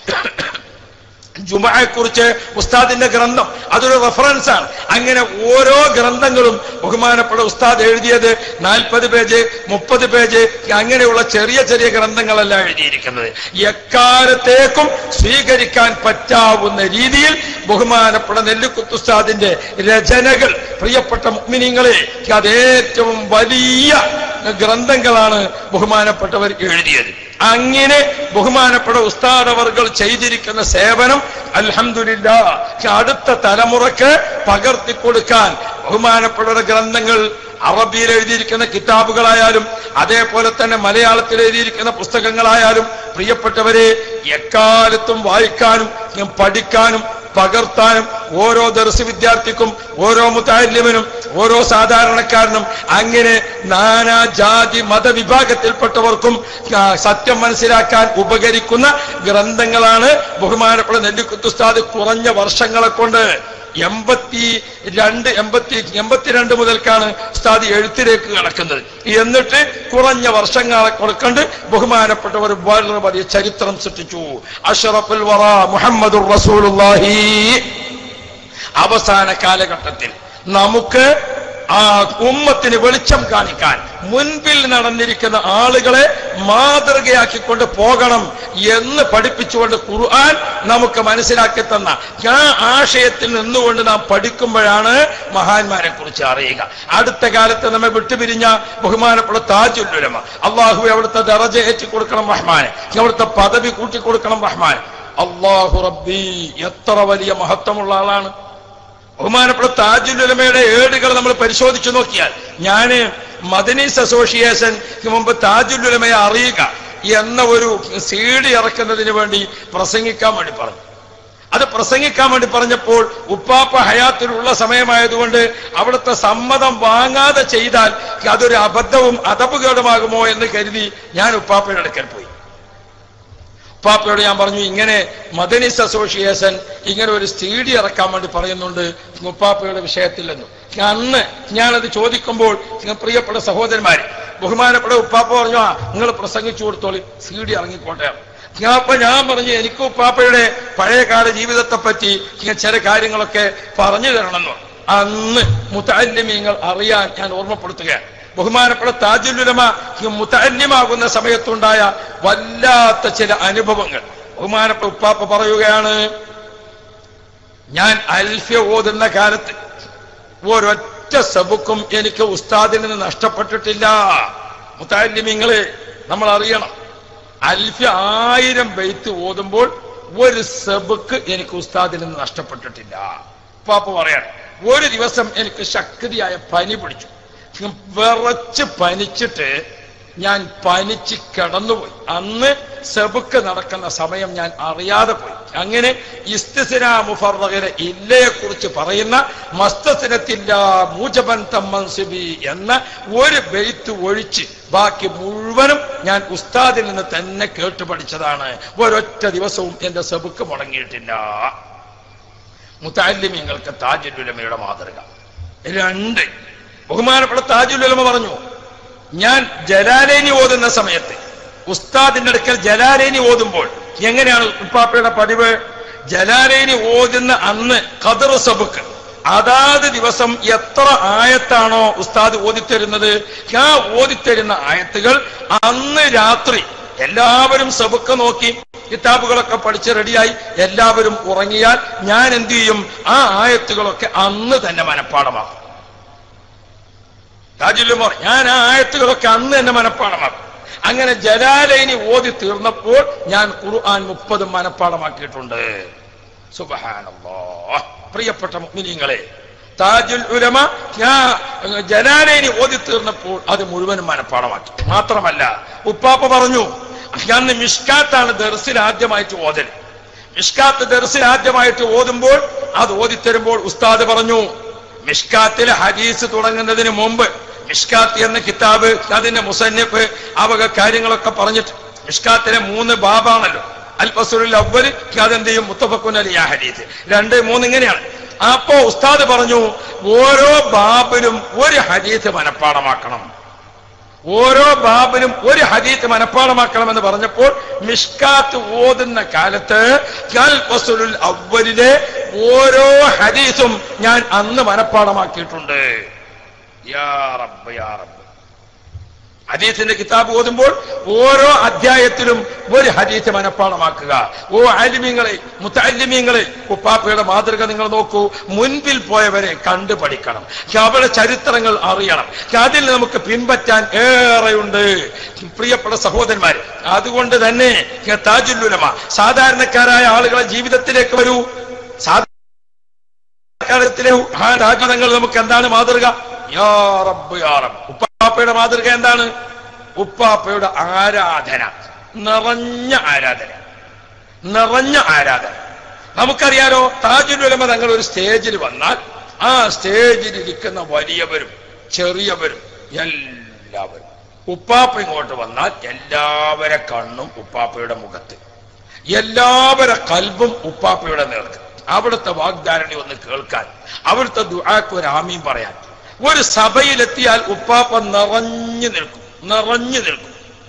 ജുമയെ കുറിച്ച് ഉസ്താദിന്റെ ഗ്രന്ഥം അതൊരു റെഫറൻസ് ആണ് അങ്ങനെ ഓരോ ഗ്രന്ഥങ്ങളും ബഹുമാനപ്പെട്ട ഉസ്താദ് എഴുതിയത് നാൽപ്പത് പേജ് മുപ്പത് പേജ് അങ്ങനെയുള്ള ചെറിയ ചെറിയ ഗ്രന്ഥങ്ങളല്ല എഴുതിയിരിക്കുന്നത് എക്കാലത്തേക്കും സ്വീകരിക്കാൻ പറ്റാവുന്ന രീതിയിൽ ബഹുമാനപ്പെട്ട നെല്ലിക്കുത്തുസ്താദിന്റെ രചനകൾ പ്രിയപ്പെട്ട മുഗ്മിനിങ്ങളെ അത് ഏറ്റവും വലിയ ഗ്രന്ഥങ്ങളാണ് ബഹുമാനപ്പെട്ടവർ എഴുതിയത് അങ്ങനെ ബഹുമാനപ്പെട്ട ഉസ്താദവർകൾ ചെയ്തിരിക്കുന്ന സേവനം അൽഹംദുലില്ല അടുത്ത തലമുറക്ക് പകർത്തി കൊടുക്കാൻ ബഹുമാനപ്പെട്ട ഗ്രന്ഥങ്ങൾ അറബിയിൽ എഴുതിയിരിക്കുന്ന കിതാബുകളായാലും അതേപോലെ തന്നെ മലയാളത്തിൽ എഴുതിയിരിക്കുന്ന പുസ്തകങ്ങളായാലും പ്രിയപ്പെട്ടവരെ എക്കാലത്തും വായിക്കാനും പഠിക്കാനും പകർത്താനും ഓരോ ദർസ് വിദ്യാർത്ഥിക്കും ഓരോ മുത്താലിമിനും ഓരോ സാധാരണക്കാരനും അങ്ങനെ നാനാ ജാതി മതവിഭാഗത്തിൽപ്പെട്ടവർക്കും ആ, സത്യം മനസ്സിലാക്കാൻ ഉപകരിക്കുന്ന ഗ്രന്ഥങ്ങളാണ് ബഹുമാനപ്പെട്ട നെല്ലിക്കുത്തുസ്താദ് കുറഞ്ഞ വർഷങ്ങളെ കൊണ്ട് എൺപത്തി രണ്ട് എൺപത്തി എൺപത്തിരണ്ട് മുതൽക്കാണ് ഉസ്താദ് എഴുത്തിലേക്ക് കടക്കുന്നത് എന്നിട്ട് കുറഞ്ഞ വർഷങ്ങളെ കൊടുക്കൊണ്ട് ബഹുമാനപ്പെട്ടവർ വളരെ വലിയ ചരിത്രം സൃഷ്ടിച്ചു അഷറഫുൽ വറ മുഹമ്മദുർ റസൂലുള്ളാഹി അവസാന കാലഘട്ടത്തിൽ നമുക്ക് ആ ഉമ്മത്തിന് വെളിച്ചം കാണിക്കാൻ മുൻപിൽ നടന്നിരിക്കുന്ന ആളുകളെ മാതൃകയാക്കിക്കൊണ്ട് പോകണം എന്ന് പഠിപ്പിച്ചുകൊണ്ട് ഖുർആൻ നമുക്ക് മനസ്സിലാക്കി തന്ന ആ ആശയത്തിൽ നിന്നുകൊണ്ട് നാം പഠിക്കുമ്പോഴാണ് മഹാന്മാരെ കുറിച്ച് അറിയുക അടുത്ത കാലത്ത് നമ്മെ വിട്ടുപിരിഞ്ഞ ബഹുമാനപ്പെട്ട താജുല്ലുലമ അള്ളാഹു അവിടുത്തെ ദറജ ഏറ്റി കൊടുക്കണം റഹ്മാനെ അവിടുത്തെ പദവി കൂട്ടി കൊടുക്കണം റഹ്മാൻ അള്ളാഹു റബ്ബി എത്ര വലിയ മഹത്വമുള്ള ആളാണ് ബഹുമാനപ്പെട്ട താജുലുലമയുടെ ഏടുകൾ നമ്മൾ പരിശോധിച്ചു നോക്കിയാൽ ഞാന് മദനീസ് അസോസിയേഷൻ മുമ്പ് താജുലുലമയെ അറിയുക എന്ന ഒരു സി ഡി ഇറക്കുന്നതിന് വേണ്ടി പ്രസംഗിക്കാൻ വേണ്ടി പറഞ്ഞു അത് പ്രസംഗിക്കാൻ വേണ്ടി പറഞ്ഞപ്പോൾ ഉപ്പാപ്പ ഹയാത്തിലുള്ള സമയമായതുകൊണ്ട് അവിടുത്തെ സമ്മതം വാങ്ങാതെ ചെയ്താൽ അതൊരു അബദ്ധവും അതപകടമാകുമോ എന്ന് കരുതി ഞാൻ ഉപ്പാപ്പയുടെ അടുക്കൽ പോയി ഉപ്പാപ്പയോട് ഞാൻ പറഞ്ഞു ഇങ്ങനെ മദനിസ് അസോസിയേഷൻ ഇങ്ങനെ ഒരു സ്റ്റീഡി ഇറക്കാൻ വേണ്ടി പറയുന്നുണ്ട് ഉപ്പാപ്പയുടെ വിഷയത്തിൽ എന്ന് അന്ന് ഞാനത് ചോദിക്കുമ്പോൾ നിങ്ങൾ പ്രിയപ്പെട്ട സഹോദരന്മാര് ബഹുമാനപ്പെട്ട ഉപ്പാപ്പ പറഞ്ഞു ആ നിങ്ങൾ പ്രസംഗിച്ചു കൊടുത്തോളി സീഡി ഇറങ്ങിക്കോട്ടെ ഞാൻ അപ്പൊ ഞാൻ പറഞ്ഞു എനിക്ക് ഉപ്പാപ്പയുടെ പഴയകാല ജീവിതത്തെ പറ്റി ഇങ്ങനെ ചില കാര്യങ്ങളൊക്കെ പറഞ്ഞു തരണമെന്ന് അന്ന് മുത്താലിമീങ്ങൾ അറിയാൻ ഞാൻ ഓർമ്മപ്പെടുത്തുകയാണ് ബഹുമാനപ്പെട്ട താജുലുലമ മുത്തന്യമാകുന്ന സമയത്തുണ്ടായ വല്ലാത്ത ചില അനുഭവങ്ങൾ ബഹുമാനപ്പെട്ട ഉപ്പാപ്പ പറയുകയാണ് ഞാൻ അൽഫ്യ ഓതുന്ന കാലത്ത് ഒരൊറ്റ സബുക്കും എനിക്ക് ഉസ്താദിൽ നിന്ന് നഷ്ടപ്പെട്ടിട്ടില്ല മുത്താലിമിങ്ങളെ നമ്മൾ അറിയണം അൽഫ്യ ആയിരം ബെയ്ത്ത് ഓതുമ്പോൾ ഒരു സബുക്ക് എനിക്ക് ഉസ്താദിൽ നിന്ന് നഷ്ടപ്പെട്ടിട്ടില്ല ഉപ്പാപ്പ പറയാണ് ഒരു ദിവസം എനിക്ക് ശക്തിയായ പനി പിടിച്ചു വിറച്ച് പനിച്ചിട്ട് ഞാൻ പനിച്ച് കിടന്നുപോയി അന്ന് സെബുക്ക് നടക്കുന്ന സമയം ഞാൻ അറിയാതെ പോയി അങ്ങനെ ഇസ്തിസിന മുഫറകരെ ഇല്ലയെ കുറിച്ച് പറയുന്ന മസ്തസിനത്തില്ല മൂജബൻ തമ്മൻസിബി എന്ന ഒരു ബെയ്ത്ത് ഒഴിച്ച് ബാക്കി മുഴുവനും ഞാൻ ഉസ്താദിൽ നിന്ന് തന്നെ കേട്ടു പഠിച്ചതാണ് ഒരൊറ്റ ദിവസവും എന്റെ സെബുക്ക് മുടങ്ങിയിട്ടില്ല മുത്താലിമ്യങ്ങൾക്ക് താജുലുലമയുടെ മാതൃക രണ്ട് ബഹുമാനപ്പെട്ട താജുലുലമ പറഞ്ഞു ഞാൻ ജലാലേനി ഓതുന്ന സമയത്ത് ഉസ്താദിന്റെ അടുക്കൽ ജലാലേനി ഓതുമ്പോൾ എങ്ങനെയാണ് ഉപ്പാപ്പയുടെ പതിവ് ജലാലേനി ഓതുന്ന അന്ന് ഖദർ സബുക്ക് അതാത് ദിവസം എത്ര ആയത്താണോ ഉസ്താദ് ഓതിത്തരുന്നത് ആ ഓതിത്തരുന്ന ആയത്തുകൾ അന്ന് രാത്രി എല്ലാവരും സബുക്ക് നോക്കി കിതാബുകളൊക്കെ പഠിച്ച് റെഡിയായി എല്ലാവരും ഉറങ്ങിയാൽ ഞാൻ എന്തു ചെയ്യും ആ ആയത്തുകളൊക്കെ അന്ന് തന്നെ മനഃപ്പാടമാക്കും താജുല്ലുമോർ ഞാൻ ആ ആയത്തുകളൊക്കെ അന്ന് തന്നെ മനഃപ്പാടമാക്കും അങ്ങനെ ജലാലൈനി ഓതി തീർന്നപ്പോൾ ഞാൻ ഖുർആൻ മുപ്പതും മനഃപ്പാടമാക്കിയിട്ടുണ്ട് സുബഹാനല്ലോ പ്രിയപ്പെട്ട മുഗ്മിനീങ്ങളെ താജുൽ ഉലമ ഞാൻ ജലാലൈനി ഓതി തീർന്നപ്പോൾ അത് മുഴുവനും മനഃപ്പാടമാക്കി മാത്രമല്ല ഉപ്പാപ്പ പറഞ്ഞു ഞാൻ മിഷ്കാത്താണ് ദർസിൽ ആദ്യമായിട്ട് ഓതൽ മിഷ്കാത്ത് ദർസിൽ ആദ്യമായിട്ട് ഓതുമ്പോൾ അത് ഓതിത്തരുമ്പോൾ ഉസ്താദ് പറഞ്ഞു മിഷ്കാത്തിലെ ഹദീസ് തുടങ്ങുന്നതിന് മുമ്പ് മിഷ്കാത്ത് എന്ന കിതാബ് അതിന്റെ മുസന്നിഫ് അവക കാര്യങ്ങളൊക്കെ പറഞ്ഞിട്ട് മിഷ്കാത്തിലെ മൂന്ന് ബാബാണല്ലോ അൽ ഫസുൽ അവല് അതെന്ത് ചെയ്യും മുത്തഫക്കുൻ അലി ആ ഹദീസ് രണ്ട് മൂന്ന് ഇങ്ങനെയാണ് അപ്പോ ഉസ്താദ് പറഞ്ഞു ഓരോ ബാബിലും ഒരു ഹദീസ് മനഃപ്പാടമാക്കണം ഓരോ ബാബിലും ഒരു ഹദീത്ത് മനഃപ്പാടമാക്കണമെന്ന് പറഞ്ഞപ്പോൾ മിഷ്കാത്ത് ഓതുന്ന കാലത്ത് അൽ ഫസുലുൽ അവലിലെ ഓരോ ഹദീസും ഞാൻ അന്ന് മനഃപ്പാടമാക്കിയിട്ടുണ്ട് യാ റബ്ബ് യാ റബ്ബ് ഹദീസിന്റെ കിതാബ് ഓതുമ്പോൾ ഓരോ അധ്യായത്തിലും ഒരു ഹദീസ് മനഃപ്പാടമാക്കുക ഓ ആലിമ്യങ്ങളെ മുത്തല്ലിമ്യങ്ങളെ ഉപ്പാപ്പയുടെ മാതൃക നിങ്ങൾ നോക്കൂ മുൻപിൽ പോയവരെ കണ്ടു പഠിക്കണം അവരുടെ ചരിത്രങ്ങൾ അറിയണം അതിൽ നമുക്ക് പിൻപറ്റാൻ ഏറെയുണ്ട് പ്രിയപ്പെട്ട സഹോദരന്മാർ അതുകൊണ്ട് തന്നെ താജുല്ലുലമ സാധാരണക്കാരായ ആളുകളെ ജീവിതത്തിലേക്ക് വരൂ സാധാരണത്തിലെ താജുതങ്ങൾ നമുക്ക് എന്താണ് മാതൃക യാ റബ്ബ് യാ റബ്ബ് ഉപ്പാപ്പയുടെ മാതൃക എന്താണ് ഉപ്പാപ്പയുടെ ആരാധന നിറഞ്ഞ ആരാധന നിറഞ്ഞ ആരാധന നമുക്കറിയാലോ താജുലുലമ തങ്ങൾ ഒരു സ്റ്റേജിൽ വന്നാൽ ആ സ്റ്റേജിൽ ഇരിക്കുന്ന വലിയവരും ചെറിയവരും എല്ലാവരും ഉപ്പാപ്പ ഇങ്ങോട്ട് വന്നാൽ എല്ലാവരെ കണ്ണും ഉപ്പാപ്പയുടെ മുഖത്ത് എല്ലാവരെ കൽബും ഉപ്പാപ്പയുടെ നേർക്ക് അവിടുത്തെ വാഗ്ദാരണി ഒന്ന് കേൾക്കാൻ അവിടുത്തെ ദുആക്ക് ഒരു ആമീൻ പറയാൻ ഒരു സഭയിലെത്തിയാൽ ഉപ്പാപ്പ നിറഞ്ഞു നിൽക്കും നിറഞ്ഞു നിൽക്കും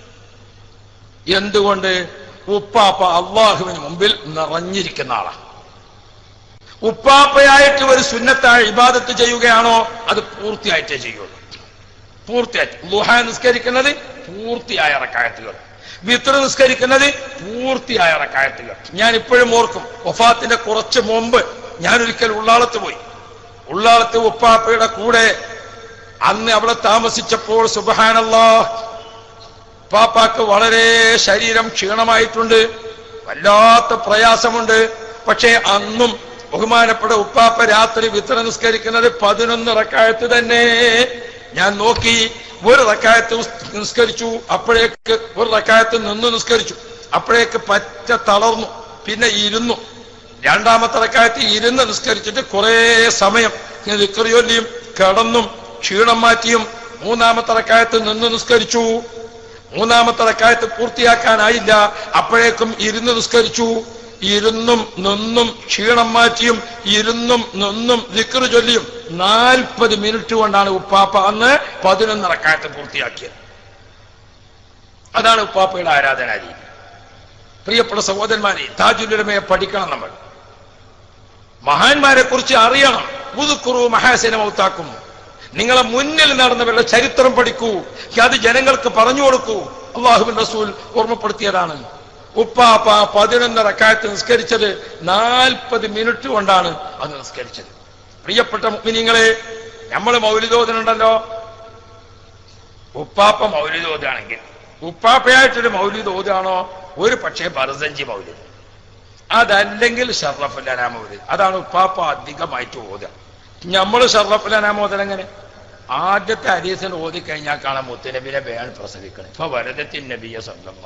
എന്തുകൊണ്ട് ഉപ്പാപ്പ അള്ളാഹുവിന് മുമ്പിൽ നിറഞ്ഞിരിക്കുന്ന ആളാണ് ഉപ്പാപ്പയായിട്ട് ഒരു സുന്നത്തായ ഇബാദത്ത് ചെയ്യുകയാണോ അത് പൂർത്തിയായിട്ടേ ചെയ്യുള്ളൂ പൂർത്തിയായിട്ട് ലുഹ നിസ്കരിക്കുന്നത് പൂർത്തിയായ റക്കായത്തുകൾ വിത്ര നിസ്കരിക്കുന്നത് പൂർത്തിയായ റക്കായത്തുകൾ ഞാൻ ഇപ്പോഴും ഓർക്കും വഫാത്തിന്റെ കുറച്ച് മുമ്പ് ഞാൻ ഒരിക്കൽ ഉള്ളാളത്ത് പോയി ഉള്ളാളത്ത് ഉപ്പാപ്പയുടെ കൂടെ അന്ന് അവിടെ താമസിച്ചപ്പോൾ സുബഹാനല്ലാ പാപ്പാക്ക് വളരെ ശരീരം ക്ഷീണമായിട്ടുണ്ട് വല്ലാത്ത പ്രയാസമുണ്ട് പക്ഷേ അന്നും ബഹുമാനപ്പെട്ട ഉപ്പാപ്പ രാത്രി വിത്ര നിസ്കരിക്കുന്നത് പതിനൊന്ന് റക്കായത്ത് തന്നെ ഞാൻ നോക്കി ഒരു റക്കായത്ത് നിസ്കരിച്ചു അപ്പോഴേക്ക് ഒരു റക്കായത്ത് നിന്ന് നിസ്കരിച്ചു അപ്പോഴേക്ക് പറ്റ തളർന്നു പിന്നെ ഇരുന്നു രണ്ടാമത്തെ റക്കായത്ത് ഇരുന്ന് നിസ്കരിച്ചിട്ട് കുറേ സമയം ഇങ്ങനെ വിക്രിയൊല്ലിയും കിടന്നും ക്ഷീണം മാറ്റിയും മൂന്നാമത്തെ റക്കായത്ത് നിന്ന് നിസ്കരിച്ചു മൂന്നാമത്തെ റക്കായത്ത് പൂർത്തിയാക്കാനായില്ല അപ്പോഴേക്കും ഇരുന്ന് നിസ്കരിച്ചു ഇരുന്നും നിന്നും ക്ഷീണം മാറ്റിയും ഇരുന്നും നിന്നും ദിക്റ് ചൊല്ലിയും നാൽപ്പത് മിനിറ്റ് കൊണ്ടാണ് ഉപ്പാപ്പ അന്ന് പതിനൊന്ന് റക്കായത്ത് പൂർത്തിയാക്കിയത് അതാണ് ഉപ്പാപ്പയുടെ ആരാധനാ രീതി പ്രിയപ്പെട്ട സഹോദരന്മാരെ താജുലുരമയെ പഠിക്കണം നമ്മൾ മഹാന്മാരെ കുറിച്ച് അറിയണം പുതുക്കുറു മഹാസേന മൗത്താക്കും നിങ്ങളെ മുന്നിൽ നടന്നവരുടെ ചരിത്രം പഠിക്കൂ അത് ജനങ്ങൾക്ക് പറഞ്ഞു കൊടുക്കൂ അള്ളാഹുബിൻ റസൂൽ ഓർമ്മപ്പെടുത്തിയതാണ് ഉപ്പാപ്പ പതിനൊന്ന് റക്കായത്ത് നിസ്കരിച്ചത് നാൽപ്പത് മിനിറ്റ് കൊണ്ടാണ് അത് നിസ്കരിച്ചത് പ്രിയപ്പെട്ട മുഗ്മിനിങ്ങളെ നമ്മൾ മൗലിതോദനുണ്ടല്ലോ ഉപ്പാപ്പ മൗലിതോദാണെങ്കിൽ ഉപ്പാപ്പയായിട്ടൊരു മൗലിദ് ഓതാണോ ഒരു പക്ഷേ ബർസഞ്ചി മൗലിദ് അതല്ലെങ്കിൽ ഷർറഫുല്ലാനാ മൗലിദ് അതാണ് ഉപ്പാപ്പ അധികമായിട്ട് ഓതുക നമ്മൾ ഷർറഫുല്ലാനാ മോദൻ എങ്ങനെ ആദ്യത്തെ ഹരീസിന് ഓതി കഴിഞ്ഞാൽ കാണാൻ മുത്തുനബിനെ വേണം പ്രസവിക്കണം ഇപ്പൊ വരദത്തിൻ നബിയെ സ്വന്തം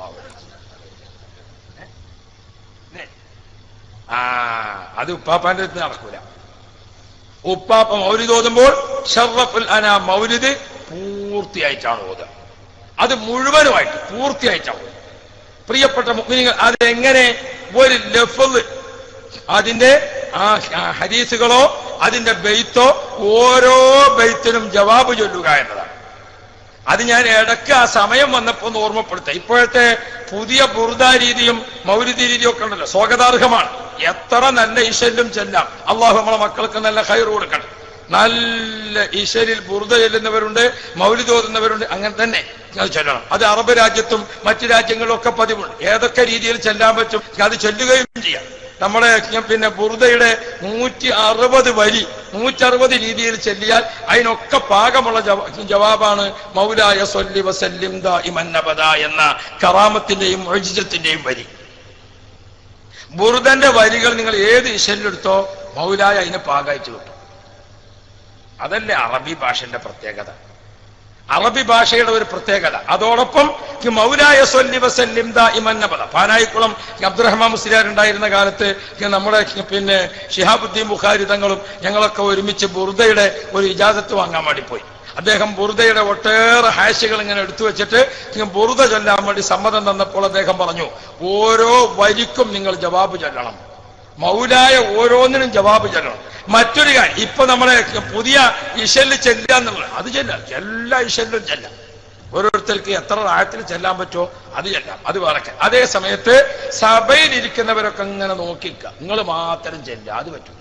ആ അത് ഉപ്പാപ്പാന്റെ അടുത്ത് നടക്കൂല ഉപ്പാപ്പ മൗലിദ് ഓതുമ്പോൾ ഷർറഫുൽ അന മൗലിദ് പൂർത്തിയായിട്ടാണ് ഓതുക അത് മുഴുവനുമായിട്ട് പൂർത്തിയായിട്ടാണ് ഓതുക പ്രിയപ്പെട്ട മുഗ്മിനികൾ അതെങ്ങനെ ഒരു ലഫല് അതിന്റെ ആ ഹദീസുകളോ അതിന്റെ ബെയ്ത്തോ ഓരോ ബെയ്ത്തിനും ജവാബ് ചൊല്ലുക എന്നതാണ് അത് ഞാൻ ഇടയ്ക്ക് ആ സമയം വന്നപ്പോ ഒന്ന് ഓർമ്മപ്പെടുത്താം ഇപ്പോഴത്തെ പുതിയ ബുർദ രീതിയും മൗലിദി രീതിയും ഒക്കെ ഉണ്ടല്ലോ സ്വാഗതാർഹമാണ് എത്ര നല്ല ഈശ്വരിലും ചെല്ലാം അള്ളാഹു നമ്മളെ മക്കൾക്ക് നല്ല ഹൈർ കൊടുക്കണം നല്ല ഈശ്വരിൽ ബുർദ ചെല്ലുന്നവരുണ്ട് മൗലിദ് ഓതുന്നവരുണ്ട് അങ്ങനെ തന്നെ അത് ചൊല്ലണം അത് അറബ് രാജ്യത്തും മറ്റു രാജ്യങ്ങളിലൊക്കെ പതിവുണ്ട് ഏതൊക്കെ രീതിയിൽ ചെല്ലാൻ പറ്റും അത് ചൊല്ലുകയും ചെയ്യാം നമ്മുടെ പിന്നെ ബുർദയുടെ നൂറ്റി അറുപത് വരി നൂറ്റി അറുപത് രീതിയിൽ ചെല്ലിയാൽ അതിനൊക്കെ പാകമുള്ള ജവാബാണ് മൗലായ സൊല്ലി വസല്ലിം ഇമന്നബദ എന്ന കറാമത്തിന്റെയും മൊഴിജത്തിന്റെയും വരി ബുർദന്റെ വരികൾ നിങ്ങൾ ഏത് ഇശലിലെടുത്തോ മൗലായ അതിന് പാകായിട്ട് കിട്ടും അതല്ലേ അറബി ഭാഷന്റെ പ്രത്യേകത അറബി ഭാഷയുടെ ഒരു പ്രത്യേകത അതോടൊപ്പം മൗലായ സൊല്ലി വസല്ലിം ഇമന്നബദ പാനായിക്കുളം അബ്ദുറഹ്മാൻ മുസ്ലിയാർ ഉണ്ടായിരുന്ന കാലത്ത് നമ്മുടെ പിന്നെ ഷിഹാബുദ്ദീൻ ബുഖാരി തങ്ങളും ഞങ്ങളൊക്കെ ഒരുമിച്ച് ബുർദയുടെ ഒരു ഇജാസത്ത് വാങ്ങാൻ വേണ്ടി പോയി അദ്ദേഹം ബുർദയുടെ ഒട്ടേറെ ഹാശികൾ ഇങ്ങനെ എടുത്തു വെച്ചിട്ട് ബുർദ ചൊല്ലാൻ വേണ്ടി സമ്മതം തന്നപ്പോൾ അദ്ദേഹം പറഞ്ഞു ഓരോ വരിക്കും നിങ്ങൾ ജവാബ് ചൊല്ലണം മൗലായ ഓരോന്നിനും ജവാബ് ചെല്ലണം മറ്റൊരു കാര്യം ഇപ്പൊ നമ്മളെ പുതിയ ഇശല് ചെല്ലുക എന്നുള്ളത് അത് ചെല്ലാം എല്ലാ ഇശലിലും ചെല്ലാം ഓരോരുത്തർക്ക് എത്ര ആഴത്തിൽ ചെല്ലാൻ പറ്റുമോ അത് ചെല്ലാം അത് വേറെ അതേ സമയത്ത് സഭയിൽ ഇരിക്കുന്നവരൊക്കെ ഇങ്ങനെ നോക്കിക്ക നിങ്ങൾ മാത്രം ചെല്ലുക അത് പറ്റൂല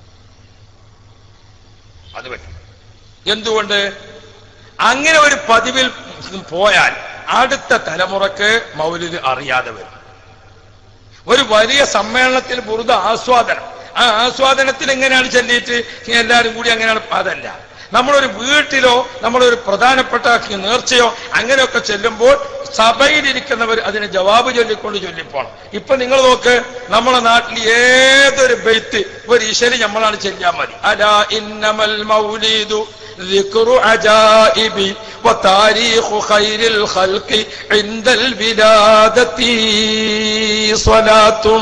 അത് പറ്റും എന്തുകൊണ്ട് അങ്ങനെ ഒരു പതിവിൽ പോയാൽ അടുത്ത തലമുറക്ക് മൗലിദ് അറിയാതെ വരും ഒരു വലിയ സമ്മേളനത്തിൽ ബുറുദ ആസ്വാദനം ആ ആസ്വാദനത്തിൽ എങ്ങനെയാണ് ചെല്ലിയിട്ട് എല്ലാവരും കൂടി അങ്ങനെയാണ് അതല്ല നമ്മളൊരു വീട്ടിലോ നമ്മളൊരു പ്രധാനപ്പെട്ട നേർച്ചയോ അങ്ങനെയൊക്കെ ചെല്ലുമ്പോൾ സഭയിലിരിക്കുന്നവർ അതിന് ജവാബ് ചൊല്ലിക്കൊണ്ട് ചൊല്ലിപ്പോണം ഇപ്പൊ നിങ്ങൾ നോക്ക് നമ്മളെ നാട്ടിൽ ഏതൊരു ബെയ്ത്ത് ഒരു ഈശ്വരി നമ്മളാണ് ചെല്ലാൻ മതി അലാ ഇന്നമൽ മൗലീദു ذكر عجائب وتاريخ خير الخلق عند الولادة صلاة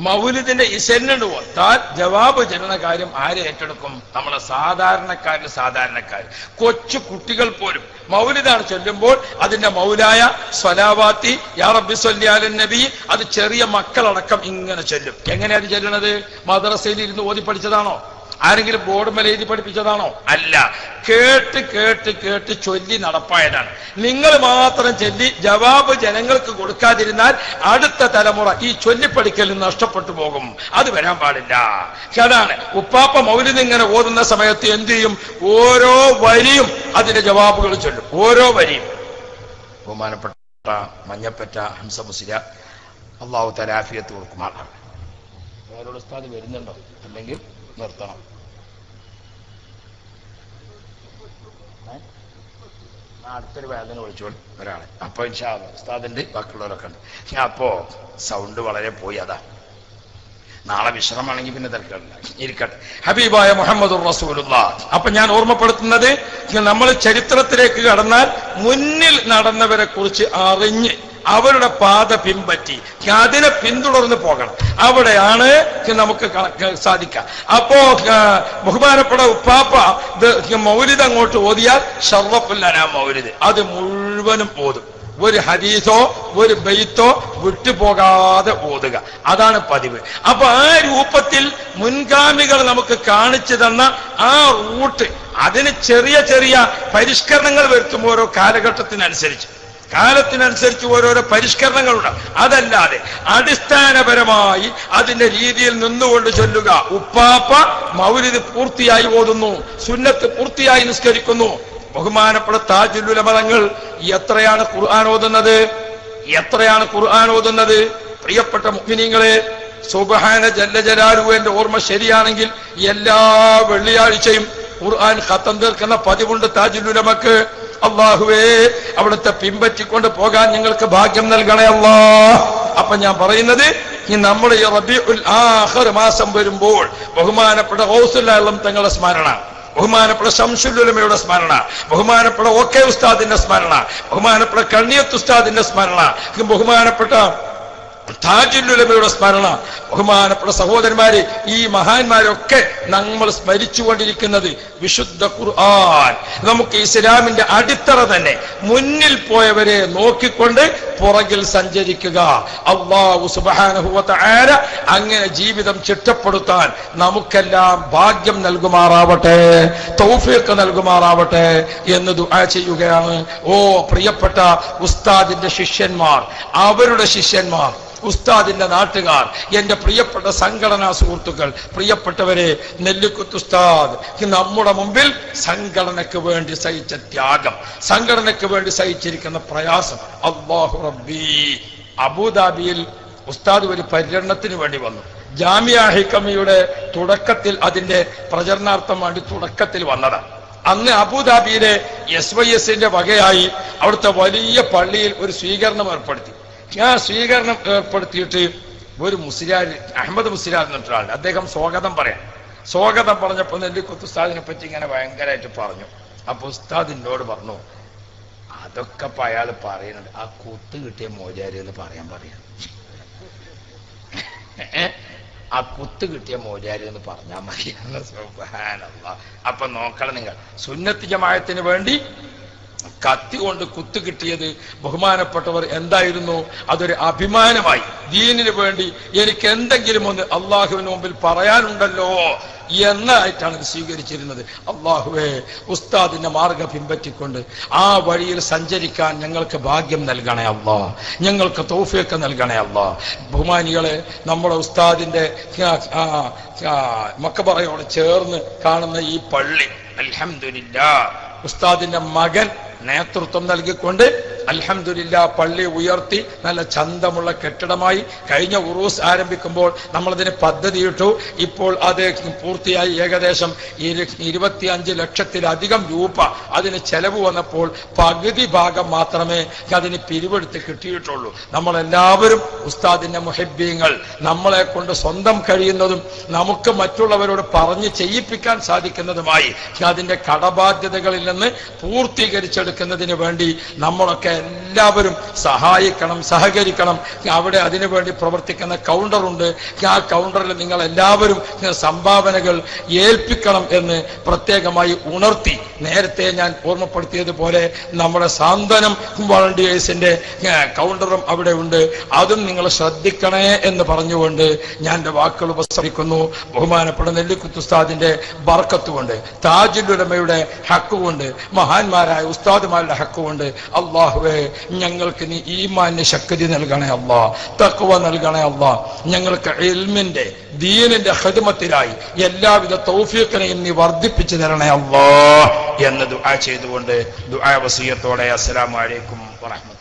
മൗലിദിന്റെ ഇസന്നുണ്ട് ഒത്താൽ ജവാബ് ചെല്ലുന്ന കാര്യം ആര് ഏറ്റെടുക്കും നമ്മളെ സാധാരണക്കാരിൽ സാധാരണക്കാർ കൊച്ചു കുട്ടികൾ പോലും മൗലിദാണ് ചൊല്ലുമ്പോൾ അതിന്റെ മൗലായ സ്വലാവാത്തി യാ റബ്ബി സ്വല്ലിയാലൻ നബി അത് ചെറിയ മക്കളടക്കം ഇങ്ങനെ ചൊല്ലും എങ്ങനെയാണ് ചെല്ലണത് മദ്രസയിൽ ഇരുന്ന് ഓതി പഠിച്ചതാണോ ആരെങ്കിലും ബോർഡ് മേലെ എഴുതി പഠിപ്പിച്ചതാണോ അല്ല കേട്ട് കേട്ട് കേട്ട് ചൊല്ലി നടപ്പായതാണ് നിങ്ങൾ മാത്രം ചൊല്ലി ജവാബ് ജനങ്ങൾക്ക് കൊടുക്കാതിരുന്നാൽ അടുത്ത തലമുറ ഈ ചൊല്ലിപ്പടിക്കൽ നഷ്ടപ്പെട്ടു പോകും അത് വരാൻ പാടില്ല അതാണ് ഉപ്പാപ്പ മൗലിന് ഇങ്ങനെ ഓതുന്ന സമയത്ത് എന്ത് ചെയ്യും ഓരോ വരിയും അതിന്റെ ജവാബുകൾ ചൊല്ലും ഓരോ വരിയും ബഹുമാനപ്പെട്ട മഞ്ഞപ്പറ്റ ഹംസ മുസിര അള്ളാഹു തലാഫിയത്ത് കൊടുക്കുമാറാണ് വേറൊരു ഉസ്താദ് വരുന്നുണ്ടോ അല്ലെങ്കിൽ നിർത്തണം ഏ? ആ, അടുത്തൊരു വേദന വിളിച്ചോളൂ ഒരാളെ അപ്പൊ ഇൻഷാല്ല ഉസ്താദിന്റെ ബാക്കിയുള്ളവരൊക്കെ ഉണ്ട് ഞാൻ അപ്പോ സൗണ്ട് വളരെ പോയി അതാ നാളെ വിശ്രമാണെങ്കിൽ പിന്നെ തിരക്കില്ല ഇരിക്കട്ടെ ഹബീബായ മുഹമ്മദ് റസൂലുള്ള അപ്പൊ ഞാൻ ഓർമ്മപ്പെടുത്തുന്നത് നമ്മൾ ചരിത്രത്തിലേക്ക് കടന്നാൽ മുന്നിൽ നടന്നവരെ കുറിച്ച് അറിഞ്ഞ് അവരുടെ പാത പിൻപറ്റി അതിനെ പിന്തുടർന്ന് പോകണം അവിടെയാണ് നമുക്ക് കണക്ക് സാധിക്കുക അപ്പോ ആ, ബഹുമാനപ്പെട്ട ഉപ്പാപ്പ ഇത് മൗലിദ് അങ്ങോട്ട് ഓതിയാൽ ഷർവപ്പുല്ലാനാ മൗലിദ് അത് മുഴുവനും ഓതും ഒരു ഹദീസോ ഒരു ബെയ്ത്തോ വിട്ടുപോകാതെ ഓതുക അതാണ് പതിവ് അപ്പൊ ആ രൂപത്തിൽ മുൻഗാമികൾ നമുക്ക് കാണിച്ചു തന്ന ആ റൂട്ട് അതിന് ചെറിയ ചെറിയ പരിഷ്കരണങ്ങൾ വരുത്തും ഓരോ കാലഘട്ടത്തിനനുസരിച്ച് കാലത്തിനനുസരിച്ച് ഓരോരോ പരിഷ്കരണങ്ങളുണ്ട് അതല്ലാതെ അടിസ്ഥാനപരമായി അതിന്റെ രീതിയിൽ നിന്നുകൊണ്ട് ചൊല്ലുക ഉപ്പാപ്പ മൗലിദ് പൂർത്തിയായി ഓതുന്നു സുന്നത്ത് പൂർത്തിയായി നിസ്കരിക്കുന്നു ബഹുമാനപ്പെട്ട താജുല്ലുല മതങ്ങൾ എത്രയാണ് ഖുർആൻ ഓതുന്നത് എത്രയാണ് ഖുർആൻ ഓതുന്നത് പ്രിയപ്പെട്ട മുഗ്മിനീങ്ങളെ സുബഹാന ജല്ല ജലാലു എന്റെ ഓർമ്മ ശരിയാണെങ്കിൽ എല്ലാ വെള്ളിയാഴ്ചയും ഖുർആൻ ഖത്തം തീർക്കുന്ന പതിവുണ്ട് താജുലുലമക്ക് അള്ളാഹുവേ അവിടുത്തെ പിൻപറ്റിക്കൊണ്ട് പോകാൻ ഞങ്ങൾക്ക് ഭാഗ്യം നൽകണേ അല്ലാ അപ്പൊ ഞാൻ പറയുന്നത് ഈ നമ്മുടെ ഈ റബിഉൽ ആഖിർ മാസം വരുമ്പോൾ ബഹുമാനപ്പെട്ട ഹൗസുല്ലാളം തങ്ങളുടെ സ്മരണ ബഹുമാനപ്പെട്ട ശംസുലുലമയുടെ സ്മരണ ബഹുമാനപ്പെട്ട ഓക്കെ ഉസ്താദിന്റെ സ്മരണ ബഹുമാനപ്പെട്ട കണ്ണിയത്ത് ഉസ്താദിന്റെ സ്മരണ ബഹുമാനപ്പെട്ട താജുല്ലുലമയുടെ സ്മരണ ബഹുമാനപ്പെട്ട സഹോദരന്മാരെ ഈ മഹാന്മാരൊക്കെ നമ്മൾ സ്മരിച്ചുകൊണ്ടിരിക്കുന്നത് വിശുദ്ധ ഖുർആൻ നമുക്ക് ഇസ്ലാമിന്റെ അടിത്തറ തന്നെ മുന്നിൽ പോയവരെ നോക്കിക്കൊണ്ട് പുറകിൽ സഞ്ചരിക്കുക അള്ളാഹു സുബാനുഭവത്താര അങ്ങനെ ജീവിതം ചിട്ടപ്പെടുത്താൻ നമുക്കെല്ലാം ഭാഗ്യം നൽകുമാറാവട്ടെ തൗഫീഖ് നൽകുമാറാവട്ടെ എന്ന് ദുആ ചെയ്യുകയാണ് ഓ പ്രിയപ്പെട്ട ഉസ്താദിന്റെ ശിഷ്യന്മാർ അവരുടെ ശിഷ്യന്മാർ ഉസ്താദിന്റെ നാട്ടുകാർ എന്റെ പ്രിയപ്പെട്ട സംഘടനാ സുഹൃത്തുക്കൾ പ്രിയപ്പെട്ടവരെ നെല്ലിക്കുത്ത് ഉസ്താദ് നമ്മുടെ മുമ്പിൽ സംഘടനയ്ക്ക് വേണ്ടി സഹിച്ച ത്യാഗം സംഘടനയ്ക്ക് വേണ്ടി സഹിച്ചിരിക്കുന്ന പ്രയാസം അള്ളാഹു റബ്ബി അബുദാബിയിൽ ഉസ്താദ് ഒരു പര്യടനത്തിന് വേണ്ടി വന്നു ജാമിയ ഹിക്കമിയുടെ തുടക്കത്തിൽ അതിന്റെ പ്രചരണാർത്ഥം വേണ്ടി തുടക്കത്തിൽ വന്നതാണ് അന്ന് അബുദാബിയിലെ എസ് വൈ എസിന്റെ വകയായി അവിടുത്തെ വലിയ പള്ളിയിൽ ഒരു സ്വീകരണം ഏർപ്പെടുത്തി ആ സ്വീകരണം ഏർപ്പെടുത്തിയിട്ട് ഒരു മുസ്ലിയാർ അഹമ്മദ് മുസ്ലിയാർ എന്നിട്ട് ഒരാളുണ്ട് അദ്ദേഹം സ്വാഗതം പറയാം സ്വാഗതം പറഞ്ഞപ്പോൾ നെല്ലിക്കുത്ത് ഉസ്താദിനെ പറ്റി ഇങ്ങനെ ഭയങ്കരമായിട്ട് പറഞ്ഞു അപ്പൊ ഉസ്താദ് എന്നോട് പറഞ്ഞു അതൊക്കെ ഇപ്പൊ അയാൾ പറയുന്നുണ്ട് ആ കുത്ത് കിട്ടിയ മോചാരി എന്ന് പറയാൻ പറയാം ഏ? ആ കുത്ത് കിട്ടിയ മോചാരി എന്ന് പറഞ്ഞാൽ മതി സുബ്ഹാനല്ലാഹ്. അപ്പൊ നോക്കണം നിങ്ങൾ സുന്നത്ത് ജമായത്തിന് വേണ്ടി കത്തി കൊണ്ട് കുത്തു കിട്ടിയത് ബഹുമാനപ്പെട്ടവർ എന്തായിരുന്നു അതൊരു അഭിമാനമായി ദീനിന് വേണ്ടി എനിക്ക് എന്തെങ്കിലും ഒന്ന് അള്ളാഹുവിന് മുമ്പിൽ പറയാനുണ്ടല്ലോ എന്നായിട്ടാണ് ഇത് സ്വീകരിച്ചിരുന്നത് അള്ളാഹുവെ ഉസ്താദിന്റെ മാർഗം പിൻപറ്റിക്കൊണ്ട് ആ വഴിയിൽ സഞ്ചരിക്കാൻ ഞങ്ങൾക്ക് ഭാഗ്യം നൽകണേ അല്ലാ ഞങ്ങൾക്ക് തൗഫിയൊക്കെ നൽകണേ അല്ലാ ബഹുമാനികളെ നമ്മുടെ ഉസ്താദിന്റെ ആ, ആ, ആ, മക്കബറയോട് ചേർന്ന് കാണുന്ന ഈ പള്ളി അൽഹംദുലില്ലാ ഉസ്താദിന്റെ മകൻ നേതൃത്വം നൽകിക്കൊണ്ട് അൽഹംദുലില്ലാ പള്ളി ഉയർത്തി നല്ല ചന്തമുള്ള കെട്ടിടമായി കഴിഞ്ഞ ഉറൂസ് ആരംഭിക്കുമ്പോൾ നമ്മളതിന് പദ്ധതിയിട്ടു ഇപ്പോൾ അത് പൂർത്തിയായി ഏകദേശം ഇരു- ഇരുപത്തിയഞ്ച് ലക്ഷത്തിലധികം രൂപ അതിന് ചെലവ് വന്നപ്പോൾ പകുതി ഭാഗം മാത്രമേ അതിന് പിരിവെടുത്ത് കിട്ടിയിട്ടുള്ളൂ നമ്മളെല്ലാവരും ഉസ്താദിന്റെ മുഹബ്ബീങ്ങൾ നമ്മളെ കൊണ്ട് സ്വന്തം കഴിയുന്നതും നമുക്ക് മറ്റുള്ളവരോട് പറഞ്ഞ് ചെയ്യിപ്പിക്കാൻ സാധിക്കുന്നതുമായി അതിന്റെ കടബാധ്യതകളിൽ നിന്ന് പൂർത്തീകരിച്ചെടുക്കുന്നതിന് വേണ്ടി നമ്മളൊക്കെ എല്ലാവരും സഹായിക്കണം സഹകരിക്കണം അവിടെ അതിനുവേണ്ടി പ്രവർത്തിക്കുന്ന കൗണ്ടറുണ്ട് ആ കൗണ്ടറിൽ നിങ്ങൾ എല്ലാവരും സംഭാവനകൾ ഏൽപ്പിക്കണം എന്ന് പ്രത്യേകമായി ഉണർത്തി നേരത്തെ ഞാൻ ഓർമ്മപ്പെടുത്തിയതുപോലെ നമ്മുടെ സാന്ത്വനം വളണ്ടിയേഴ്സിന്റെ ഏഹ്, കൗണ്ടറും അവിടെ ഉണ്ട് അതും നിങ്ങൾ ശ്രദ്ധിക്കണേ എന്ന് പറഞ്ഞുകൊണ്ട് ഞാൻ എൻ്റെ വാക്കുകൾ ഉപസരിക്കുന്നു ബഹുമാനപ്പെട്ട നെല്ലിക്കുത്തുസ്താദിന്റെ ബർക്കത്തുകൊണ്ട് താജുലുലമയുടെ ഹക്കുകൊണ്ട് മഹാന്മാരായ ഉസ്താദുമാരുടെ ഹക്കുകൊണ്ട് അള്ളാഹുവെ ഞങ്ങൾക്ക് നീ ഈമാന്യ ശക്തി നൽകണേ അള്ളാ തക്കുവ നൽകണേ അള്ളാ ഞങ്ങൾക്ക് ഇൽമിന്റെ ദീനിന്റെ ഹൃദമത്തിലായി എല്ലാവിധ തൗഫീഖിനെയും നീ വർദ്ധിപ്പിച്ചു തരണേ അള്ളാ എന്ന് ദുആ ചെയ്തുകൊണ്ട് ദുആ വസീയത്തോടെ അസ്സലാമു അലൈക്കും വറഹ്മത്തുള്ളാഹി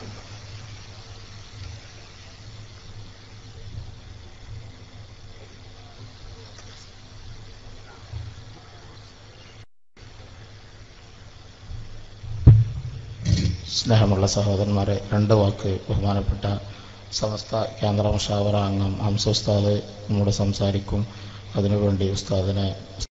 സ്നേഹമുള്ള സഹോദരന്മാരെ രണ്ട് വാക്ക് ബഹുമാനപ്പെട്ട സമസ്ത കേന്ദ്ര മുഷാവറ അംഗം ഹംസ ഉസ്താദ് നമ്മോട് സംസാരിക്കും അതിനുവേണ്ടി ഉസ്താദിനെ